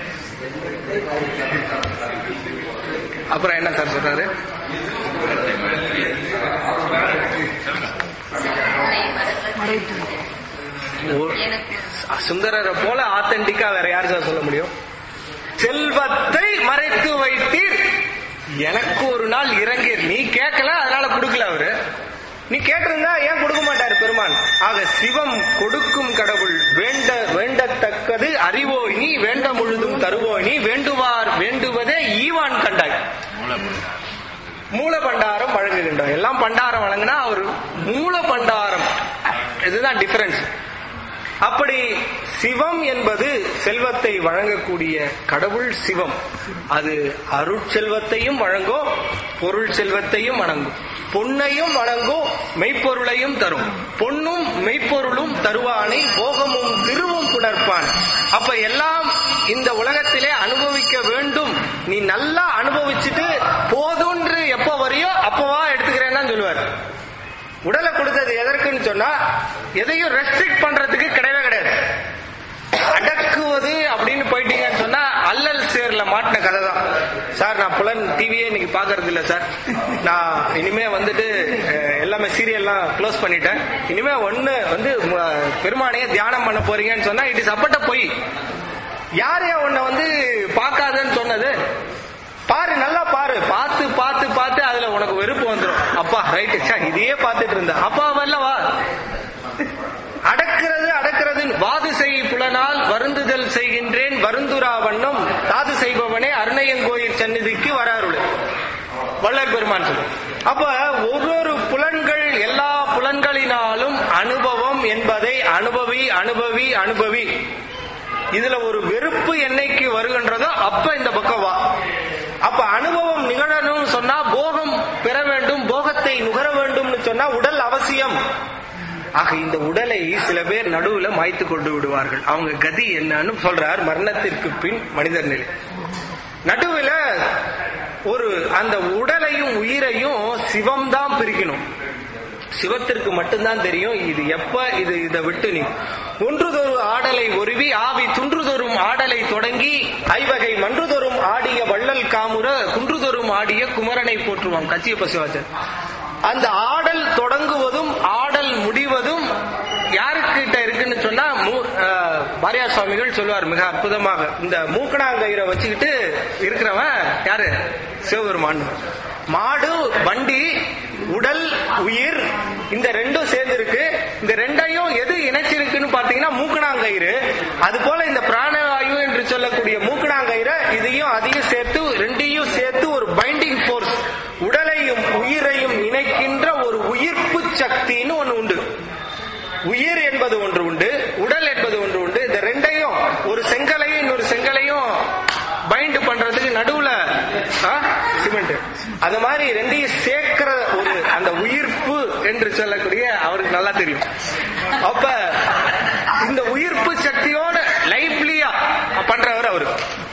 அப்புறம் என்ன சார் சொல்றாரு ஓ- சுந்தரரை போல ஆத்தென்டிக்கா வேற யாரு சார் சொல்ல முடியும் செல்வத்தை மறைத்து வைத்தீர் எனக்கு ஒரு நாள் இறங்கீர் நீ கேட்கல அதனால கொடுக்கல அவரு நீ கேட்டிருந்தா ஏன் கொடுக்க மாட்டாரு பெருமான் ஆக சிவம் கொடுக்கும் கடவுள் வேண்ட வேண்டத்தக்கது அறிவோய் நீ வேண்ட முழுதும் தருவோய் நீ வேண்டுவார் வேண்டுவதே ஈவான் கண்டாய் மூல பண்டாரம் வழங்குகின்றோம் எல்லாம் பண்டாரம் வழங்கினா அவர் மூல பண்டாரம் இதுதான் டிஃபரன்ஸ் அப்படி சிவம் என்பது செல்வத்தை வழங்கக்கூடிய கடவுள் சிவம் அது அருட்செல்வத்தையும் வழங்கும் பொருள் செல்வத்தையும் வழங்கும் பொன்னையும் வழங்கும் மெய்ப்பொருளையும் தரும் பொன்னும் மெய்ப்பொருளும் தருவானை போகமும் திருவும் புணர்ப்பான் அப்ப எல்லாம் இந்த உலகத்திலே அனுபவிக்க வேண்டும் நீ நல்லா அனுபவிச்சுட்டு போதும்ன்று எப்ப வரையோ அப்பவா எடுத்துக்கிறேன்னா சொல்லுவார் உடலை கொடுத்தது எதற்குன்னு சொன்னா எதையும் ரெஸ்ட்ரிக்ட் பண்றதுக்கு கிடையவே கிடையாது அடக்குவது அப்படின்னு போயிட்டீங்கன்னு சொன்னா அல்லல் சேர்ல மாட்டின கதை தான் சார் நான் புலன் டிவியே இன்னைக்கு பாக்குறது இல்ல சார் நான் இனிமே வந்துட்டு அஹ், எல்லாமே சீரியல்லாம் க்ளோஸ் பண்ணிட்டேன் இனிமே ஒண்ணு வந்து ம- பெருமானையே தியானம் பண்ண போறீங்கன்னு சொன்னா இட் இஸ் அப்பட்ட பொய் யார் ஏன் உன்னை வந்து பார்க்காதன்னு சொன்னது பாரு நல்லா பாரு பார்த்து பார்த்து பார்த்து அதுல உனக்கு வெறுப்பு வந்துடும் அப்பா ரைட்டு சா இதையே பார்த்துட்டு இருந்த அப்பா வல்லவா அடக்கிறது அடக்கிறது வாது செய் புலனால் வருந்துதல் செய்கின்றேன் வருந்துரா வண்ணம் தாது செய்பவனே அருணையங்கோயில் சந்நிதிக்கு வராருள் வள்ளல் பெருமான் சொல்லு அப்ப ஒவ்வொரு புலன்கள் எல்லா புலன்களினாலும் அனுபவம் என்பதை அனுபவி அனுபவி அனுபவி இதுல ஒரு வெறுப்பு என்னைக்கு வருகின்றதோ அப்ப இந்த பக்கம் வா அப்ப அனுபவம் நிகழணும்னு சொன்னா போகம் பெற வேண்டும் போகத்தை நுகர வேண்டும்னு சொன்னா உடல் அவசியம் ஆக இந்த உடலை சில பேர் நடுவுல மாய்த்து கொண்டு விடுவார்கள் அவங்க கதி என்னன்னு சொல்றார் மரணத்திற்கு பின் மனிதர் நிலை நடுவுல ஒரு அந்த உடலையும் உயிரையும் சிவம் தான் பிரிக்கணும் சிவத்திற்கு மட்டும்தான் தெரியும் இது எப்ப இது இதை விட்டு நீ ஒன்றுதொரு ஆடலை ஒருவி ஆவி துன்றுதொரும் ஆடலை தொடங்கி ஐவகை மன்றுதொரும் ஆடிய வள்ளல் காமுற குன்றுதொரும் ஆடிய குமரனை போற்றுவான் கச்சிய பசுவாச்சன் அந்த ஆடல் தொடங்குவதும் ஆடல் முடிவதும் யாருக்கிட்ட இருக்குன்னு சொன்னா மூ- அஹ், வாரியார் சுவாமிகள் சொல்லுவார் மிக அற்புதமாக இந்த மூக்கணாங்கயிறை வச்சுக்கிட்டு இருக்கிறவன் யாரு சிவபெருமான் மாடு வண்டி உடல் உயிர் இந்த ரெண்டும் சேர்ந்து இருக்கு இந்த ரெண்டையும் எது இணைச்சிருக்குன்னு பாத்தீங்கன்னா மூக்கணாங்கயிறு அது போல இந்த பிராணவாயு என்று சொல்லக்கூடிய மூக்கணாங்கயிறை இதையும் அதையும் சேர்த்து ரெண்டையும் சேர்த்து ஒரு பைண்டிங் ஃபோர்ஸ் உடலையும் உயிரையும் இணைக்கின்ற ஒரு உயிர்ப்பு சக்தின்னு ஒண்ணு உண்டு உயிர் என்பது ஒன்று உண்டு உடல் என்பது ஒன்று உண்டு இந்த ரெண்டையும் ஒரு செங்கலையும் இன்னொரு செங்கலையும் பைண்ட் பண்றதுக்கு நடுவுல சிமெண்ட் அது மாதிரி ரெண்டையும் சேர்க்கிற ஒரு அந்த உயிர்ப்பு என்று சொல்லக்கூடிய அவருக்கு நல்லா தெரியும் அப்ப இந்த உயிர்ப்பு சக்தியோட லைவ்லியா பண்றவர் அவரு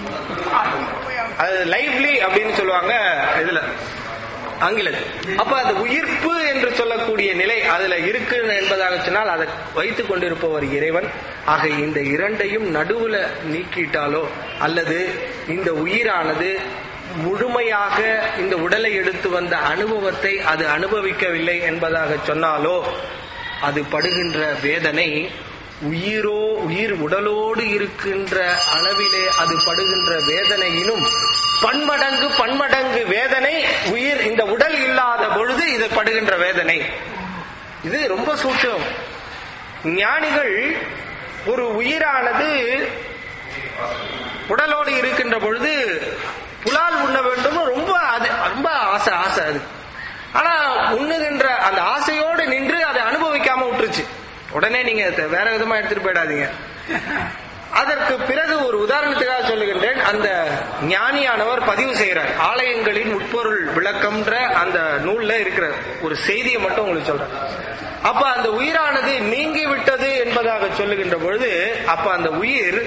அது லைவ்லி அப்படின்னு சொல்லுவாங்க இதுல ஆங்கிலத்தில் அப்ப அந்த உயிர்ப்பு என்று சொல்லக்கூடிய நிலை அதுல இருக்கு என்பதாக சொன்னால் அதை வைத்துக் கொண்டிருப்பவர் இறைவன் ஆக இந்த இரண்டையும் நடுவுல நீக்கிட்டாலோ அல்லது இந்த உயிரானது முழுமையாக இந்த உடலை எடுத்து வந்த அனுபவத்தை அது அனுபவிக்கவில்லை என்பதாக சொன்னாலோ அது படுகின்ற வேதனை உயிரோ உயிர் உடலோடு இருக்கின்ற அளவிலே அது படுகின்ற வேதனையினும் பன்மடங்கு பன்மடங்கு வேதனை உயிர் இந்த உடல் இல்லாத பொழுது இது படுகின்ற வேதனை இது ரொம்ப சூட்சம் ஞானிகள் ஒரு உயிரானது உடலோடு இருக்கின்ற பொழுது புலால் உண்ண வேண்டும் ரொம்ப அது ரொம்ப ஆசை ஆசை அது ஆனா உண்ணுகின்ற அந்த ஆசையோடு நின்று அதை அனுபவிக்காம விட்டுருச்சு உடனே நீங்க த- வேற விதமா எடுத்துட்டு போயிடாதீங்க அதற்கு பிறகு ஒரு உதாரணத்துக்காக சொல்லுகின்றேன் அந்த ஞானியானவர் பதிவு செய்கிறார் ஆலயங்களின் உட்பொருள் விளக்கம்ன்ற அந்த நூல்ல இருக்கிற ஒரு செய்தியை மட்டும் உங்களுக்கு சொல்றேன் அப்ப அந்த உயிரானது நீங்கி விட்டது என்பதாக சொல்லுகின்ற பொழுது அப்ப அந்த உயிர்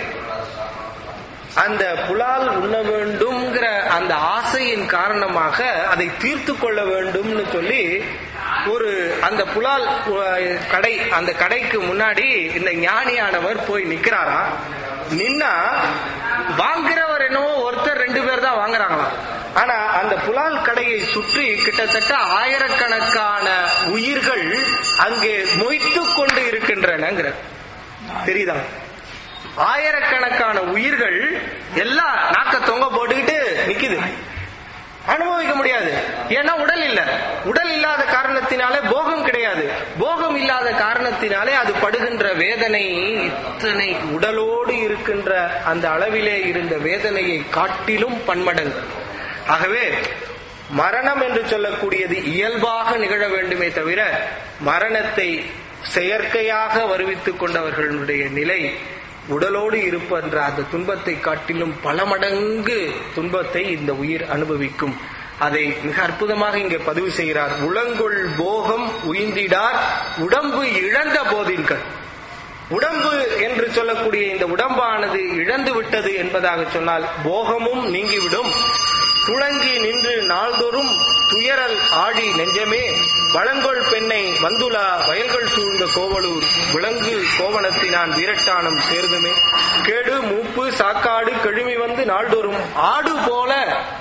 அந்த புலால் உண்ண வேண்டும்ங்கிற அந்த ஆசையின் காரணமாக அதை தீர்த்து கொள்ள வேண்டும்னு சொல்லி ஒரு அந்த புலால் அஹ், கடை அந்த கடைக்கு முன்னாடி இந்த ஞானியானவர் போய் நிக்கிறாரா நின்னா வாங்குறவர் என்னவோ ஒருத்தர் ரெண்டு பேர் தான் வாங்குறாங்களாம் ஆனா அந்த புலால் கடையை சுற்றி கிட்டத்தட்ட ஆயிரக்கணக்கான உயிர்கள் அங்கே மொய்த்து கொண்டு இருக்கின்றனங்கிற தெரியுதா ஆயிரக்கணக்கான உயிர்கள் எல்லாம் நாக்க தொங்க போட்டுக்கிட்டு நிக்குது அனுபவிக்க முடியாது ஏன்னா உடல் இல்ல உடல் இல்லாத காரணத்தினாலே போகம் கிடையாது போகம் இல்லாத காரணத்தினாலே அது படுகின்ற வேதனை இத்தனை உடலோடு இருக்கின்ற அந்த அளவிலே இருந்த வேதனையை காட்டிலும் பன்மடங்கு ஆகவே மரணம் என்று சொல்லக்கூடியது இயல்பாக நிகழ வேண்டுமே தவிர மரணத்தை செயற்கையாக வருவித்துக் கொண்டவர்களுடைய நிலை உடலோடு இருப்பன்ற அந்த துன்பத்தை காட்டிலும் பல மடங்கு துன்பத்தை இந்த உயிர் அனுபவிக்கும் அதை மிக அற்புதமாக இங்கே பதிவு செய்கிறார் உளங்கொள் போகம் உயிந்திடார் உடம்பு இழந்த போதின்கள் உடம்பு என்று சொல்லக்கூடிய இந்த உடம்பானது இழந்து விட்டது என்பதாக சொன்னால் போகமும் நீங்கிவிடும் துளங்கி நின்று நாள்தோறும் துயரல் ஆடி நெஞ்சமே வளங்கொள் பெண்ணை வந்துலா வயல்கள் சூழ்ந்த கோவலூர் விலங்கு கோவணத்தினான் வீரட்டானம் சேர்ந்துமே கேடு மூப்பு சாக்காடு கழுமி வந்து நாள்தோறும் ஆடு போல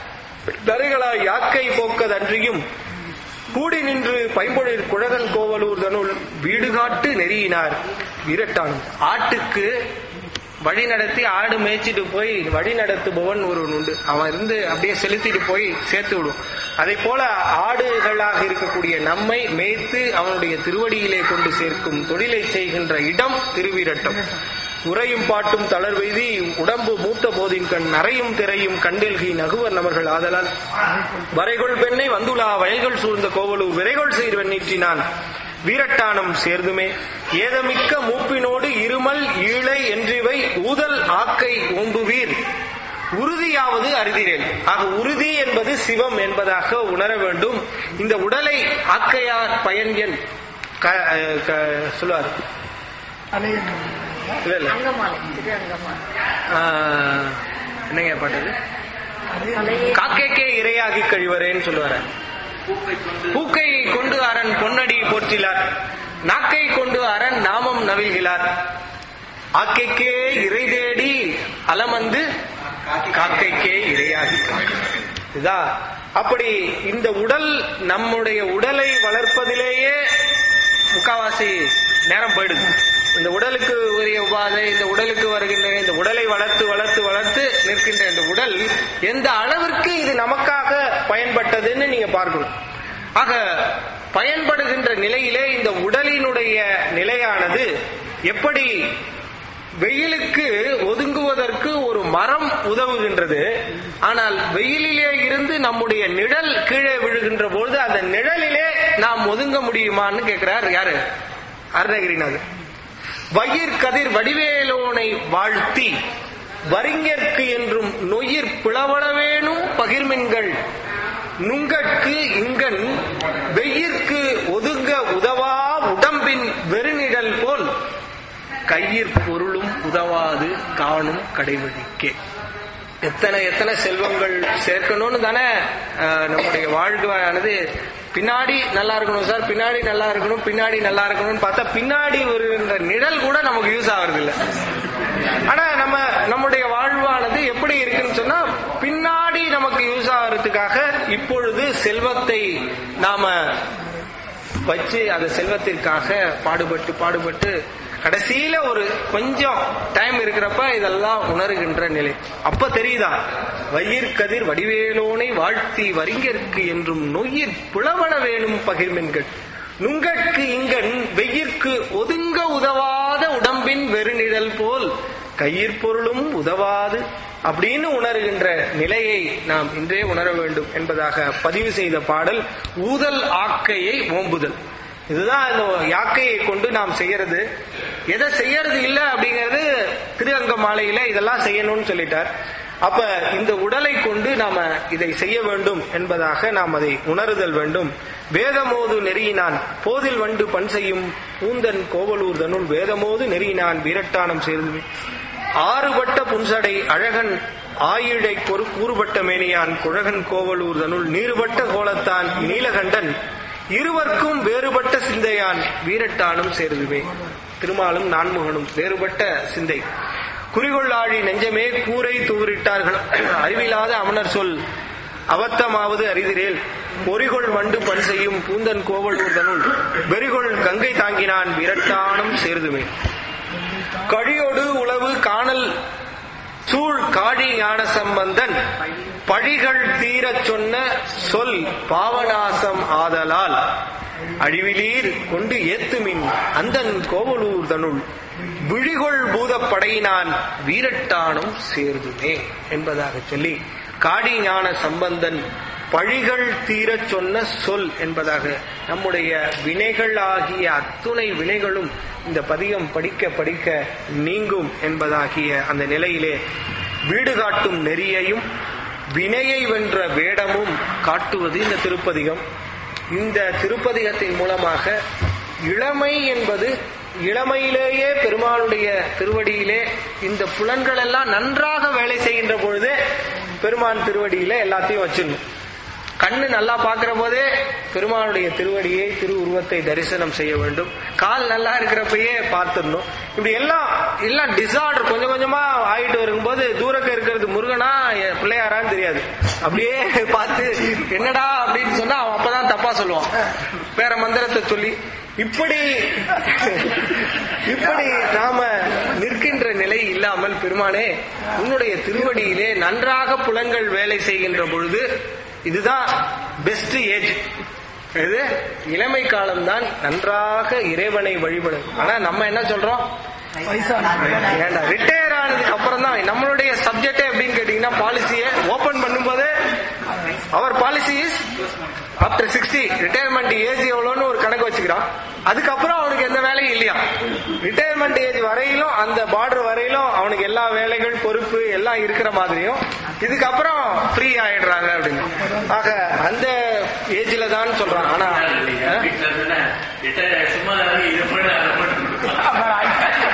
தரைகளாய் யாக்கை போக்கதன்றியும் கூடி நின்று பைம்பொழில் குழகன் கோவலூர் தனுள் வீடுகாட்டு நெறியினார் வீரட்டானம் ஆட்டுக்கு வழி நடத்தி ஆடு மேய்ச்சிட்டு போய் வழி நடத்துபவன் ஒருவன் உண்டு அவன் இருந்து அப்படியே செலுத்திட்டு போய் சேர்த்து விடும் அதை போல ஆடுகளாக இருக்கக்கூடிய நம்மை மேய்த்து அவனுடைய திருவடியிலே கொண்டு சேர்க்கும் தொழிலை செய்கின்ற இடம் திருவீரட்டம் உறையும் பாட்டும் தளர்வெய்தி உடம்பு மூத்த போதின் கண் நரையும் திரையும் கண்டெல்கி நகுவர் நமர்கள் ஆதலால் வரைகொள் பெண்ணை வந்துலா வயல்கள் சூழ்ந்த கோவலு விரைகொள் செய்வன் நீற்றினான் வீரட்டானம் சேர்ந்துமே ஏதமிக்க மூப்பினோடு இருமல் ஈழை என்றிவை ஊதல் ஆக்கை ஓம்புவீர் உறுதியாவது அறிதிரேன் ஆக உறுதி என்பது சிவம் என்பதாக உணர வேண்டும் இந்த உடலை ஆக்கையார் பயன் என் க- க- சொல்லுவார் இல்ல இல்ல அங்கமாலை திரு அங்கமாலை ஆஹ், என்னங்க பாட்டது தலையே காக்கைக்கே இரையாகி கழிவரேன்னு சொல்லுவார பூக்கை கொண்டு அரண் பொன்னடி போற்றிலார் நாக்கை கொண்டு அரண் நாமம் நவில்கிறார் ஆக்கைக்கே இறை தேடி அலமந்து காக்கைக்கே இரையாகி கழிவரேன். இதா அப்படி இந்த உடல் நம்முடைய உடலை வளர்ப்பதிலேயே முக்காவாசி நேரம் போயிடுது இந்த உடலுக்கு உரிய உபாதை இந்த உடலுக்கு வருகின்ற இந்த உடலை வளர்த்து வளர்த்து வளர்த்து நிற்கின்ற இந்த உடல் எந்த அளவிற்கு இது நமக்காக பயன்பட்டதுன்னு நீங்க பார்க்கணும் ஆக பயன்படுகின்ற நிலையிலே இந்த உடலினுடைய நிலையானது எப்படி வெயிலுக்கு ஒதுங்குவதற்கு ஒரு மரம் உதவுகின்றது ஆனால் வெயிலிலே இருந்து நம்முடைய நிழல் கீழே விழுகின்ற பொழுது அந்த நிழலிலே நாம் ஒதுங்க முடியுமான்னு கேட்கிறார் யாரு அருணகிரிநாதர் வயிர் கதிர் வடிவேலோனை வாழ்த்தி வரிஞர்க்கு என்றும் நொயிர் பிளவளவேனும் பகிர்மின்கள் நுங்கட்கு இங்கன் வெயிற்கு ஒதுங்க உதவா உடம்பின் வெறுநிழல் போல் கையிற் பொருளும் உதவாது காணும் கடைவழிக்கே எத்தனை எத்தனை செல்வங்கள் சேர்க்கணும்னு தானே அஹ், நம்முடைய வாழ்க்கையானது பின்னாடி நல்லா இருக்கணும் சார் பின்னாடி நல்லா இருக்கணும் பின்னாடி நல்லா இருக்கணும்னு பார்த்தா பின்னாடி ஒரு இந்த நிழல் கூட நமக்கு யூஸ் ஆகுறது இல்ல ஆனா நம்ம நம்முடைய வாழ்வானது எப்படி இருக்குன்னு சொன்னா பின்னாடி நமக்கு யூஸ் ஆகிறதுக்காக இப்பொழுது செல்வத்தை நாம வச்சு அந்த செல்வத்திற்காக பாடுபட்டு பாடுபட்டு கடைசியில ஒரு கொஞ்சம் டைம் இருக்கிறப்ப இதெல்லாம் உணர்கின்ற நிலை அப்ப தெரியுதா வயிற்கதிர் வடிவேலோனை வாழ்த்தி வரிங்கற்கு என்றும் நொய்யிற் புலவன வேணும் பகிர்மென்கள் நுங்கட்கு இங்கன் வெயிற்கு ஒதுங்க உதவாத உடம்பின் வெறுநிழல் போல் கையிற்பொருளும் உதவாது அப்படின்னு உணர்கின்ற நிலையை நாம் இன்றே உணர வேண்டும் என்பதாக பதிவு செய்த பாடல் ஊதல் ஆக்கையை ஓம்புதல் இதுதான் இந்த யாக்கையை கொண்டு நாம் செய்யறது எதை செய்யறது இல்ல அப்படிங்கிறது திரு அங்க மாலையில இதெல்லாம் செய்யணும்னு சொல்லிட்டார் அப்ப இந்த உடலை கொண்டு நாம இதை செய்ய வேண்டும் என்பதாக நாம் அதை உணருதல் வேண்டும் வேதமோது நெறியினான் போதில் வண்டு பண் செய்யும் பூந்தன் கோவலூர் தனுள் வேதமோது நெறியினான் வீரட்டானம் சேர்ந்து ஆறுபட்ட புன்சடை அழகன் ஆயிழை கொரு கூறுபட்ட மேனியான் குழகன் கோவலூர் தனுள் நீருபட்ட கோலத்தான் நீலகண்டன் இருவர்க்கும் வேறுபட்ட சிந்தையான் வீரட்டானும் சேருதுவே திருமாலும் நான்முகனும் வேறுபட்ட சிந்தை குறிகொள்ளாழி நெஞ்சமே கூரை தூரிட்டார்கள் அறிவில்லாத அமனர் சொல் அவத்தமாவது அறிதிரேல் பொறிகொள் வண்டு பண் செய்யும் பூந்தன் கோவலூர் தனுள் வெறிகொள் கங்கை தாங்கினான் விரட்டானும் சேர்துமே கழியோடு உளவு காணல் சூழ் காழி ஞான சம்பந்தன் பழிகள் தீரச் சொன்ன சொல் பாவநாசம் ஆதலால் அழிவிலீர் கொண்டு ஏத்துமின் அந்தன் கோவலூர் தனுள் விழிகொள் பூதப்படையினான் வீரட்டானும் சேர்துமே என்பதாக சொல்லி காடி ஞான சம்பந்தன் பழிகள் தீரச் சொன்ன சொல் என்பதாக நம்முடைய வினைகள் ஆகிய அத்துணை வினைகளும் இந்த பதிகம் படிக்க படிக்க நீங்கும் என்பதாகிய அந்த நிலையிலே வீடு காட்டும் நெறியையும் வினையை வென்ற வேடமும் காட்டுவது இந்த திருப்பதிகம் இந்த திருப்பதிகத்தின் மூலமாக இளமை என்பது இளமையிலேயே பெருமாளுடைய திருவடியிலே இந்த புலன்கள் எல்லாம் நன்றாக வேலை செய்கின்ற பொழுதே பெருமான் திருவடியில எல்லாத்தையும் வச்சிடணும் கண்ணு நல்லா பார்க்கிற போதே பெருமானுடைய திருவடியை திரு உருவத்தை தரிசனம் செய்ய வேண்டும் கால் நல்லா இருக்கிறப்பயே பார்த்துடணும் இப்படி எல்லாம் எல்லாம் டிசார்டர் கொஞ்சம் கொஞ்சமா ஆயிட்டு வரும்போது தூரக்க இருக்கிறது முருகனா எ- பிள்ளையாரான்னு தெரியாது அப்படியே பார்த்து என்னடா அப்படின்னு சொன்னா அவன் அப்பதான் தப்பா சொல்லுவான் வேற மந்திரத்தை சொல்லி இப்படி இப்படி நாம நிற்கின்ற நிலை இல்லாமல் பெருமானே உன்னுடைய திருவடியிலே நன்றாக புலன்கள் வேலை செய்கின்ற பொழுது இதுதான் பெஸ்ட் ஏஜ் இது இளமை காலம்தான் நன்றாக இறைவனை வழிபடும் ஆனா நம்ம என்ன சொல்றோம் ஏண்டா ரிட்டையர் ஆனதுக்கு அப்புறம் தான் நம்மளுடைய சப்ஜெக்டே எப்படின்னு கேட்டீங்கன்னா பாலிசியை ஓபன் பண்ணும்போது அவர் policy is after sixty retirement age எவ்வளோன்னு ஒரு கணக்கு வச்சுக்கிறான் அதுக்கப்புறம் அவனுக்கு எந்த வேலையும் இல்லையா ரிட்டையர்மெண்ட் ஏஜ் வரையிலும் அந்த பார்டர் வரையிலும் அவனுக்கு எல்லா வேலைகள் பொறுப்பு எல்லாம் இருக்கிற மாதிரியும் இதுக்கப்புறம் ஃப்ரீ ஆயிடுறாங்க அப்படின்னு ஆக அந்த ஏஜ்ல தான் சொல்றான் ஆனா சும்மா இது பண்ண அதை பண்ணு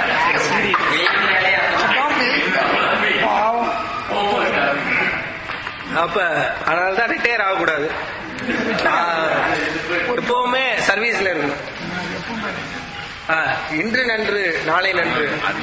பாவம் அப்ப அதனாலதான் ரிட்டையர் ஆகக்கூடாது ஆஹ், எப்பவுமே சர்வீஸ்ல இருக்கணும் ஆஹ், இன்று நன்று நாளை நன்று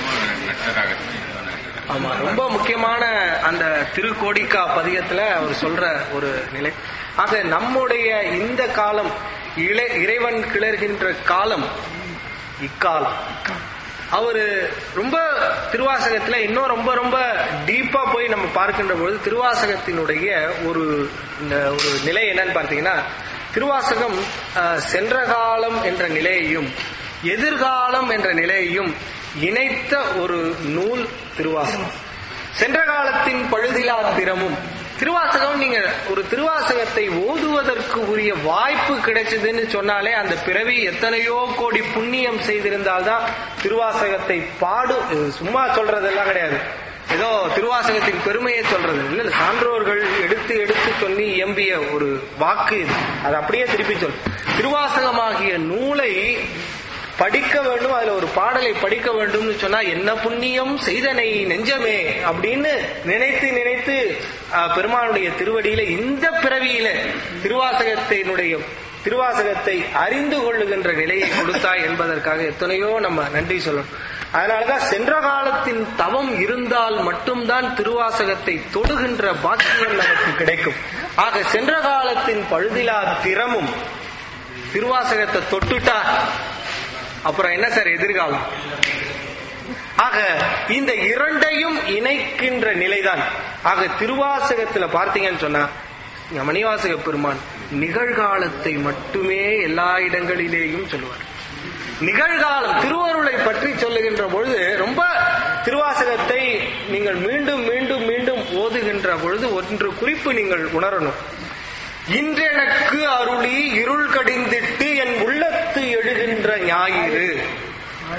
ஆமா ரொம்ப முக்கியமான அந்த திருக்கோடிக்கா பதிகத்துல அவர் சொல்ற ஒரு நிலை ஆக நம்முடைய இந்த காலம் இளை இறைவன் கிளர்கின்ற காலம் இக்காலம் அவரு ரொம்ப திருவாசகத்துல இன்னும் ரொம்ப ரொம்ப டீப்பா போய் நம்ம பார்க்கின்ற பொழுது திருவாசகத்தினுடைய ஒரு இந்த ஒரு நிலை என்னன்னு பார்த்தீங்கன்னா திருவாசகம் அஹ், சென்ற காலம் என்ற நிலையையும் எதிர்காலம் என்ற நிலையையும் இணைத்த ஒரு நூல் திருவாசகம் சென்ற காலத்தின் பழுதிலா திறமும் திருவாசகம் நீங்க ஒரு திருவாசகத்தை ஓதுவதற்கு உரிய வாய்ப்பு கிடைச்சதுன்னு சொன்னாலே அந்த பிறவி எத்தனையோ கோடி புண்ணியம் செய்திருந்தால்தான் திருவாசகத்தை பாடு இது சும்மா சொல்றதெல்லாம் கிடையாது ஏதோ திருவாசகத்தின் பெருமையை சொல்றது இல்ல இல்ல, சான்றோர்கள் எடுத்து எடுத்து சொல்லி இயம்பிய ஒரு வாக்கு இது அது அப்படியே திருப்பி சொல் திருவாசகமாகிய நூலை படிக்க வேண்டும் அதுல ஒரு பாடலை படிக்க வேண்டும்னு சொன்னா என்ன புண்ணியம் செய்தனை நெஞ்சமே அப்படின்னு நினைத்து நினைத்து ஆஹ், பெருமானுடைய திருவடியில இந்த பிறவியில திருவாசகத்தினுடைய திருவாசகத்தை அறிந்து கொள்ளுகின்ற நிலையை கொடுத்தாய் என்பதற்காக எத்தனையோ நம்ம நன்றி சொல்லணும் அதனாலதான் சென்ற காலத்தின் தவம் இருந்தால் மட்டும்தான் திருவாசகத்தை தொடுகின்ற பாக்கியம் நமக்கு கிடைக்கும் ஆக சென்ற காலத்தின் பழுதிலா திறமும் திருவாசகத்தை தொட்டுட்டா அப்புறம் என்ன சார் எதிர்காலம் ஆக இந்த இரண்டையும் இணைக்கின்ற நிலைதான் ஆக திருவாசகத்துல பார்த்தீங்கன்னு சொன்னா இங்க மணிவாசக பெருமான் நிகழ்காலத்தை மட்டுமே எல்லா இடங்களிலேயும் சொல்லுவார் நிகழ்காலம் திருவருளை பற்றி சொல்லுகின்ற பொழுது ரொம்ப திருவாசகத்தை நீங்கள் மீண்டும் மீண்டும் மீண்டும் ஓதுகின்ற பொழுது ஒன்று குறிப்பு நீங்கள் உணரணும் இன்றெனக்கு அருளி இருள் கடிந்திட்டு என் உள்ளத்து எழுகின்ற ஞாயிறு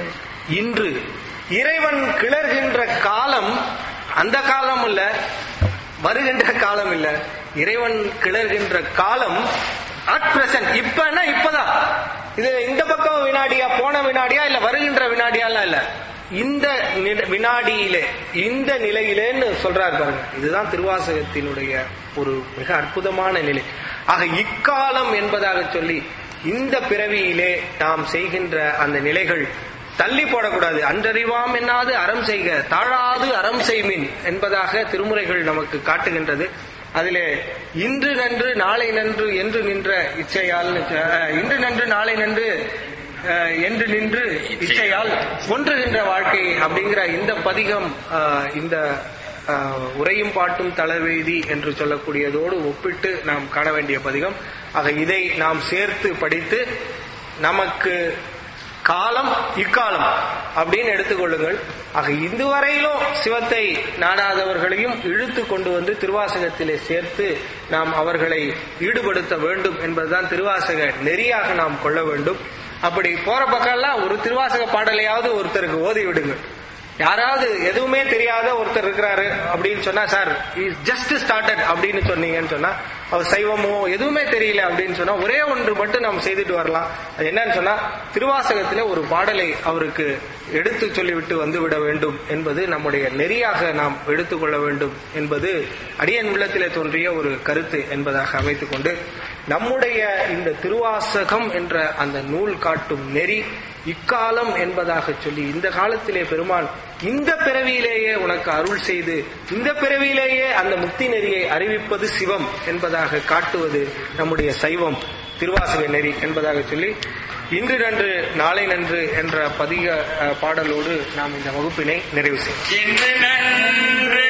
இன்று இறைவன் கிளர்கின்ற காலம் அந்த காலம் இல்ல வருகின்ற காலம் இல்ல இறைவன் கிளர்கின்ற காலம் அட் பிரசன்ட் இப்பன்னா இப்பதான் இது இந்த பக்கம் வினாடியா போன வினாடியா இல்ல வருகின்ற வினாடியாலாம் இல்ல இந்த நி- வினாடியிலே இந்த நிலையிலேன்னு சொல்றாரு பாருங்க இதுதான் திருவாசகத்தினுடைய ஒரு மிக அற்புதமான நிலை ஆக இக்காலம் என்பதாக சொல்லி இந்த பிறவியிலே நாம் செய்கின்ற அந்த நிலைகள் தள்ளி போடக்கூடாது அன்றறிவாம் என்னாது அறம் செய்க தாழாது அறம் செய்மின் என்பதாக திருமுறைகள் நமக்கு காட்டுகின்றது அதிலே இன்று நன்று நாளை நன்று என்று நின்ற இச்சையால் அஹ், இன்று நன்று நாளை நன்று அஹ், என்று நின்று இச்சையால் ஒன்றுகின்ற வாழ்க்கை அப்படிங்கிற இந்த பதிகம் அஹ், இந்த அஹ், உரையும் பாட்டும் தளர்வெய்தி என்று சொல்லக்கூடியதோடு ஒப்பிட்டு நாம் காண வேண்டிய பதிகம் ஆக இதை நாம் சேர்த்து படித்து நமக்கு காலம் இக்காலம் அப்படின்னு எடுத்துக்கொள்ளுங்கள் ஆக இதுவரையிலும் சிவத்தை நாடாதவர்களையும் இழுத்து கொண்டு வந்து திருவாசகத்திலே சேர்த்து நாம் அவர்களை ஈடுபடுத்த வேண்டும் என்பதுதான் திருவாசக நெறியாக நாம் கொள்ள வேண்டும் அப்படி போற பக்கம்லாம் ஒரு திருவாசக பாடலையாவது ஒருத்தருக்கு ஓதி விடுங்கள் யாராவது எதுவுமே தெரியாத ஒருத்தர் இருக்கிறாரு அப்படின்னு சொன்னா சார் ஜஸ்ட் ஸ்டார்டட் அப்படின்னு சொன்னீங்கன்னு சொன்னா அவர் சைவமோ எதுவுமே தெரியல அப்படின்னு சொன்னா ஒரே ஒன்று மட்டும் நாம் செய்துட்டு வரலாம் அது என்னன்னு சொன்னா திருவாசகத்திலே ஒரு பாடலை அவருக்கு எடுத்து சொல்லிவிட்டு வந்து விட வேண்டும் என்பது நம்முடைய நெறியாக நாம் எடுத்துக்கொள்ள வேண்டும் என்பது அடியன் உள்ளத்திலே தோன்றிய ஒரு கருத்து என்பதாக அமைத்துக் கொண்டு நம்முடைய இந்த திருவாசகம் என்ற அந்த நூல் காட்டும் நெறி இக்காலம் என்பதாக சொல்லி இந்த காலத்திலே பெருமான் இந்த பிறவியிலேயே உனக்கு அருள் செய்து இந்த பிறவியிலேயே அந்த முக்தி நெறியை அறிவிப்பது சிவம் என்பதாக காட்டுவது நம்முடைய சைவம் திருவாசக நெறி என்பதாக சொல்லி இன்று நன்று நாளை நன்று என்ற பதிக அஹ், பாடலோடு நாம் இந்த வகுப்பினை நிறைவு செய்வோம் இன்று நன்று